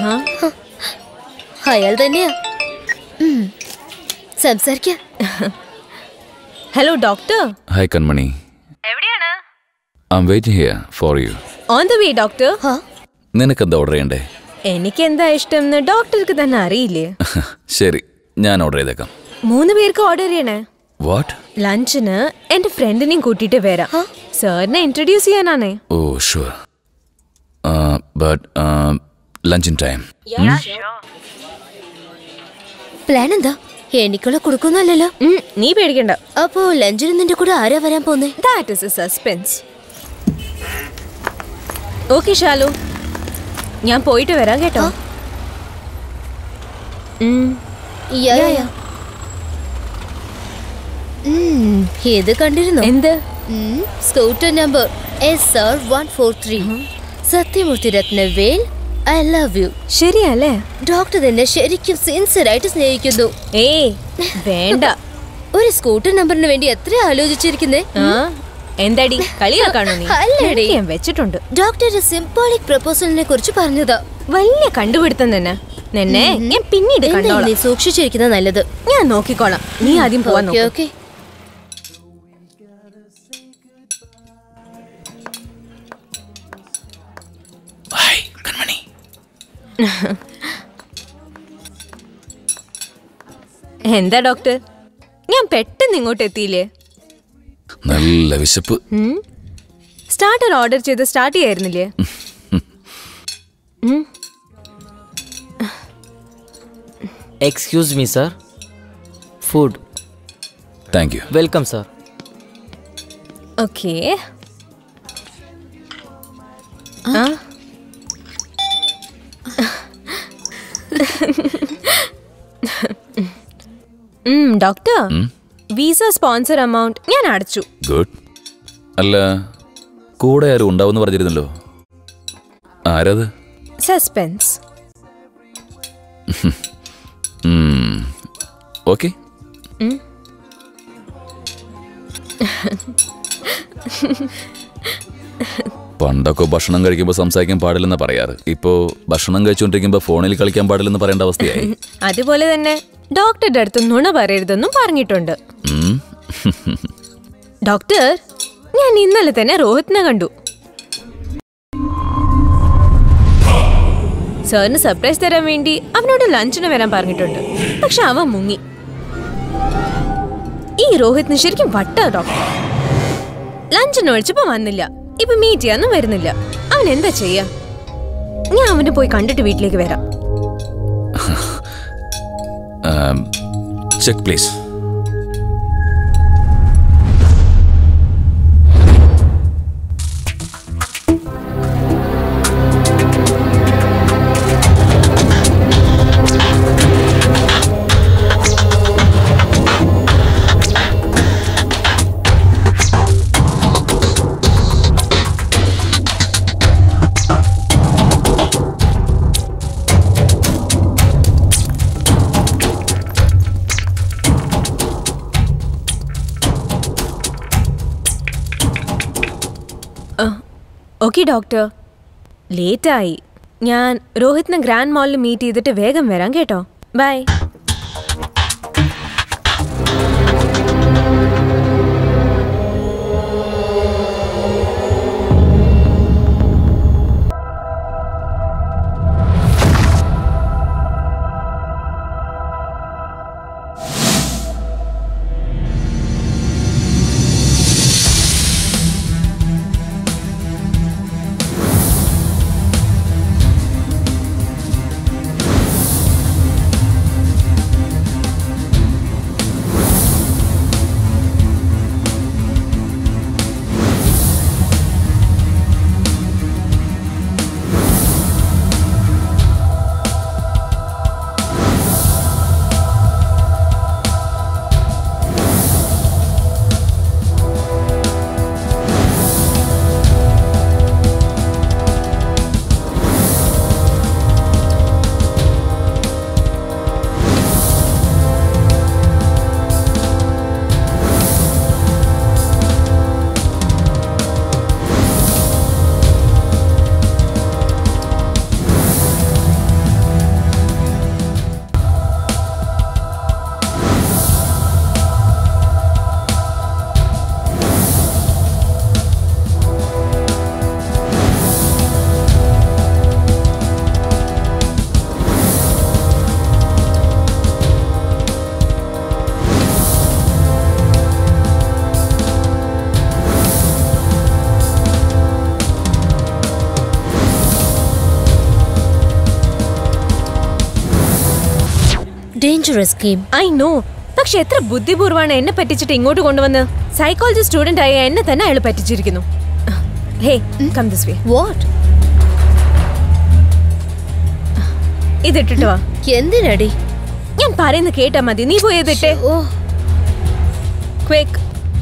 അയാൾ തന്നെയാ ഉം. സംസാരിക്കാം ഹലോ ഡോക്ടർ ഹായ് കൺമണി എവിടെയാണ് I'm waiting here for you on the way doctor നിനക്കെന്താ ഓർഡർ ചെയ്യണ്ടേ എനിക്ക് എന്താ ഇഷ്ടം എന്ന് ഡോക്ടർക്ക് തന്നെ അറിയില്ലേ ശരി ഞാൻ ഓർഡർ ചെയ്തേക്കാം മൂന്ന് പേർക്ക് ഓർഡർ ചെയ്യണേ വാട്ട് ലഞ്ചിന് എന്റെ ഫ്രണ്ടിനെയും കൂട്ടിയിട്ട് വരാം സാറിനെ ഇൻട്രൊഡ്യൂസ് ചെയ്യാനാണേ oh sure but lunch in time plan എന്താ എനിക്കുള്ള കൊടുക്കുന്നല്ലോ നീ പേടിക്കണ്ട അപ്പോ ലഞ്ചിന് നിന്റെ കൂടെ ആരാ വരാൻ പോന്നേ that is a suspense okay Shalu ഞാൻ പോയിട്ട് വരാം കേട്ടോ ഉം. യാ, യാ. ഉം, ഇത് കണ്ടിരുന്നു എന്ത് scooter number S R one four three Sathyamoorthy Rathnavel I love you ശരിയല്ലേ ഡോക്ടർ തന്നെ ശരിക്കും സിൻസിയർ ആയിട്ട് സ്നേഹിക്കുന്നു ഏയ് വേണ്ട ഒരു സ്കൂട്ടർ നമ്പറിന് വേണ്ടി എത്ര ആലോചിച്ചിരിക്കുന്നേ ആ, എന്താടി കളിയാക്കാണോ നീ അല്ലടി. നിനക്ക് ഞാൻ വെച്ചിട്ടുണ്ട് ഡോക്ടർ സിംബോളിക് പ്രപ്പോസലിനെ കുറിച്ച് പറഞ്ഞതാ വലിയ കണ്ടുപിടുത്തം തന്നെ നിന്നെ ഞാൻ പിന്നീട് എന്താ കണ്ടോളാം നീ സൂക്ഷിച്ചിരിക്കുന്നത് നല്ലത് ഞാൻ നോക്കിക്കോളാം നീ ആദ്യം പോവാൻ ഓക്കേ, നോക്ക് ഓക്കേ എന്താ ഡോക്ടർ ഞാൻ പെട്ടെന്ന് ഇങ്ങോട്ട് എത്തിയില്ലേ നല്ല വിശപ്പ് സ്റ്റാർട്ടർ ഓർഡർ ചെയ്ത് സ്റ്റാർട്ട് ചെയ്യായിരുന്നില്ലേ hmm. Excuse me sir food thank you welcome sir okay ah hmm, doctor visa sponsor amount ഞാൻ അടച്ചു ഗുഡ് അല്ല കൂടെ ആരും ഉണ്ടാവും പറഞ്ഞിരുന്നല്ലോ ആരത് സസ്പെൻസ് ഓക്കെ ഉം. പണ്ടൊക്കെ ഭക്ഷണം കഴിക്കുമ്പോൾ സംസാരിക്കാൻ പാടില്ലെന്ന് പറയാറ് ഇപ്പോ ഭക്ഷണം കഴിച്ചുകൊണ്ടിരിക്കുമ്പോൾ ഫോണിൽ കളിക്കാൻ പാടില്ലെന്ന് പറയേണ്ട അവസ്ഥയായി അതുപോലെ തന്നെ ഡോക്ടറുടെ അടുത്ത് നുണ പറയരുതെന്നും പറഞ്ഞിട്ടുണ്ട് ഉം. ഡോക്ടർ ഞാൻ ഇന്നലെ തന്നെ രോഹിത്തിനെ കണ്ടു സാറിന് സർപ്രൈസ് തരാൻ വേണ്ടി അവനോട് ലഞ്ചിന് വരാൻ പറഞ്ഞിട്ടുണ്ട് പക്ഷെ അവൻ മുങ്ങി ഈ രോഹിത്തിന് ശരിക്കും വട്ട ഡോക്ടർ ലഞ്ചിന് വിളിച്ചപ്പോ വന്നില്ല ഇപ്പൊ മീറ്റ് ചെയ്യാനും വരുന്നില്ല അവൻ എന്താ ചെയ്യാ ഞാൻ അവനെ പോയി കണ്ടിട്ട് വീട്ടിലേക്ക് വരാം ചെക്ക് പ്ലീസ് ഓക്കെ ഡോക്ടർ ലേറ്റായി ഞാൻ രോഹിത്തിനെ ഗ്രാൻഡ് മാളിൽ മീറ്റ് ചെയ്തിട്ട് വേഗം വരാം കേട്ടോ bye dangerous game I know പക്ഷെ എത്ര ബുദ്ധിപൂർവ്വമാണ് എന്നെ പറ്റിച്ചിട്ട് ഇങ്ങോട്ട് കൊണ്ടുവന്ന് സൈക്കോളജി സ്റ്റുഡന്റ് ആയ എന്നെ തന്നെ അയാൾ പറ്റിച്ചിരിക്കുന്നു hey come this way what ഇതിട്ടിട്ട് വാ എന്തിനടി ഞാൻ പറയുന്ന കേട്ടാ മതി നീ പോയി ഇതിട്ടെ quick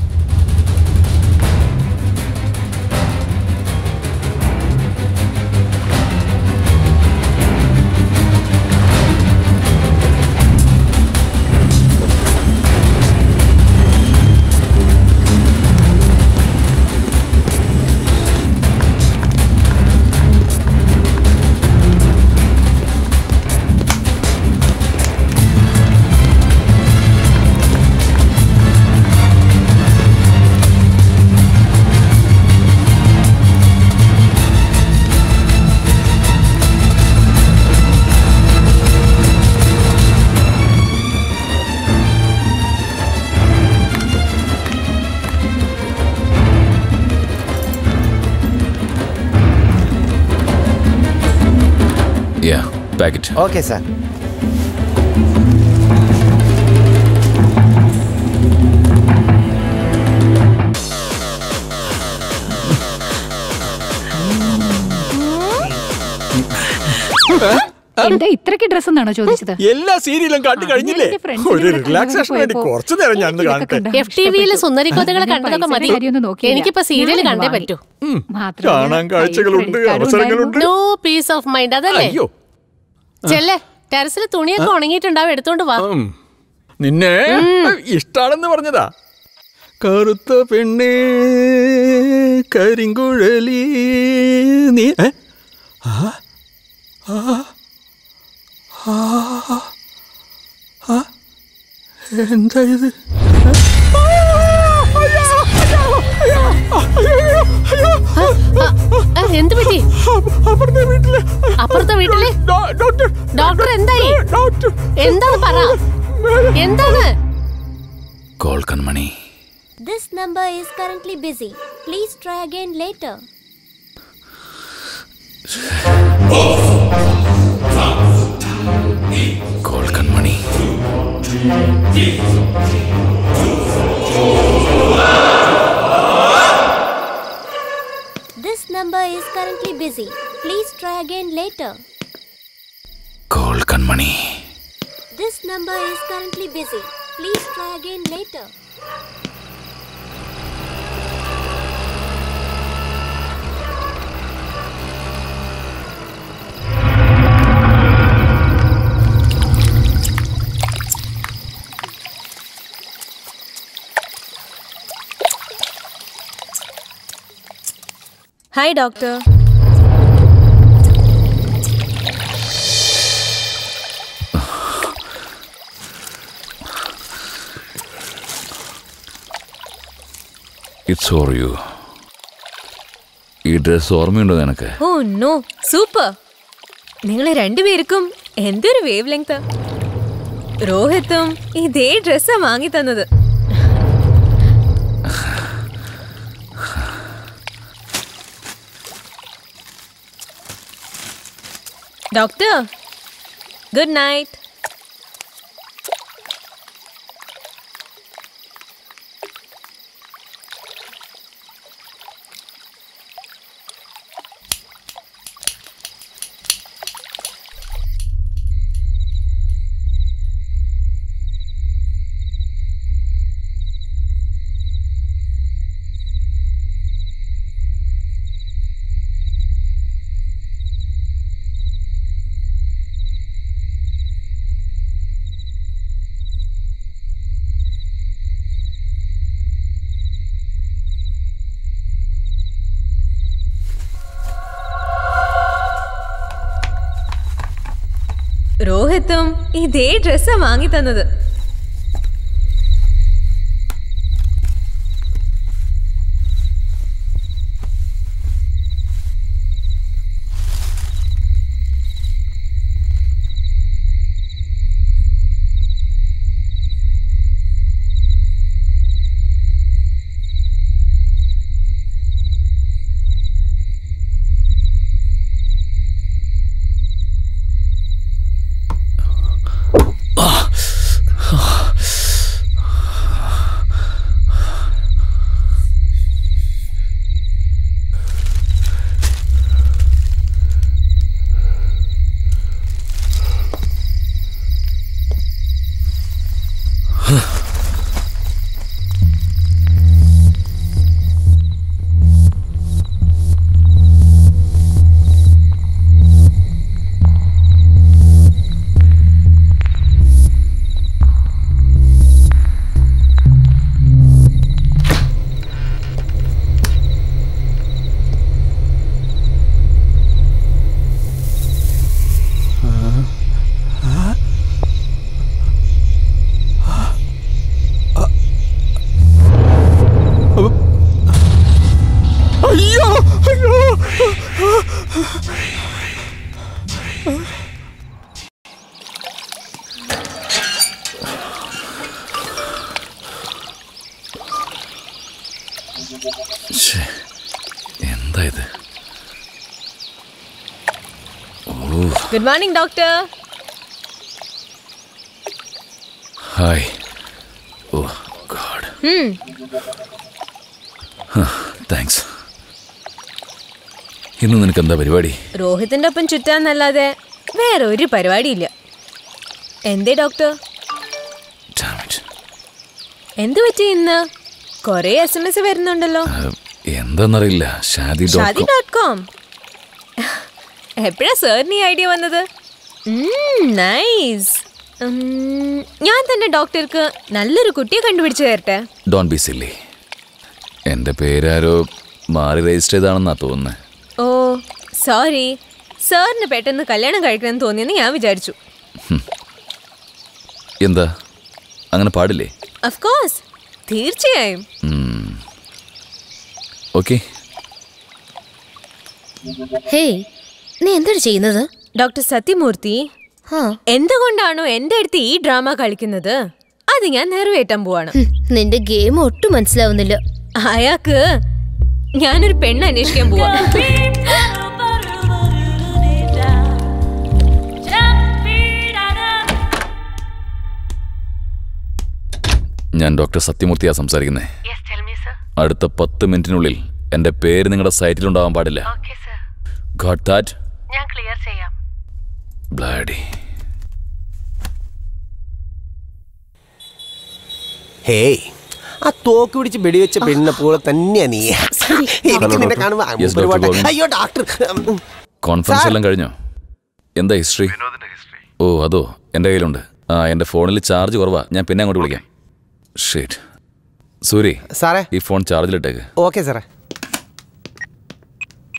yeah packet okay sir എന്താ ഇത്രക്ക് ഡ്രസ് എന്നാണോ ചോദിച്ചത് എല്ലാ സീരിയലും കണ്ടു കഴിഞ്ഞില്ലേ എന്റെ friends ഒരു ഇവിടെ റിലാക്സേഷൻ വേണ്ടി പോയപ്പോ കുറച്ചു നേരം ഞാൻ ഒന്ന് കാണട്ടെ എഫ് ടി വിയിലെ സുന്ദരിക്കോതകളെ കണ്ടതൊക്കെ മതി എനിക്കിപ്പോ സീരിയൽ കണ്ടേ പറ്റൂ കാണാൻ കാഴ്ചകളുണ്ട് അവസരങ്ങളുണ്ട് നോ പീസ് ഓഫ് മൈൻഡ് അതല്ലേ അയ്യോ ചെല്ലേ ടെറസിൽ തുണിയൊക്കെ ഉണങ്ങിയിട്ടുണ്ടാവും എടുത്തോണ്ട് വാ ഉം. നിന്നെ ഇഷ്ടാണെന്ന് പറഞ്ഞതാ കറുത്ത പെണ്ണേ കരിങ്കുഴലി നീ ഏ? ആ? ആ? ആ? ആ? എന്താ ഇത് ആ, എന്ത് പറ്റി അപ്പുറത്തെ വീട്ടില് അപ്പുറത്തെ വീട്ടില് ഡോക്ടർ ഡോക്ടർ എന്തായി എന്താണ് പറ എന്താണ് call Kanmani This number is currently busy. Please try again later. Call Kanmani This number is currently busy. Please try again later. Call Kanmani This number is currently busy. Please try again later. Hi doctor it's for you ഈ ഡ്രസ് ഓർമ്മയുണ്ടോ നിനക്ക് ഓ നോ സൂപ്പർ നിങ്ങൾ രണ്ടുപേർക്കും എന്തൊരു വേവ് ലെങ്ത് രോഹിത്തും ഇതേ ഡ്രസ്സാ വാങ്ങി തന്നത് ഡോക്ടർ ഗുഡ് നൈറ്റ് രോഹിത്തും ഇതേ ഡ്രസ്സാ വാങ്ങി തന്നത് അയ്യോ അയ്യോ ശ്ശേ, എന്താ ഇത് oh good morning doctor hi oh god thanks ഇന്ന് നിനക്ക് എന്താ പരിപാടി രോഹിത്തിന്റെ ഒപ്പം ചുറ്റാന്നല്ലാതെ വേറെ ഒരു പരിപാടിയില്ല എന്തേ ഡോക്ടർ എന്തു പറ്റി ഇന്ന് കൊറേ എസ് എം എസ് വരുന്നുണ്ടല്ലോ എന്താന്നറിയില്ല Shaadi Shaadi dot dot com എപ്പോഴാ സാറിന് ഈ ഐഡിയ വന്നത് നൈസ് ഞാൻ തന്നെ ഡോക്ടർക്ക് നല്ലൊരു കുട്ടിയെ കണ്ടുപിടിച്ചു തരട്ടെ ഡോൺ ബി സില്ലി എൻ്റെ പേരാരോ മാറി രജിസ്റ്റർ ചെയ്താണെന്നാ തോന്നുന്നത് ഓ സോറി സാറിന് പെട്ടെന്ന് കല്യാണം കഴിക്കണമെന്ന് തോന്നിയെന്ന് ഞാൻ വിചാരിച്ചു എന്താ അങ്ങനെ പാടില്ലേ ഓഫ് കോഴ്സ് തീർച്ചയായും ഓക്കെ ഹേയ് നീ എന്താണ് ചെയ്യുന്നത് ഡോക്ടർ സത്യമൂർത്തി എന്തുകൊണ്ടാണോ എന്റെ അടുത്ത് ഈ ഡ്രാമ കളിക്കുന്നത് അത് ഞാൻ നിറവേറ്റാൻ പോവാണ് ഹും, നിന്റെ ഗെയിം ഒട്ടും മനസ്സിലാവുന്നില്ല അയാൾക്ക് ഞാനൊരു പെണ്ണ് അന്വേഷിക്കാൻ പോവാ ഞാൻ ഡോക്ടർ സത്യമൂർത്തിയാ സംസാരിക്കുന്നത് അടുത്ത പത്ത് മിനിറ്റിനുള്ളിൽ എൻ്റെ പേര് നിങ്ങളുടെ സൈറ്റിലുണ്ടാവാൻ പാടില്ല ഗോഡ് ദാറ്റ് ഞാൻ ക്ലിയർ ചെയ്യാം ബ്ലാഡി ഹേയ് ആ തോക്ക് പിടിച്ച് വെടിവെച്ച പെണ്ണിനെ പോലെ തന്നെയാ നീ എനിക്ക് നിന്നെ കാണുമ്പോ Yes, Dr. ഒരുപാട് Govind. അയ്യോ ഡോക്ടർ ഉം, കോൺഫറൻസ് Sir. എല്ലാം കഴിഞ്ഞോ എന്താ ഹിസ്റ്ററി ഓ അതോ എൻ്റെ കയ്യിലുണ്ട് ആ എൻ്റെ ഫോണിൽ ചാർജ് കുറവാ ഞാൻ പിന്നെ അങ്ങോട്ട് വിളിക്കാം ഷേറ്റ് സൂരി സാറേ ഈ ഫോൺ ചാർജിലിട്ടേക്ക് ഓക്കെ സാറേ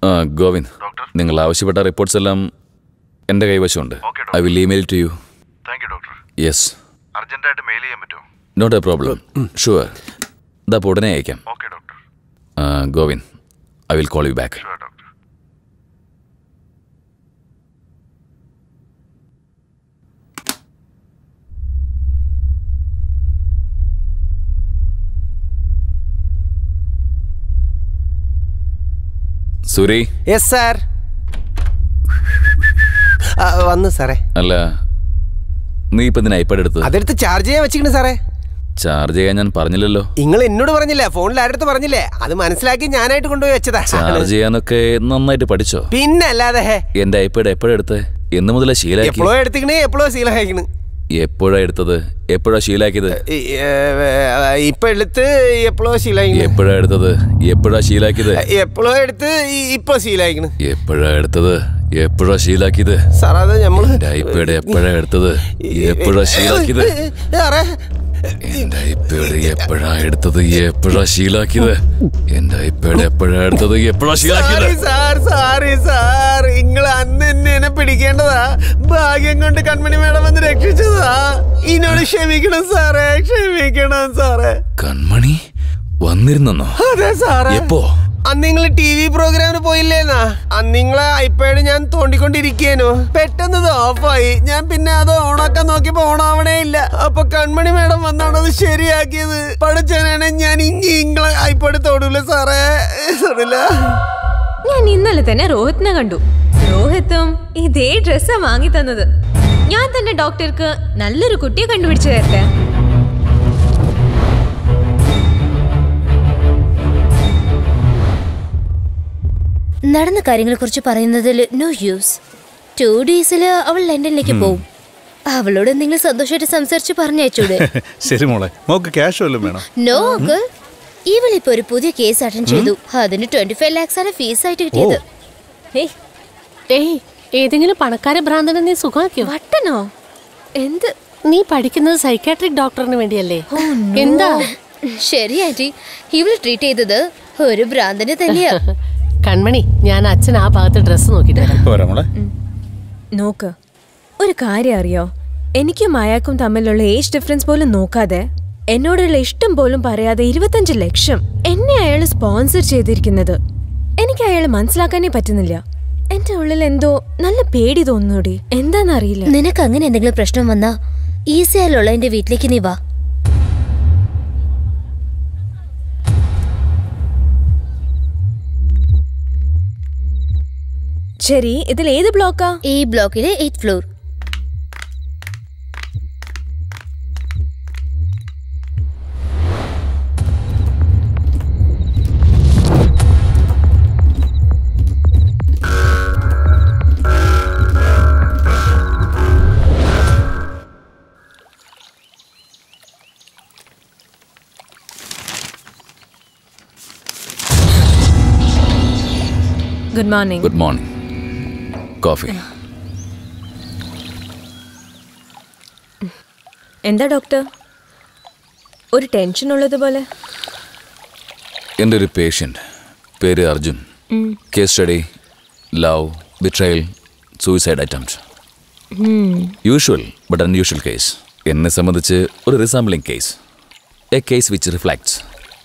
ആ, ഗോവിന്ദ് നിങ്ങൾ ആവശ്യപ്പെട്ട റിപ്പോർട്ട്സ് എല്ലാം എൻ്റെ കൈവശമുണ്ട് I will email to you thank you doctor yes അർജന്റായിട്ട് മെയിൽ ചെയ്യാൻ പറ്റുമോ നോട്ട് എ പ്രോബ്ലം ഷുവർ ഇതപ്പോൾ ഉടനെ അയക്കാം okay doctor ah, Govind I will call you back Suri yes sir വന്നു സാറേ അല്ല നീ ഇപ്പൊ ഇതിന് ഐപാഡ് എടുത്തത് അതെടുത്ത് ചാർജ് ചെയ്യാൻ വെച്ചിക്കണ് സാറേ ചാർജ് ചെയ്യാൻ ഞാൻ പറഞ്ഞില്ലല്ലോ നിങ്ങൾ എന്നോട് പറഞ്ഞില്ലേ ഫോണിൽ ആരടുത്ത് പറഞ്ഞില്ലേ അത് മനസ്സിലാക്കി ഞാനായിട്ട് കൊണ്ടുപോയി വെച്ചതാ ചാർജ് ചെയ്യാനൊക്കെ നന്നായിട്ട് പഠിച്ചോ പിന്നെ അല്ലാതെ ഹേ എന്റെ ഐപാഡ് എപ്പോഴാ എടുത്തത് എന്ന് മുതലാ ശീലാക്കി എപ്പോഴോ എടുത്തിക്കണേ എപ്പോഴോ ശീലമായിക്കണ് എപ്പോഴാ എടുത്തത് എപ്പോഴാ ശീലാക്കിയത് ഇപ്പൊ എടുത്ത് എപ്പോഴോ ശീലമായിക്കണ് എപ്പോഴാ എടുത്തത് എപ്പോഴാ ശീലാക്കിയത് എപ്പോഴോ എടുത്ത് ഈ- ഇപ്പൊ ശീലമായിക്കണ് എപ്പോഴാ എടുത്തത് എപ്പോഴാ ശീലാക്കിയത് സാർ അത് നമ്മള് എന്റെ ഐപാഡ് എപ്പോഴാ എടുത്തത് എപ്പോഴാ ശീലാക്കിയത് സാറേ എന്റെ ഐപാഡ് എപ്പോഴാ എടുത്തത് എപ്പോഴാ ശീലാക്കിയത് എന്റെ ഐപാഡ് എപ്പോഴാ എടുത്തത് എപ്പോഴാ ശീലാക്കിയത് സോറി സാർ സോറി സാർ നിങ്ങൾ അന്ന് എന്നെ എന്നെ പിടിക്കേണ്ടതാ ഭാഗ്യം കൊണ്ട് കൺമണി മേഡം വന്ന് രക്ഷിച്ചതാ ഇന്നോട് ക്ഷമിക്കണം സാറേ ക്ഷമിക്കണം സാറേ കൺമണി വന്നിരുന്നോ അതെ സാറേ എപ്പോ അന്ന് നിങ്ങൾ ടി വി പ്രോഗ്രാമിന് പോയില്ലേന്നാ അന്ന് നിങ്ങളെ ഐപാഡ് ഞാൻ തോണ്ടിക്കൊണ്ടിരിക്കേനു പെട്ടെന്ന് ഇത് ഓഫായി ഞാൻ പിന്നെ അത് ഓണാക്കാൻ നോക്കിയപ്പോ ഓണാവണേ ഇല്ല അപ്പൊ കൺമണി മേഡം വന്നാണ് അത് ശരിയാക്കിയത് പഠിച്ചാനാണ് ഞാൻ ഇനി നിങ്ങളെ ഐപാഡ് തൊടൂല സാറേ തൊടില്ല ഞാൻ ഇന്നലെ തന്നെ രോഹിത്തിനെ കണ്ടു രോഹിത്തും ഇതേ ഡ്രസ്സാ വാങ്ങി തന്നത് ഞാൻ തന്നെ ഡോക്ടർക്ക് നല്ലൊരു കുട്ടിയെ കണ്ടുപിടിച്ചു തരട്ടെ നടന്ന കാര്യങ്ങളെ കുറിച്ച് പറയുന്നതിൽ നോ യൂസ് ടു ഡേയ്സിൽ അവൾ ലണ്ടനിലേക്ക് പോവും അവളോട് നിങ്ങൾ സന്തോഷമായിട്ട് സംസാരിച്ച് പറഞ്ഞയച്ചൂടെ ശരി മോളെ മോക്ക് ക്യാഷ് വല്ലതും വേണം നോ അങ്കിൾ ഇവളിപ്പോ ഒരു പുതിയ കേസ് അറ്റൻഡ് ചെയ്തു അതിന് ട്വന്റി ഫൈവ് ലാക്സ് ആണ് ഫീസ് ആയിട്ട് കിട്ടിയത് ഏയ് ഏയ് ഏതെങ്കിലും പണക്കാരെ ഭ്രാന്തനെ നീ സുഖമാക്കിയോ വട്ടനോ എന്ത് നീ പഠിക്കുന്നത് സൈക്കാട്രിക് ഡോക്ടറിന് വേണ്ടിയല്ലേ എന്താ ശരി ആന്റി ഇവള് ട്രീറ്റ് ചെയ്തത് ഒരു ഭ്രാന്തനെ തന്നെയാ കൺമണി ഞാൻ അച്ഛൻ ആ ഭാഗത്ത് ഡ്രസ്സ് നോക്കിട്ട് വരാം പോരാ മോളെ നോക്ക് ഒരു കാര്യം അറിയോ എനിക്കും അയാൾക്കും തമ്മിലുള്ള ഏജ് ഡിഫറൻസ് പോലും നോക്കാതെ എന്നോടുള്ള ഇഷ്ടം പോലും പറയാതെ ഇരുപത്തഞ്ച് ലക്ഷം എന്നെ അയാൾ സ്പോൺസർ ചെയ്തിരിക്കുന്നത് എനിക്ക് അയാളെ മനസ്സിലാക്കാനേ പറ്റുന്നില്ല എന്റെ ഉള്ളിൽ എന്തോ നല്ല പേടി തോന്നുന്നോടി എന്താന്നറിയില്ല നിനക്ക് അങ്ങനെ എന്തെങ്കിലും പ്രശ്നം വന്നാ ഈസി ആയുള്ള എന്റെ വീട്ടിലേക്ക് നീ വാ ശരി ഇതിൽ ഏത് ബ്ലോക്കാ ഈ ബ്ലോക്കിലെ eight floor good morning good morning coffee എന്താ ഡോക്ടർ ഒരു ടെൻഷൻ ഉള്ളതുപോലെ എൻ്റെ ഒരു പേഷ്യൻ്റ് പേര് Arjun hmm. Case study love betrayal suicide attempt usual but unusual case എന്നെ സംബന്ധിച്ച് ഒരു resampling case a case which reflects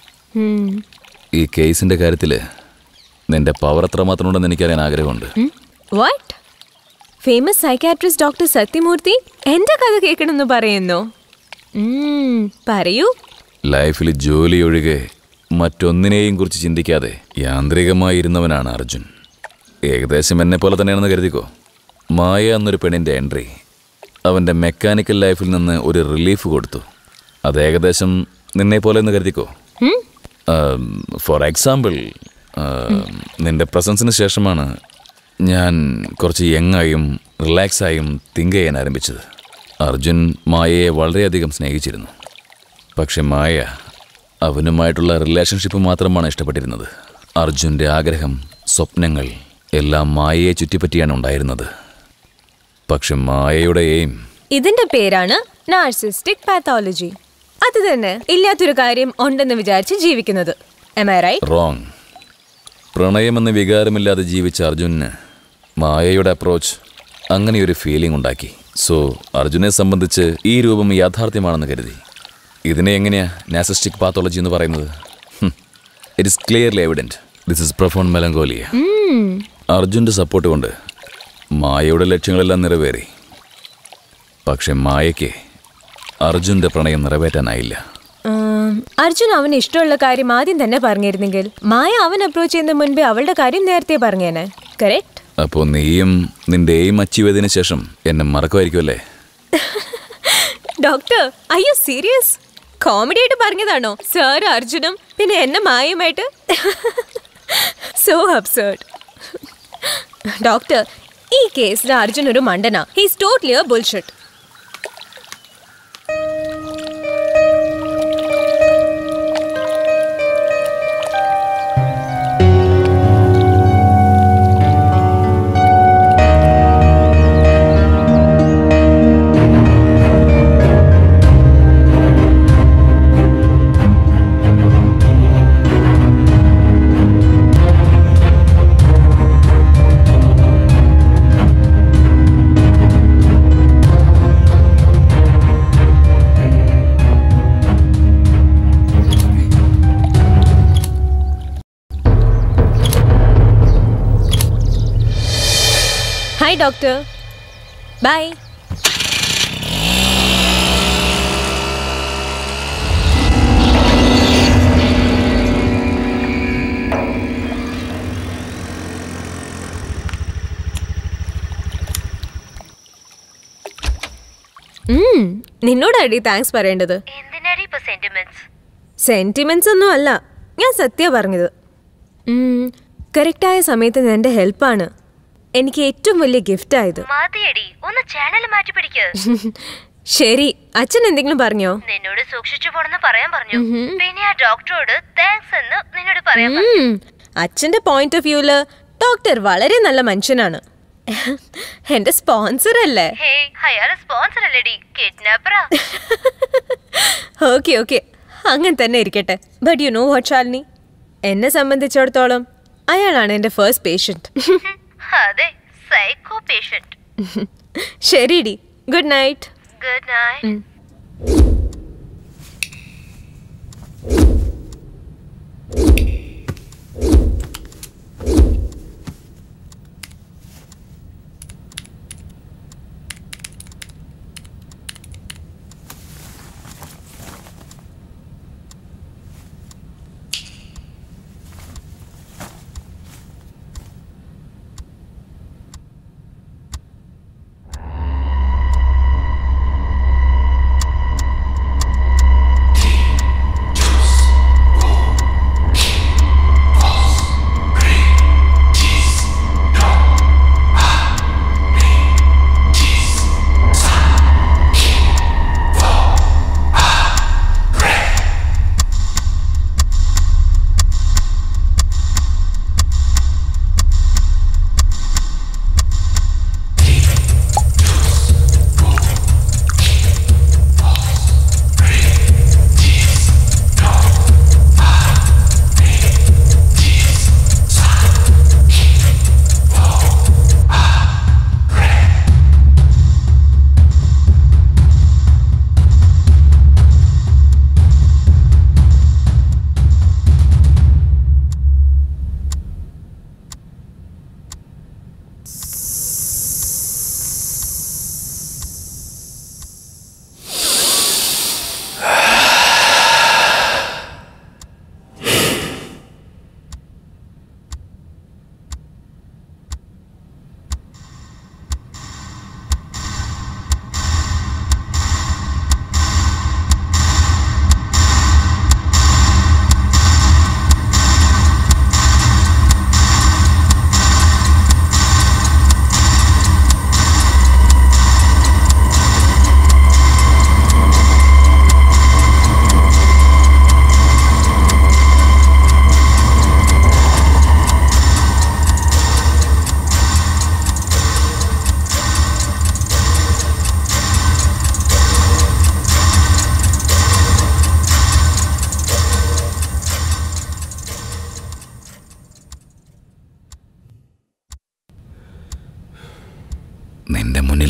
ഈ കേസിൻ്റെ കാര്യത്തിൽ നിന്റെ പവർ എത്രമാത്രം ഉണ്ടെന്ന് എനിക്കറിയാൻ ആഗ്രഹമുണ്ട് what famous psychiatrist doctor Sathyamoorthy എന്റെ കഥ കേൾക്കണമെന്ന് പറയുന്നു ഉം, പറയൂ ലൈഫിൽ ജോലി ഒഴികെ മറ്റൊന്നിനെയും കുറിച്ച് ചിന്തിക്കാതെ യാന്ത്രികമായി ഇരുന്നവനാണ് അർജുൻ ഏകദേശം എന്നെ പോലെ തന്നെയാണെന്ന് കരുതിക്കോ മായ എന്നൊരു പെണ്ണിൻ്റെ എൻട്രി അവൻ്റെ മെക്കാനിക്കൽ ലൈഫിൽ നിന്ന് ഒരു റിലീഫ് കൊടുത്തു അത് ഏകദേശം നിന്നെ പോലെ എന്ന് കരുതിക്കോ ഫോർ എക്സാമ്പിൾ നിന്റെ പ്രസൻസിന് ശേഷമാണ് ഞാൻ കുറച്ച് യങ്ങായും റിലാക്സായും തിങ്ക് ചെയ്യാൻ ആരംഭിച്ചത് അർജുൻ മായയെ വളരെയധികം സ്നേഹിച്ചിരുന്നു പക്ഷെ മായ അവനുമായിട്ടുള്ള റിലേഷൻഷിപ്പ് മാത്രമാണ് ഇഷ്ടപ്പെട്ടിരുന്നത് അർജുൻ്റെ ആഗ്രഹം സ്വപ്നങ്ങൾ എല്ലാം മായയെ ചുറ്റിപ്പറ്റിയാണ് ഉണ്ടായിരുന്നത് പക്ഷെ മായയുടെ എയിം ഇതിന്റെ പേരാണ് നാർസിസ്റ്റിക് പാത്തോളജി അത് തന്നെ ഇല്ലാത്തൊരു കാര്യം ഉണ്ടെന്ന് വിചാരിച്ച് ജീവിക്കുന്നത് Am I right? റോങ് പ്രണയമെന്ന വികാരമില്ലാതെ ജീവിച്ച അർജുനന് മായയുടെ അപ്രോച്ച് അങ്ങനെയൊരു ഫീലിംഗ് ഉണ്ടാക്കി സോ അർജുനെ സംബന്ധിച്ച് ഈ രൂപം യാഥാർത്ഥ്യമാണെന്ന് കരുതി ഇതിനെ എങ്ങനെയാ നാസിസ്റ്റിക് പാത്തോളജി എന്ന് പറയുന്നത് it is clearly evident this is profound melancholia അർജുൻ്റെ സപ്പോർട്ട് കൊണ്ട് മായയുടെ ലക്ഷ്യങ്ങളെല്ലാം നിറവേറി പക്ഷെ മായയ്ക്ക് അർജുൻ്റെ പ്രണയം നിറവേറ്റാനായില്ല ആം, അർജുൻ അവന് ഇഷ്ടമുള്ള കാര്യം ആദ്യം തന്നെ പറഞ്ഞിരുന്നെങ്കിൽ മായ അവൻ അപ്രോച്ച് ചെയ്യുന്ന മുൻപേ അവളുടെ കാര്യം നേരത്തെ പറഞ്ഞേനെ കറക്റ്റ് അപ്പോൾ നീയും നിന്റെ എയിം അച്ചീവ് ചെയ്തതിന് ശേഷം എന്നെ മറക്കുമായിരിക്കുമല്ലേ ഡോക്ടർ അയ്യോ സീരിയസ് കോമഡി ആയിട്ട് പറഞ്ഞതാണോ സാർ അർജുനും പിന്നെ എന്നെ മായുമായിട്ട് സോ അബ്സേർഡ് ഡോക്ടർ ഈ കേസിൽ അർജുൻ ഒരു മണ്ടന he's totally a bullshit hi doctor bye നിന്നോടാടി താങ്ക്സ് പറയേണ്ടത് എന്തിനാടി ഇപ്പൊ സെന്റിമെന്റ്സ് സെന്റിമെന്റ്സ് ഒന്നും അല്ല ഞാൻ സത്യ പറഞ്ഞത് കറക്റ്റായ സമയത്ത് നിന്റെ ഹെൽപ്പാണ് എനിക്ക് ഏറ്റവും വലിയ ഗിഫ്റ്റ് ആയത് മതിയടി ഒന്ന് ചാനൽ മാറ്റി പിടിക്ക് ശരി അച്ഛൻ എന്തെങ്കിലും പറഞ്ഞോ നിന്നോട് സൂക്ഷിച്ചു പോണെന്ന് പറയാൻ പറഞ്ഞു പിന്നെ ആ ഡോക്ടറോട് താങ്ക്സ് എന്ന് നിന്നോട് പറയാൻ പറഞ്ഞു ഉം, അച്ഛന്റെ പോയിന്റ് ഓഫ് വ്യൂല് ഡോക്ടർ വളരെ നല്ല മനുഷ്യനാണ് എന്റെ സ്പോൺസർ അല്ലേ ഹേയ് അയാള് സ്പോൺസർ അല്ലേടി കിഡ്നാപ്പറാ ഓക്കെ ഓക്കെ അങ്ങനെ തന്നെ ഇരിക്കട്ടെ but you know what Shalini എന്നെ സംബന്ധിച്ചിടത്തോളം അയാളാണ് എൻ്റെ ഫസ്റ്റ് പേഷ്യൻറ്റ് അതെ സൈക്കോ പേഷ്യന്റ് ശരിടി ഗുഡ് നൈറ്റ് ഗുഡ് നൈറ്റ്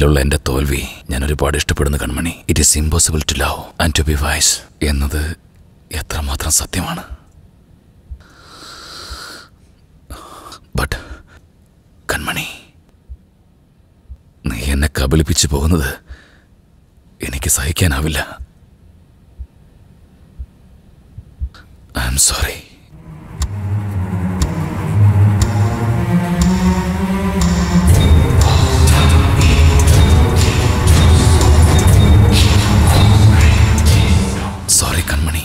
ഇതിലുള്ള എന്റെ തോൽവി ഞാൻ ഒരുപാട് ഇഷ്ടപ്പെടുന്ന Kanmani it is impossible to love and to be wise എന്നത് എത്രമാത്രം സത്യമാണ് ബട്ട് കൺമണി നീ എന്നെ കബളിപ്പിച്ചു പോകുന്നത് എനിക്ക് സഹിക്കാനാവില്ല I'm sorry sorry Kanmani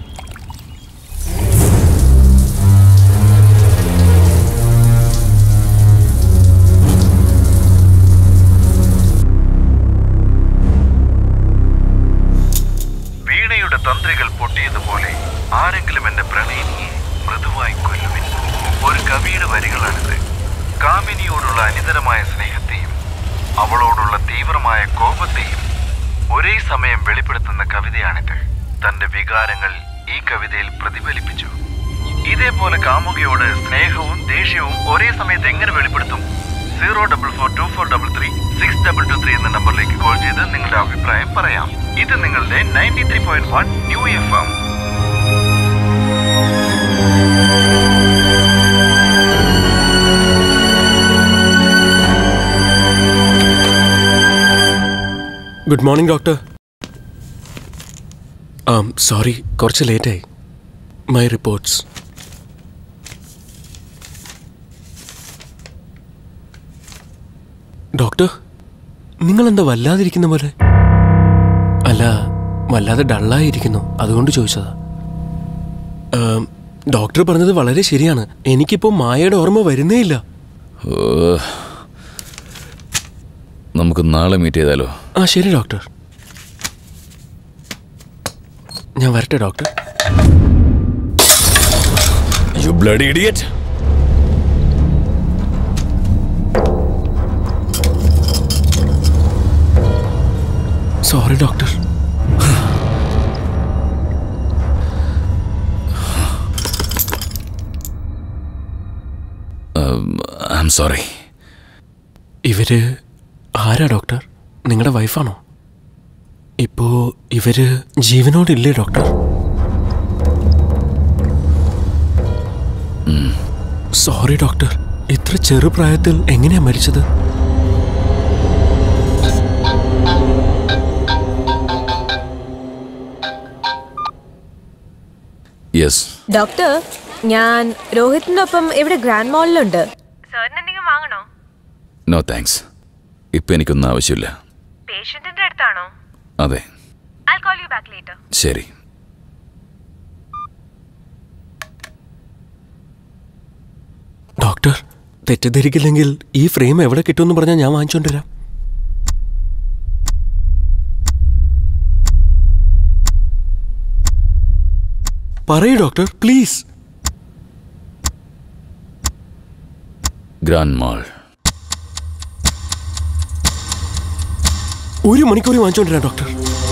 വീണയുടെ തന്ത്രികൾ പൊട്ടിയതുപോലെ ആരെങ്കിലും എന്റെ പ്രണയിനിയെ മൃദുവായി കൊല്ലുവിൻ ഒരു കവിയുടെ വരികളാണിത് കാമിനിയോടുള്ള അനിതരമായ സ്നേഹത്തെയും അവളോടുള്ള തീവ്രമായ കോപത്തെയും ഒരേ സമയം വെളിപ്പെടുത്തുന്ന കവിതയാണിത് തന്റെ വികാരങ്ങൾ ഈ കവിതയിൽ പ്രതിഫലിപ്പിച്ചു ഇതേപോലെ കാമുകയോട് സ്നേഹവും ദേഷ്യവും ഒരേ സമയത്ത് എങ്ങനെ വെളിപ്പെടുത്തും zero double four two four double three six double two three എന്ന നമ്പറിലേക്ക് കോൾ ചെയ്ത് നിങ്ങളുടെ അഭിപ്രായം പറയാം ഇത് നിങ്ങളുടെ ninety three point one new F M good morning doctor ആ സോറി കുറച്ച് ലേറ്റായി മൈ റിപ്പോർട്ട്സ് ഡോക്ടർ നിങ്ങൾ എന്താ വല്ലാതിരിക്കുന്ന പോലെ അല്ല വല്ലാതെ ഡള്ളായിരിക്കുന്നു അതുകൊണ്ട് ചോദിച്ചതാ ആം, ഡോക്ടർ പറഞ്ഞത് വളരെ ശരിയാണ് എനിക്കിപ്പോൾ മായയുടെ ഓർമ്മ വരുന്നേ ഇല്ല ഓ, നമുക്ക് നാളെ മീറ്റ് ചെയ്താലോ ആ ശരി ഡോക്ടർ ഞാൻ വരട്ടെ doctor you blood idiot sorry doctor I'm sorry ഇവര് ആരാ ഡോക്ടർ നിങ്ങളുടെ വൈഫാണോ ഇപ്പോ ഇവര് ജീവനോടില്ലേ ഡോക്ടർ സോറി ഡോക്ടർ ഇത്ര ചെറുപ്രായത്തിൽ എങ്ങനെയാ മരിച്ചത് യെസ് ഡോക്ടർ ഞാൻ രോഹിത്തിൻ്റെ ഒപ്പം ഇവിടെ ഗ്രാൻഡ് മോളിലുണ്ട് സാറിന് എന്തെങ്കിലും വാങ്ങണോ നോ താങ്ക്സ് ഇപ്പം എനിക്കൊന്നും ആവശ്യമില്ല പേഷ്യന്റിന്റെ അടുത്താണോ അതെ I call you back later ശരി ഡോക്ടർ തെറ്റിദ്ധരിക്കില്ലെങ്കിൽ ഈ ഫ്രെയിം എവിടെ കിട്ടുമെന്ന് പറഞ്ഞാൽ ഞാൻ വാങ്ങിച്ചോണ്ടിരാം പറയൂ ഡോക്ടർ പ്ലീസ് ഗ്രാൻഡ് മാൾ ഒരു മണിക്കൂർ വാങ്ങിച്ചോണ്ടിരാം ഡോക്ടർ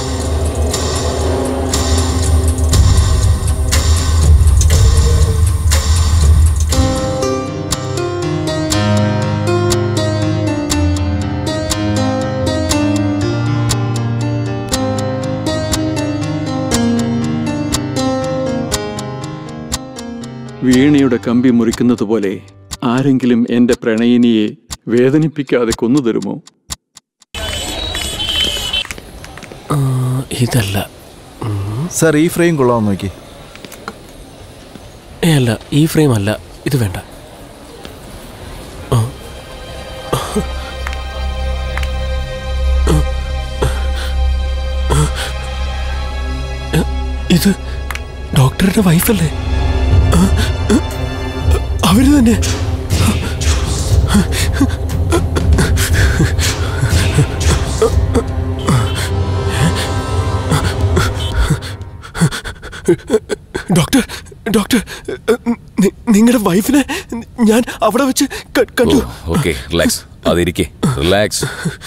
വീണയുടെ കമ്പി മുറിക്കുന്നത് പോലെ ആരെങ്കിലും എന്റെ പ്രണയിനിയെ വേദനിപ്പിക്കാതെ കൊന്നു തരുമോ ഇതല്ല സാർ ഈ ഫ്രെയിം കൊള്ളാൻ നോക്കി ഏ അല്ല ഈ ഫ്രെയിം അല്ല ഇത് വേണ്ട ആ. എ, ഇത് ഡോക്ടറുടെ വൈഫല്ലേ ആ, ആ, അവര് തന്നെ ഡോക്ടർ ഡോക്ടർ നിങ്ങളുടെ വൈഫിനെ ഞാൻ അവിടെ വെച്ച് ക- കണ്ടു ഓക്കെ റിലാക്സ് അതിരിക്കെ റിലാക്സ്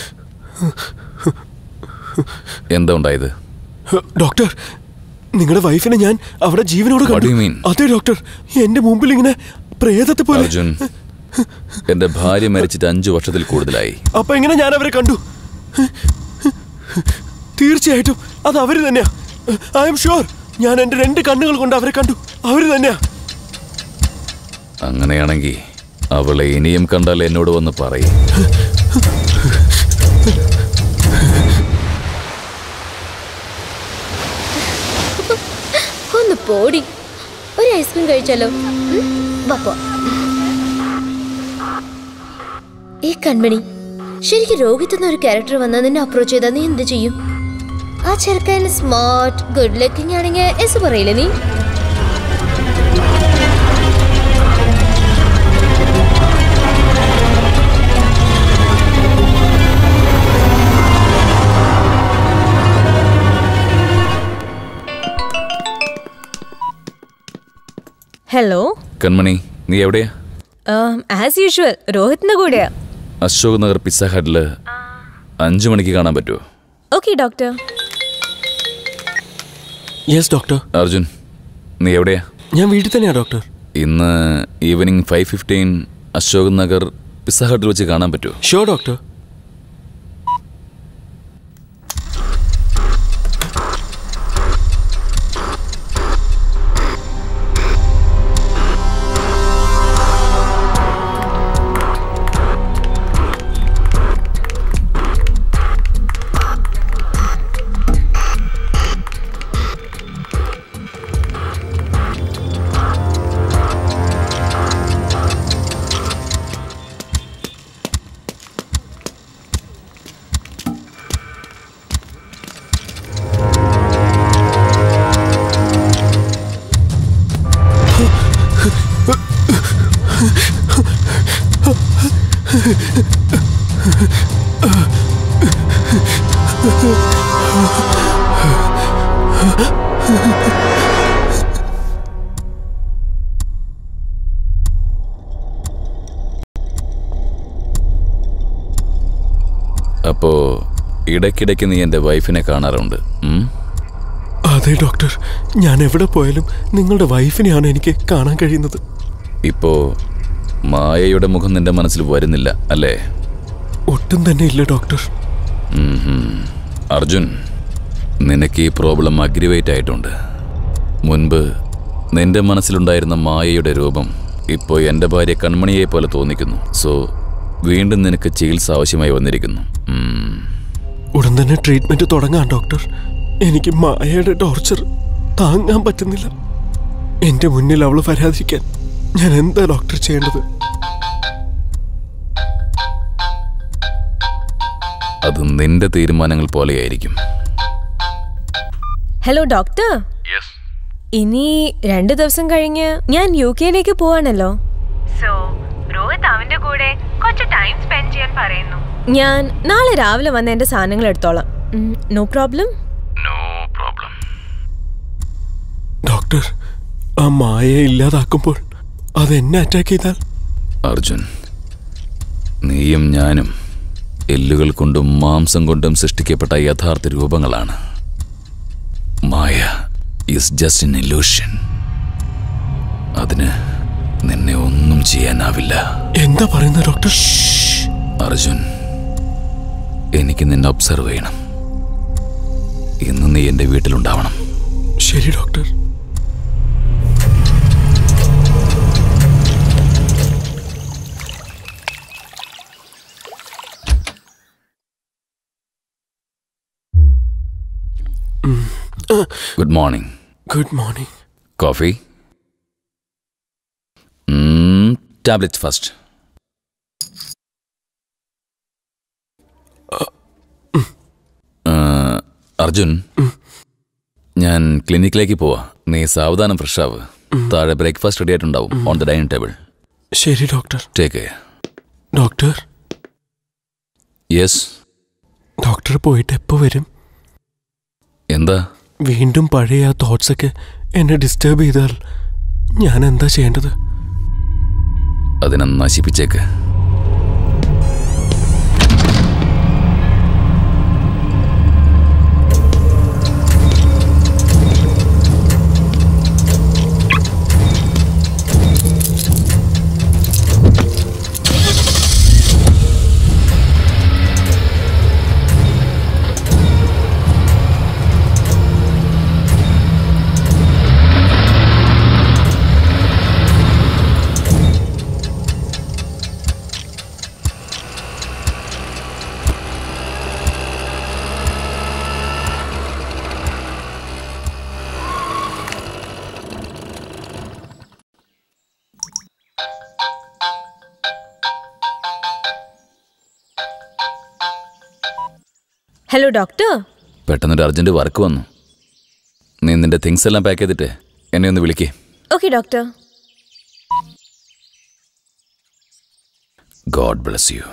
എന്താ ഉണ്ടായത് ഡോക്ടർ നിങ്ങളുടെ വൈഫിനെ ഞാൻ അവിടെ ജീവനോട് What do കണ്ടു you mean? അതെ ഡോക്ടർ എന്റെ മുമ്പിൽ ഇങ്ങനെ പ്രേതത്തെ പോലെ അർജുൻ എന്റെ ഭാര്യ മരിച്ചിട്ട് അഞ്ചു വർഷത്തിൽ കൂടുതലായി അപ്പൊ എങ്ങനെ ഞാൻ അവരെ കണ്ടു തീർച്ചയായിട്ടും അത് അവര് തന്നെയാ ഐ എം ഷുവർ ഞാൻ എന്റെ രണ്ട് കണ്ണുകൾ കൊണ്ട് അവരെ കണ്ടു അവര് തന്നെയാ അങ്ങനെയാണെങ്കിൽ അവളെ ഇനിയും കണ്ടാൽ എന്നോട് വന്ന് പറയും ഒന്ന് പോടി ഒരു ഐസ്ക്രീം കഴിച്ചാലോ ഉം? വാ പോ. ഈ കൺമണി ശരിക്കും രോഹിത് എന്ന ഒരു ക്യാരക്ടർ വന്നാൽ നിന്നെ അപ്രോച്ച് ചെയ്താൽ നീ എന്ത് ചെയ്യും ആ ചെറുക്കൻ സ്മാർട്ട് ഗുഡ് ലുക്കിംഗ് ആണെങ്കിൽ എസ് പറയില്ലേ നീ ഹലോ കൺമണി നീ എവിടെയാ ആസ് യൂഷ്വൽ രോഹിത്തിന്റെ കൂടെയാ അശോക് നഗർ പിസ്സ ഹട്ടില് അഞ്ചു മണിക്ക് കാണാൻ പറ്റുമോ okay doctor yes doctor Arjun നീ എവിടെയാ ഞാൻ വീട്ടിൽ തന്നെയാ ഡോക്ടർ ഇന്ന് evening five fifteen Ashok Nagar pizza ഹട്ടിൽ വെച്ച് കാണാൻ പറ്റുമോ ഷോ ഡോക്ടർ അപ്പോ ഇടയ്ക്കിടയ്ക്ക് നീ എൻ്റെ വൈഫിനെ കാണാറുണ്ട് ഉം? അതെ ഡോക്ടർ ഞാൻ എവിടെ പോയാലും നിങ്ങളുടെ വൈഫിനെയാണ് എനിക്ക് കാണാൻ കഴിയുന്നത് ഇപ്പോ മായയുടെ മുഖം നിന്റെ മനസ്സിൽ വരുന്നില്ല അല്ലേ ഒട്ടും തന്നെ ഇല്ല ഡോക്ടർ ഉം ഹും. അർജുൻ നിനക്ക് ഈ പ്രോബ്ലം അഗ്രിവേറ്റ് ആയിട്ടുണ്ട് മുൻപ് നിന്റെ മനസ്സിലുണ്ടായിരുന്ന മായയുടെ രൂപം ഇപ്പോൾ എൻ്റെ ഭാര്യ കൺമണിയെ പോലെ തോന്നിക്കുന്നു സോ വീണ്ടും നിനക്ക് ചികിത്സ ആവശ്യമായി വന്നിരിക്കുന്നു ഉം. ഉടൻ തന്നെ ട്രീറ്റ്മെന്റ് തുടങ്ങാം ഡോക്ടർ എനിക്ക് മായയുടെ ടോർച്ചർ താങ്ങാൻ പറ്റുന്നില്ല എന്റെ മുന്നിൽ അവൾ വരാതിരിക്കാൻ ഞാൻ എന്താ ഡോക്ടർ ചെയ്യേണ്ടത് അത് നിന്റെ തീരുമാനങ്ങൾ പോലെയായിരിക്കും ഹലോ ഡോക്ടർ ഇനി രണ്ട് ദിവസം കഴിഞ്ഞ് ഞാൻ യു കെയിലേക്ക് പോവാണല്ലോ സോ രോഹിത് അവന്റെ കൂടെ കുറച്ച് ടൈം സ്പെൻഡ് ചെയ്യാൻ പറയുന്നു ഞാൻ നാളെ രാവിലെ വന്ന് എന്റെ സാധനങ്ങൾ എടുത്തോളാം നോ പ്രോബ്ലം ഡോക്ടർ ആ മായയെ ഇല്ലാതാക്കുമ്പോൾ അത് എന്നെ അറ്റാക്ക് ചെയ്താൽ അർജുൻ നീയും ഞാനും എല്ലുകൾ കൊണ്ടും മാംസം കൊണ്ടും സൃഷ്ടിക്കപ്പെട്ട യഥാർത്ഥ രൂപങ്ങളാണ് Maya is just in illusion അതിന് നിന്നെ ഒന്നും ചെയ്യാനാവില്ല എന്താ പറയുന്നത് ഡോക്ടർ അർജുൻ എനിക്ക് നിന്നെ ഒബ്സർവ് ചെയ്യണം ഇന്ന് നീ എൻ്റെ വീട്ടിലുണ്ടാവണം ശരി doctor good morning good morning coffee tablet first Arjun ഞാൻ ക്ലിനിക്കിലേക്ക് പോവാ നീ സാവധാനം ഫ്രഷ് ആവ് താഴെ ബ്രേക്ക്ഫാസ്റ്റ് റെഡി ആയിട്ടുണ്ടാവും ഓൺ ദ ഡൈനിങ് ടേബിൾ ശരി doctor take doctor yes doctor പോയിട്ട് എപ്പോ വരും എന്താ വീണ്ടും പഴയ ആ തോട്ട്സ് ഒക്കെ എന്നെ ഡിസ്റ്റർബ് ചെയ്താൽ ഞാൻ എന്താ ചെയ്യേണ്ടത് അതിനെ നശിപ്പിച്ചേക്ക് ഹലോ ഡോക്ടർ പെട്ടെന്നൊരു അർജന്റ് വർക്ക് വന്നു നീ നിന്റെ തിങ്സ് എല്ലാം പാക്ക് ചെയ്തിട്ട് എന്നെ ഒന്ന് വിളിക്കേ okay doctor god bless you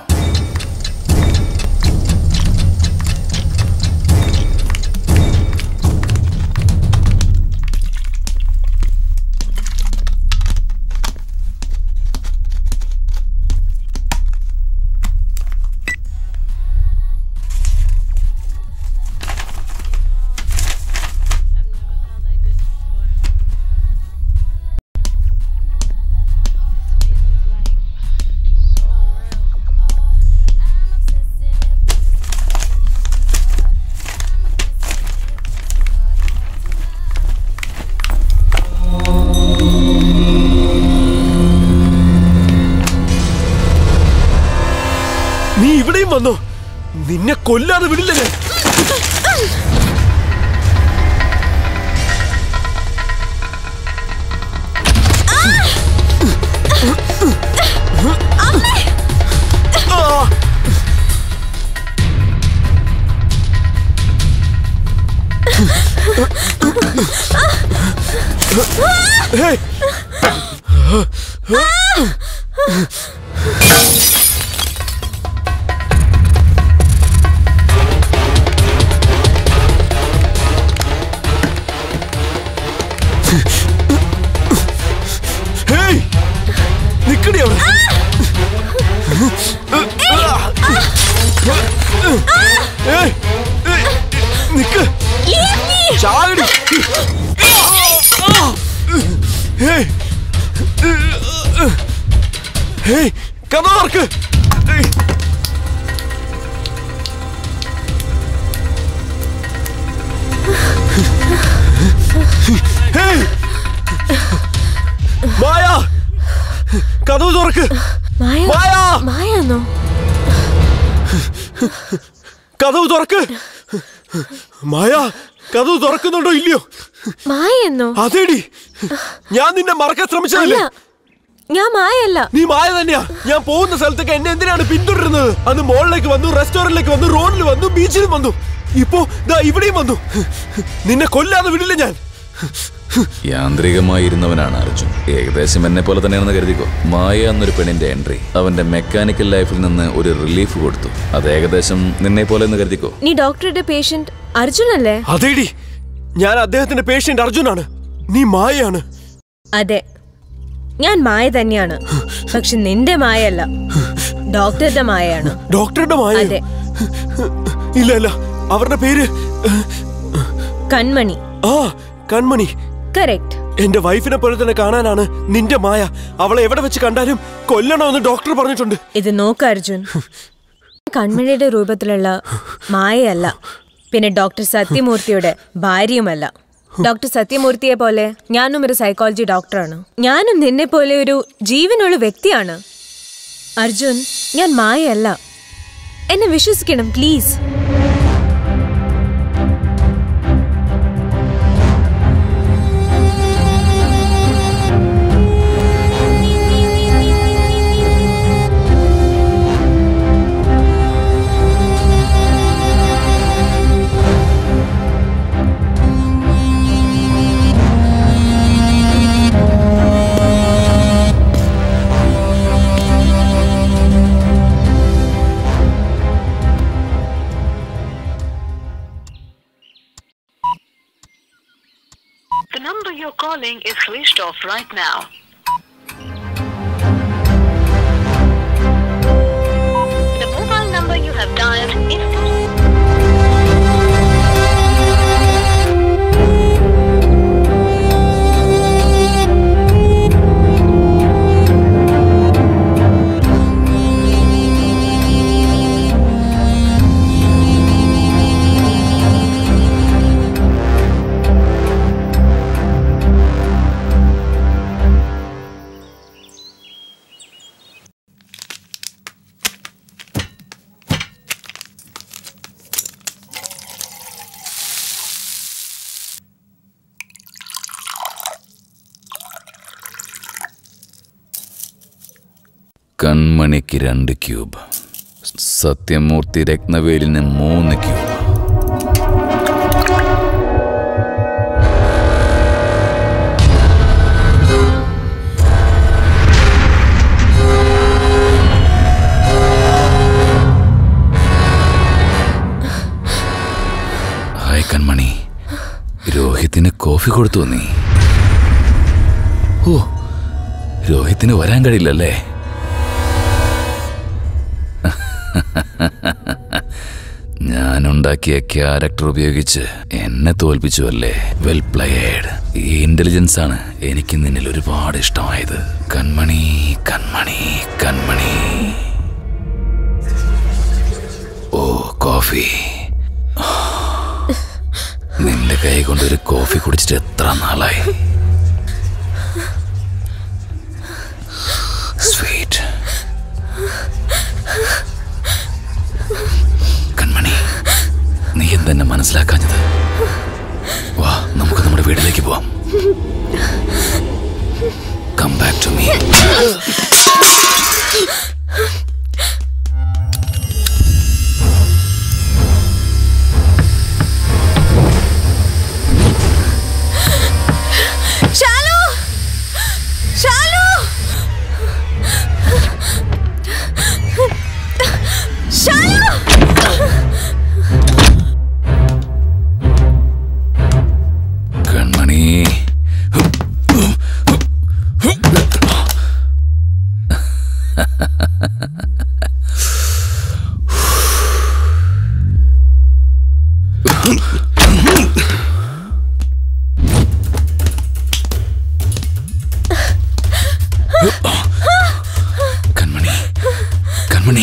നീ ഇവിടെയും വന്നോ നിന്നെ കൊല്ലാതെ വിടില്ല ഞാൻ Hey! ഹേയ് നിക്കടി അവിടെ ഏയ്, ഏയ്, നിക്ക് ചാകടി ഹേയ് ഹേയ് കഥ തുറക്ക് ഏയ്. ഹേയ് മായ കഥവ് തുറക്ക് മായ മായ മായാന്നോ കഥവ് തുറക്ക് മായ കഥവ് തുറക്കുന്നുണ്ടോ ഇല്ലയോ മായെന്നോ അതേടി ഞാൻ നിന്നെ മറക്കാൻ ശ്രമിച്ചതല്ലേ അല്ല ഞാൻ മായല്ല നീ മായ തന്നെയാ ഞാൻ പോകുന്ന സ്ഥലത്തൊക്കെ എന്നെ എന്തിനാണ് പിന്തുടരുന്നത് അന്ന് മോളിലേക്ക് വന്നു റെസ്റ്റോറന്റിലേക്ക് വന്നു റോഡിൽ വന്നു ബീച്ചിലും വന്നു ഇപ്പോ ദാ ഇവിടെയും വന്നു നിന്നെ കൊല്ലാതെ വിടില്ല ഞാൻ യാന്ത്രികമായിരുന്നവനാണ് അർജുൻ ഏകദേശം എന്നെ പോലെ തന്നെയാണെന്ന് കരുതിക്കോ മായ എന്നൊരു പെണ്ണിന്റെ എൻട്രി അവന്റെ മെക്കാനിക്കൽ ലൈഫിൽ നിന്ന് ഒരു റിലീഫ് കൊടുത്തു അത് ഏകദേശം നിന്നെ പോലെ എന്ന് കരുതിക്കോ നീ ഡോക്ടറുടെ പേഷ്യന്റ് അർജുൻ അല്ലേ അതേടി ഞാൻ അദ്ദേഹത്തിന്റെ പേഷ്യന്റ് അർജുനാണ് നീ മായയാണ് അതെ ഞാൻ മായ തന്നെയാണ് പക്ഷെ നിന്റെ മായല്ല ഡോക്ടറുടെ മായയാണ് ഡോക്ടറുടെ മായ അതെ ഇല്ല ഇല്ല അവരുടെ പേര് കൺമണി ആ കൺമണി കറക്റ്റ് എന്റെ വൈഫിനെ പോലെ തന്നെ കാണാനാണ് നിന്റെ മായ അവളെ എവിടെ വെച്ച് കണ്ടാലും കൊല്ലണമെന്ന് ഡോക്ടർ പറഞ്ഞിട്ടുണ്ട് ഇത് നോക്ക് അർജുൻ കൺമണിയുടെ രൂപത്തിലുള്ള മായയല്ല പിന്നെ ഡോക്ടർ സത്യമൂർത്തിയുടെ ഭാര്യയുമല്ല ഡോക്ടർ സത്യമൂർത്തിയെ പോലെ ഞാനും ഒരു സൈക്കോളജി ഡോക്ടറാണ് ഞാനും നിന്നെ പോലെ ഒരു ജീവനുള്ള വ്യക്തിയാണ് അർജുൻ ഞാൻ മായയല്ല എന്നെ വിശ്വസിക്കണം please The number you're calling is switched off right now. The mobile number you have dialed is കൺമണിക്ക് രണ്ട് ക്യൂബ് സത്യമൂർത്തി രത്നവേലിന് മൂന്ന് ക്യൂബ് ഹായ് കൺമണി രോഹിത്തിന് കോഫി കൊടുത്തു നീ ഓ രോഹിത്തിന് വരാൻ കഴിയില്ലല്ലേ ഞാനുണ്ടാക്കിയ ക്യാരക്ടർ ഉപയോഗിച്ച് എന്നെ തോൽപ്പിച്ചു അല്ലേ വെൽ പ്ലേഡ് ഈ ഇന്റലിജൻസ് ആണ് എനിക്ക് നിന്നിൽ ഒരുപാട് ഇഷ്ടമായത് കൺമണി കൺമണി കൺമണി ഓ കോഫി നിന്റെ കൈ കൊണ്ട് ഒരു കോഫി കുടിച്ചിട്ട് എത്ര നാളായി സ്വീറ്റ് കൺമണി നീ എന്തെന്നെ മനസ്സിലാക്കാഞ്ഞത് വാ നമുക്ക് നമ്മുടെ വീട്ടിലേക്ക് പോവാം come back to me Shalu Shalu Shalu Kanmani Kanmani Kanmani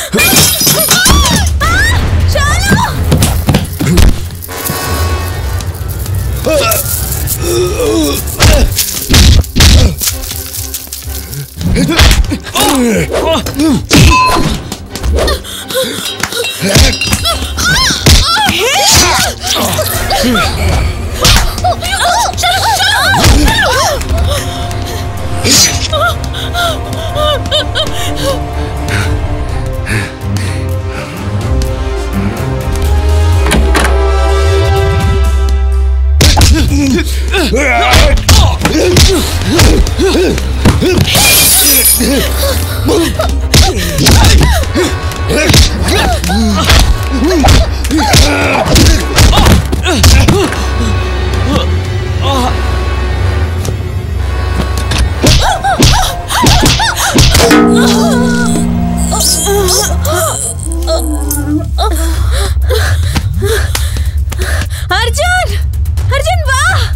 Arjun Arjun വാ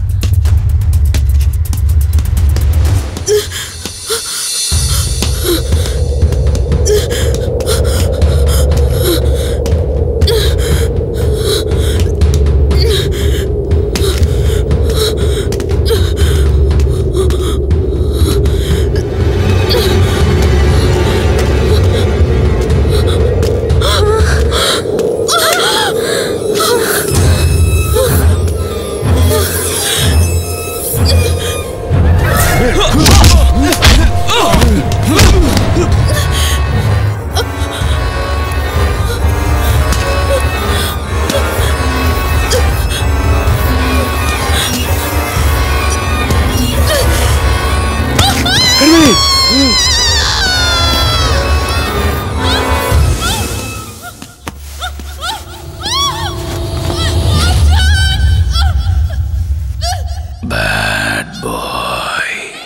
ബാഡ് ബോയ്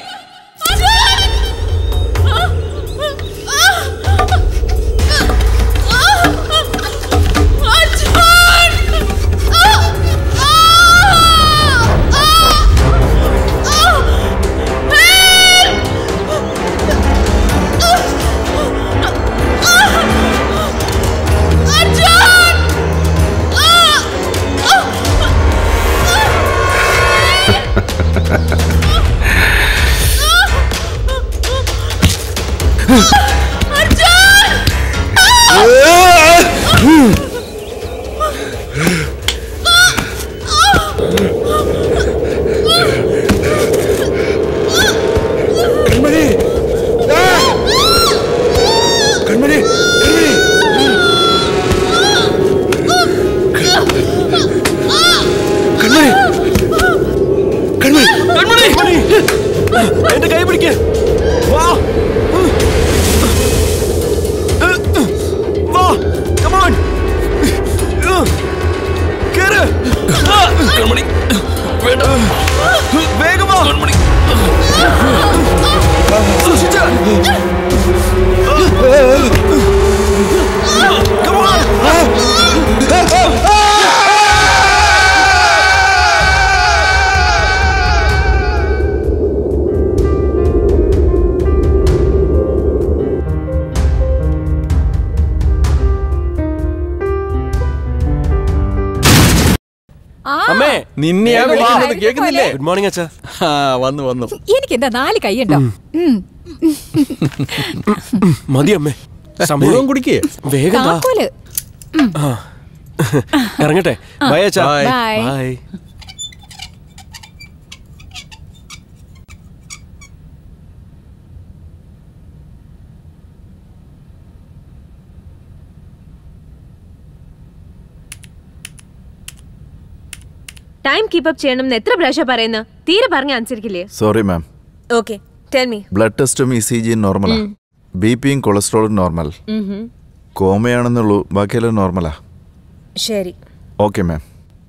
കൺമണി ആ! കൺമണി കൺമണി കൺമണി കൺമണി കൺമണി എന്റെ കൈ പിടിക്ക് വാ വാ കമോൺ കേറ് കൺമണി വേണ്ട വേഗമാ കൺമണി സൂക്ഷിച്ച് Come on! അമ്മേ നിന്നെയാ വേഗം വാ. വിളിക്കുന്നത് കേൾക്കുന്നില്ലേ ഗുഡ് മോർണിംഗ് അച്ഛാ ആ വന്നു വന്നു എനിക്ക് എന്താ നാല് കൈയുണ്ടോ ഉം. മതി അമ്മേ മുഴുവൻ കുടിക്കേ വേഗം താ. താക്കോല് ആ. ഇറങ്ങട്ടെ ആ. ബൈ അച്ഛാ Bye. Bye. Bye time keep up ചെയ്യണം എന്ന് എത്ര പ്രാവശ്യം പറയുന്ന തീരെ പറഞ്ഞ അനുസരിക്കില്ലേ sorry ma'am okay tell me blood ടെസ്റ്റും ഇ സി ജിയും നോർമലാ ഉം. ബി പിയും കൊളസ്ട്രോളും നോർമൽ കോമയാണെന്നുള്ളൂ ബാക്കിയെല്ലാം നോർമലാ ശരി ഓക്കെ മാം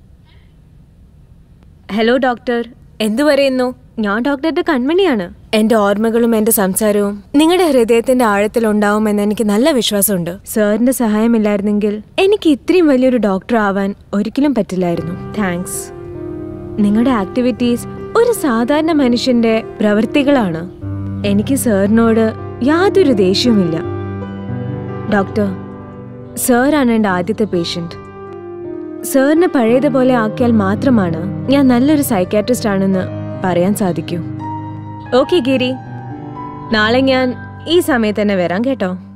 ഹലോ ഡോക്ടർ എന്തു പറയുന്നു ഞാൻ ഡോക്ടറുടെ കൺമണിയാണ് എന്റെ ഓർമ്മകളും എന്റെ സംസാരവും നിങ്ങളുടെ ഹൃദയത്തിന്റെ ആഴത്തിൽ ഉണ്ടാവുമെന്ന് എനിക്ക് നല്ല വിശ്വാസമുണ്ട് സാറിന്റെ സഹായമില്ലായിരുന്നെങ്കിൽ എനിക്ക് ഇത്രയും വലിയൊരു ഡോക്ടർ ആവാൻ ഒരിക്കലും പറ്റില്ലായിരുന്നു താങ്ക്സ് നിങ്ങളുടെ ആക്ടിവിറ്റീസ് ഒരു സാധാരണ മനുഷ്യന്റെ പ്രവൃത്തികളാണ് എനിക്ക് സാറിനോട് യാതൊരു ദേഷ്യവുമില്ല ഡോക്ടർ സാറാണ് എൻ്റെ ആദ്യത്തെ പേഷ്യന്റ് സാറിനെ പഴയതുപോലെ ആക്കിയാൽ മാത്രമാണ് ഞാൻ നല്ലൊരു സൈക്കാട്രിസ്റ്റ് ആണെന്ന് പറയാൻ സാധിക്കൂ ഓക്കെ ഗിരി നാളെ ഞാൻ ഈ സമയത്ത് തന്നെ വരാം കേട്ടോ